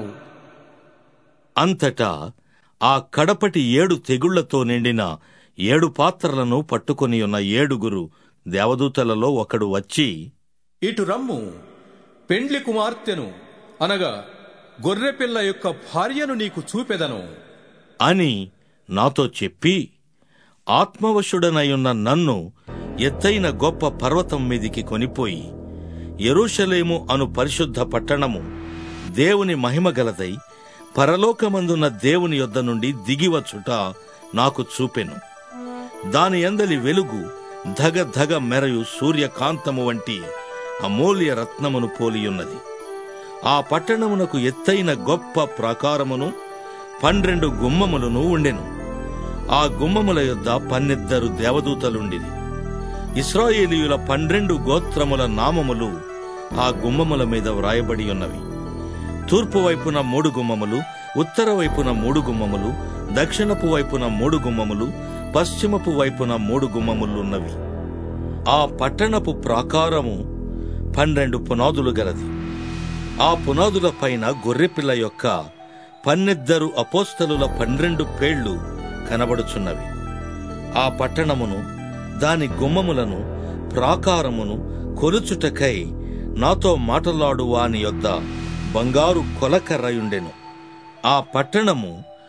అంతటా ఆ కడపటి ఏడు తెగుళ్లతో నిండిన ఏడు పాత్రలను పట్టుకొని ఉన్న ఏడుగురు దేవదూతలలో ఒకడు వచ్చి
ఇటు రమ్ము పెండ్లి కుమార్తెను అనగా గొర్రెపిల్ల యొక్క భార్యను నీకు చూపెదను
అని నాతో చెప్పి ఆత్మవశుడనయున్న నన్ను ఎత్తైన గొప్ప పర్వతం మీదికి కొనిపోయి యెరూషలేము అను పరిశుద్ధ పట్టణము దేవుని మహిమగలదై పరలోకమందున్న దేవుని యొద్ద నుండి దిగివచ్చుట నాకు చూపెను దాని ఎందలి వెలుగు ధగ ధగ మెరయు సూర్యకాంతము వంటి అమూల్య రత్నమును పోలియున్నది ఆ పట్టణమునకు ఎత్తైన గొప్ప ప్రాకారమును పన్నెండు గుమ్మములను ఉండెను ఆ గుమ్మముల యొద్ద పన్నెద్దరు దేవదూతలుండిరి ఇస్రాయేలీయుల పన్నెండు గోత్రముల నామములు ఆ గుమ్మముల మీద వ్రాయబడి ఉన్నవి తూర్పు వైపున మూడు గుమ్మములు ఉత్తర వైపున మూడు గుమ్మములు దక్షిణపు వైపున మూడు గుమ్మములు పశ్చిమపు వైపున మూడు గుమ్మములున్నవి ఆ పట్టణపు ప్రాకారము పన్నెండు పునాదులు గలది ఆ పునాదుల పైన గొర్రెపిల్ల యొక్క పన్నెద్దరు అపోస్తలుల పన్నెండు పేళ్లు కనబడుచున్నవి ఆ పట్టణమును దాని గుమ్మములను ప్రాకారమును కొలుచుటకై నాతో మాటలాడు వాని యొద్ద బంగారు కొలకర్రయుండెను ఆ పట్టణము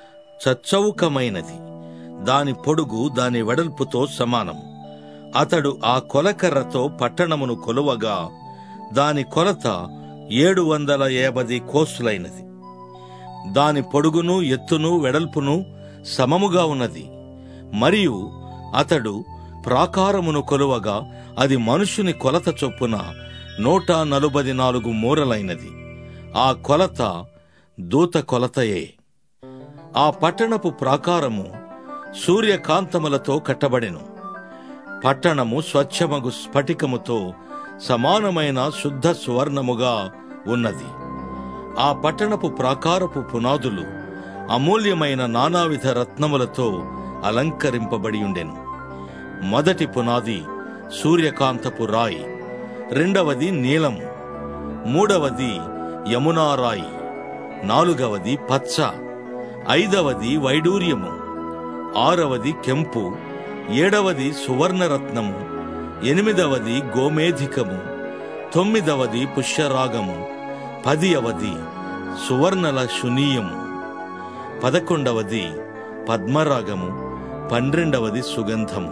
చచ్చౌకమైనది దాని పొడుగు దాని వెడల్పుతో సమానము అతడు ఆ కొలకర్రతో పట్టణమును కొలువగా దాని కొలత ఏడు వందల ఏబది కోసులైనది దాని పొడుగును ఎత్తును వెడల్పును సమముగా ఉన్నది మరియు అతడు ప్రాకారమును కొలువగా అది మనుషుని కొలత చొప్పున నూట నలుబది నాలుగు మూరలైనది ఆ కొలత దూత కొలతయే ఆ పట్టణపు ప్రాకారము సూర్యకాంతములతో కట్టబడెను పట్టణము స్వచ్ఛమగు స్ఫటికముతో సమానమైన శుద్ధ సువర్ణముగా ఉన్నది ఆ పట్టణపు ప్రాకారపు పునాదులు అమూల్యమైన నానావిధ రత్నములతో అలంకరింపబడి ఉండెను మొదటి పునాది సూర్యకాంతపు రాయి రెండవది నీలము మూడవది యమునా రాయి నాలుగవది పచ్చ ఐదవది వైడూర్యము ఆరవది కెంపు ఏడవది సువర్ణరత్నము ఎనిమిదవది గోమేధికము తొమ్మిదవది పుష్యరాగము పదియవది సువర్ణల శునీయము పదకొండవది పద్మరాగము పన్నెండవది సుగంధము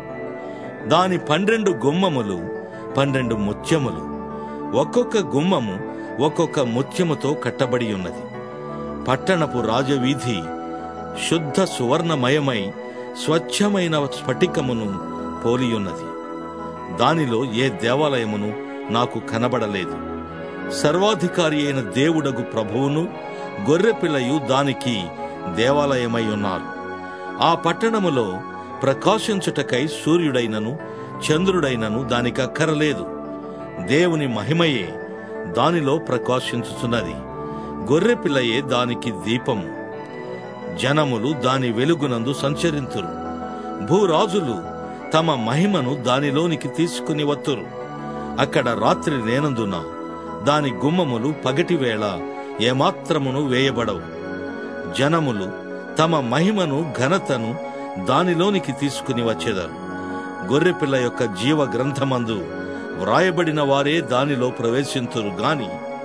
దాని పన్నెండు గుమ్మములు పన్నెండు ముత్యములు ఒక్కొక్క గుమ్మము ఒక్కొక్క ముత్యముతో కట్టబడి ఉన్నది పట్టణపు రాజవీధి శుద్ధ సువర్ణమయమై స్వచ్ఛమైన స్ఫటికమును పోలియున్నది దానిలో ఏ దేవాలయమును నాకు కనబడలేదు సర్వాధికారి అయిన దేవుడగు ప్రభువును గొర్రెపిల్లయు దానికి దేవాలయమై ఉన్నారు ఆ పట్టణములో ప్రకాశించుటకై సూర్యుడైనను చంద్రుడైనను దానికి అక్కరలేదు దేవుని మహిమయే దానిలో ప్రకాశించుచున్నది గొర్రెపిల్లయే దానికి దీపము జనములు దాని వెలుగునందు సంచరింతురు భూరాజులు తమ మహిమను దానిలోనికి తీసుకుని వత్తురు అక్కడ రాత్రి లేనందున దాని గుమ్మములు పగటివేళ ఏమాత్రమును వేయబడవు జనములు తమ మహిమను ఘనతను దానిలోనికి తీసుకుని వచ్చేదారు గొర్రెపిల్ల యొక్క జీవ గ్రంథమందు వ్రాయబడిన వారే దానిలో ప్రవేశింతురు గాని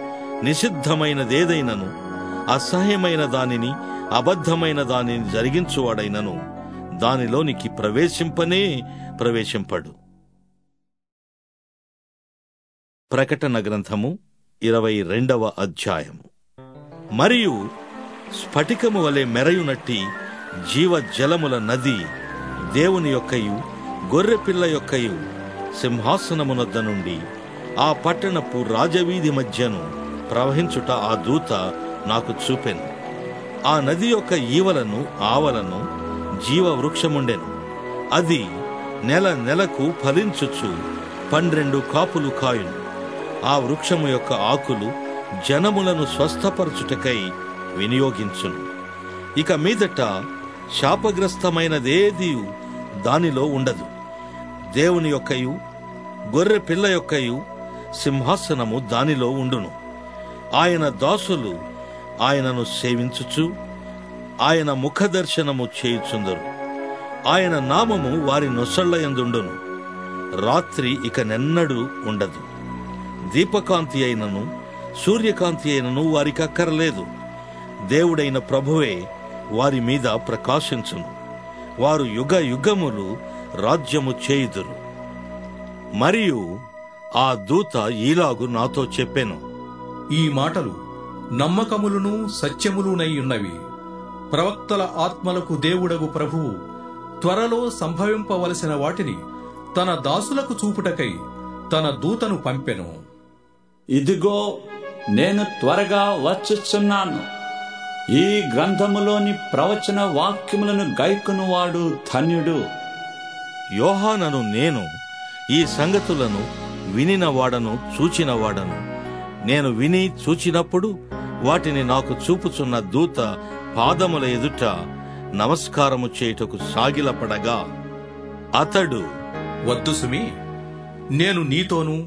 నిషిద్ధమైనదేదైనను అసహ్యమైన దానిని అబద్ధమైన దానిని జరిగించువాడైనను దానిలోనికి ప్రవేశింపనే ప్రవేశింపడు ప్రకటన గ్రంథము ఇరవై రెండవ అధ్యాయము మరియు స్ఫటికము వలె మెరయునట్టి జీవ జలముల నది దేవుని యొక్కయు గొర్రెపిల్ల యొక్కయు సింహాసనమునొద్ద నుండి ఆ పట్టణపు రాజవీధి మధ్యను ప్రవహించుట ఆ దూత నాకు చూపెను ఆ నది యొక్క ఈవలను ఆవలను జీవ వృక్షముండెను అది నెల నెలకు ఫలించుచు పన్నెండు కాపులు కాయును ఆ వృక్షము యొక్క ఆకులు జనములను స్వస్థపరచుటకై వినియోగించును ఇక మీదట శాపగ్రస్తమైనదేది దానిలో ఉండదు దేవుని యొక్కయు గొర్రె పిల్ల యొక్కయు సింహాసనము దానిలో ఉండును ఆయన దాసులు ఆయనను సేవించుచు ఆయన ముఖదర్శనము చేయుచుందరు ఆయన నామము వారి నొసళ్లయందుండును రాత్రి ఇక నెన్నడూ ఉండదు దీపకాంతి అయినను సూర్యకాంతి అయినను వారికి అక్కరలేదు దేవుడైన ప్రభువే వారి మీద ప్రకాశించును వారు యుగ యుగములు రాజ్యము చేయుదురు మరియు ఆ దూత ఈలాగు నాతో చెప్పెను
ఈ మాటలు నమ్మకములును సత్యములునై ఉన్నవి ప్రవక్తల ఆత్మలకు దేవుడగు ప్రభువు త్వరలో సంభవింపవలసిన వాటిని తన దాసులకు చూపుటకై తన దూతను పంపెను
ఇదిగో నేను త్వరగా వచ్చుచున్నాను ఈ గ్రంథములోని ప్రవచన వాక్యములను గైకునువాడు ధన్యుడు
యోహానను నేను ఈ సంగతులను వినినవాడను చూచినవాడను నేను విని చూచినప్పుడు వాటిని నాకు చూపుచున్న దూత పాదముల ఎదుట నమస్కారము చేయుటకు సాగిలపడగా అతడు
వద్దు సుమి నేను నీతోనూ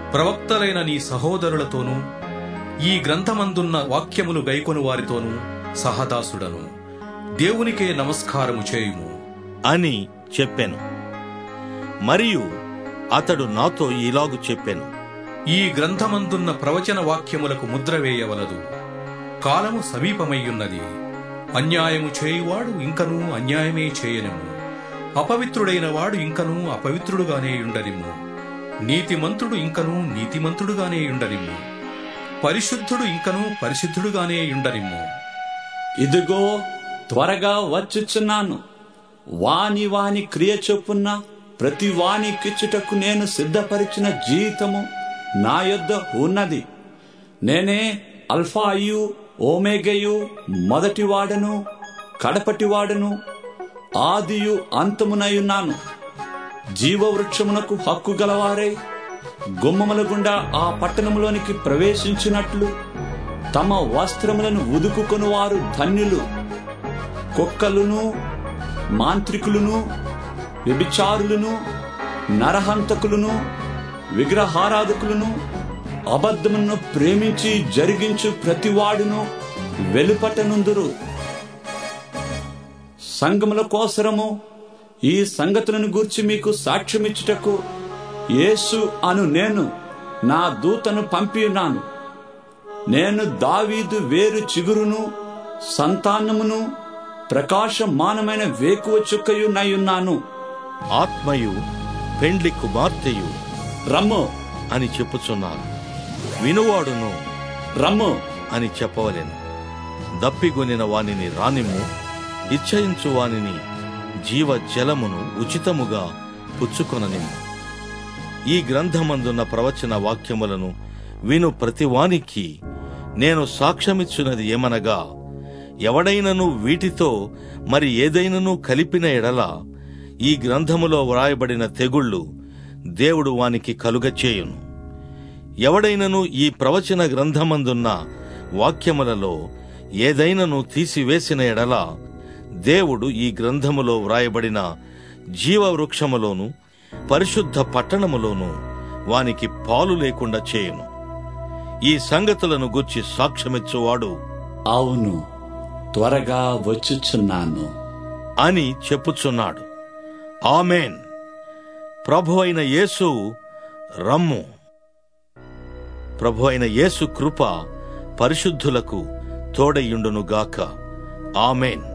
ప్రవక్తలైన నీ సహోదరులతోనూ ఈ గ్రంథమందున్న వాక్యములు గైకొను వారితోనూ సహదాసుడను దేవునికే నమస్కారము చేయుము
అని చెప్పెను మరియు అతడు నాతో ఇలాగు చెప్పెను
ఈ గ్రంథమందున్న ప్రవచన వాక్యములకు ముద్ర వేయవలదు కాలము సమీపమయ్యున్నది అన్యాయము చేయువాడు ఇంకనూ అన్యాయమే చేయనిము అపవిత్రుడైన వాడు ఇంకనూ అపవిత్రుడుగానే ఉండనిమ్ము నీతిమంతుడు ఇంకనూ నీతిమంతుడుగానే ఉండనిమ్ము పరిశుద్ధుడు ఇంకనూ పరిశుద్ధుడుగానే ఉండనిమ్ము
ఇదిగో త్వరగా వచ్చుచున్నాను వాని వాని క్రియ చొప్పున ప్రతి వాని కిచ్చుటకు నేను సిద్ధపరిచిన జీవితము నా యొద్ద ఉన్నది నేనే అల్ఫాయు ఓమేగయు మొదటి వాడను కడపటి వాడను ఆదియు అంతమునయున్నాను జీవవృక్షమునకు హక్కు గలవారై గుమ్మముల గుండా ఆ పట్టణములోనికి ప్రవేశించినట్లు తమ వస్త్రములను ఉదుకుకొని వారు ధన్యులు కుక్కలును మాంత్రికులను వ్యభిచారులను నరహంతకులను విగ్రహారాధకులను అబద్ధమును ప్రేమించి జరిగించు ప్రతివాడును వెలుపటనుందురు సంగముల కోసరము ఈ సంగతులను గూర్చి మీకు సాక్ష్యమిచ్చుటకు యేసు అను నేను నా దూతను పంపియున్నాను నేను దావీదు వేరు చిగురును సంతానమును ప్రకాశమానమైన వేకువ చుక్కయు నయ్యున్నాను
ఆత్మయు పెండ్లి కుమార్తెయు
రమ్ము
అని చెప్పుచున్నారు వినువాడును
రమ్ము
అని చెప్పవలెను దప్పిగొనిన వానిని రానిమ్ము ఇచ్చయించు వానిని జీవ జలమును ఉచితముగా పుచ్చుకొననిమ్ము ఈ గ్రంథమందున్న ప్రవచన వాక్యములను విను ప్రతివానికి నేను సాక్ష్యమిచ్చున్నది ఏమనగా ఎవడైనను వీటితో మరి ఏదైనను కలిపిన ఎడల ఈ గ్రంథములో వ్రాయబడిన తెగుళ్ళు దేవుడు వానికి కలుగచేయును ఎవడైనను ఈ ప్రవచన గ్రంథమందున్న వాక్యములలో ఏదైనను తీసివేసిన ఎడల దేవుడు ఈ గ్రంథములో వ్రాయబడిన జీవవృక్షములోను పరిశుద్ధ పట్టణములోను వానికి పాలు లేకుండా చేయును ఈ సంగతులను గుర్చి సాక్ష్యమిచ్చువాడు
అవును త్వరగా వచ్చుచున్నాను
అని చెప్పుచున్నాడు ఆమెన్ ప్రభు అయిన యేసు రమ్ము ప్రభు అయిన యేసు కృప పరిశుద్ధులకు తోడయుండునుగాక ఆమెన్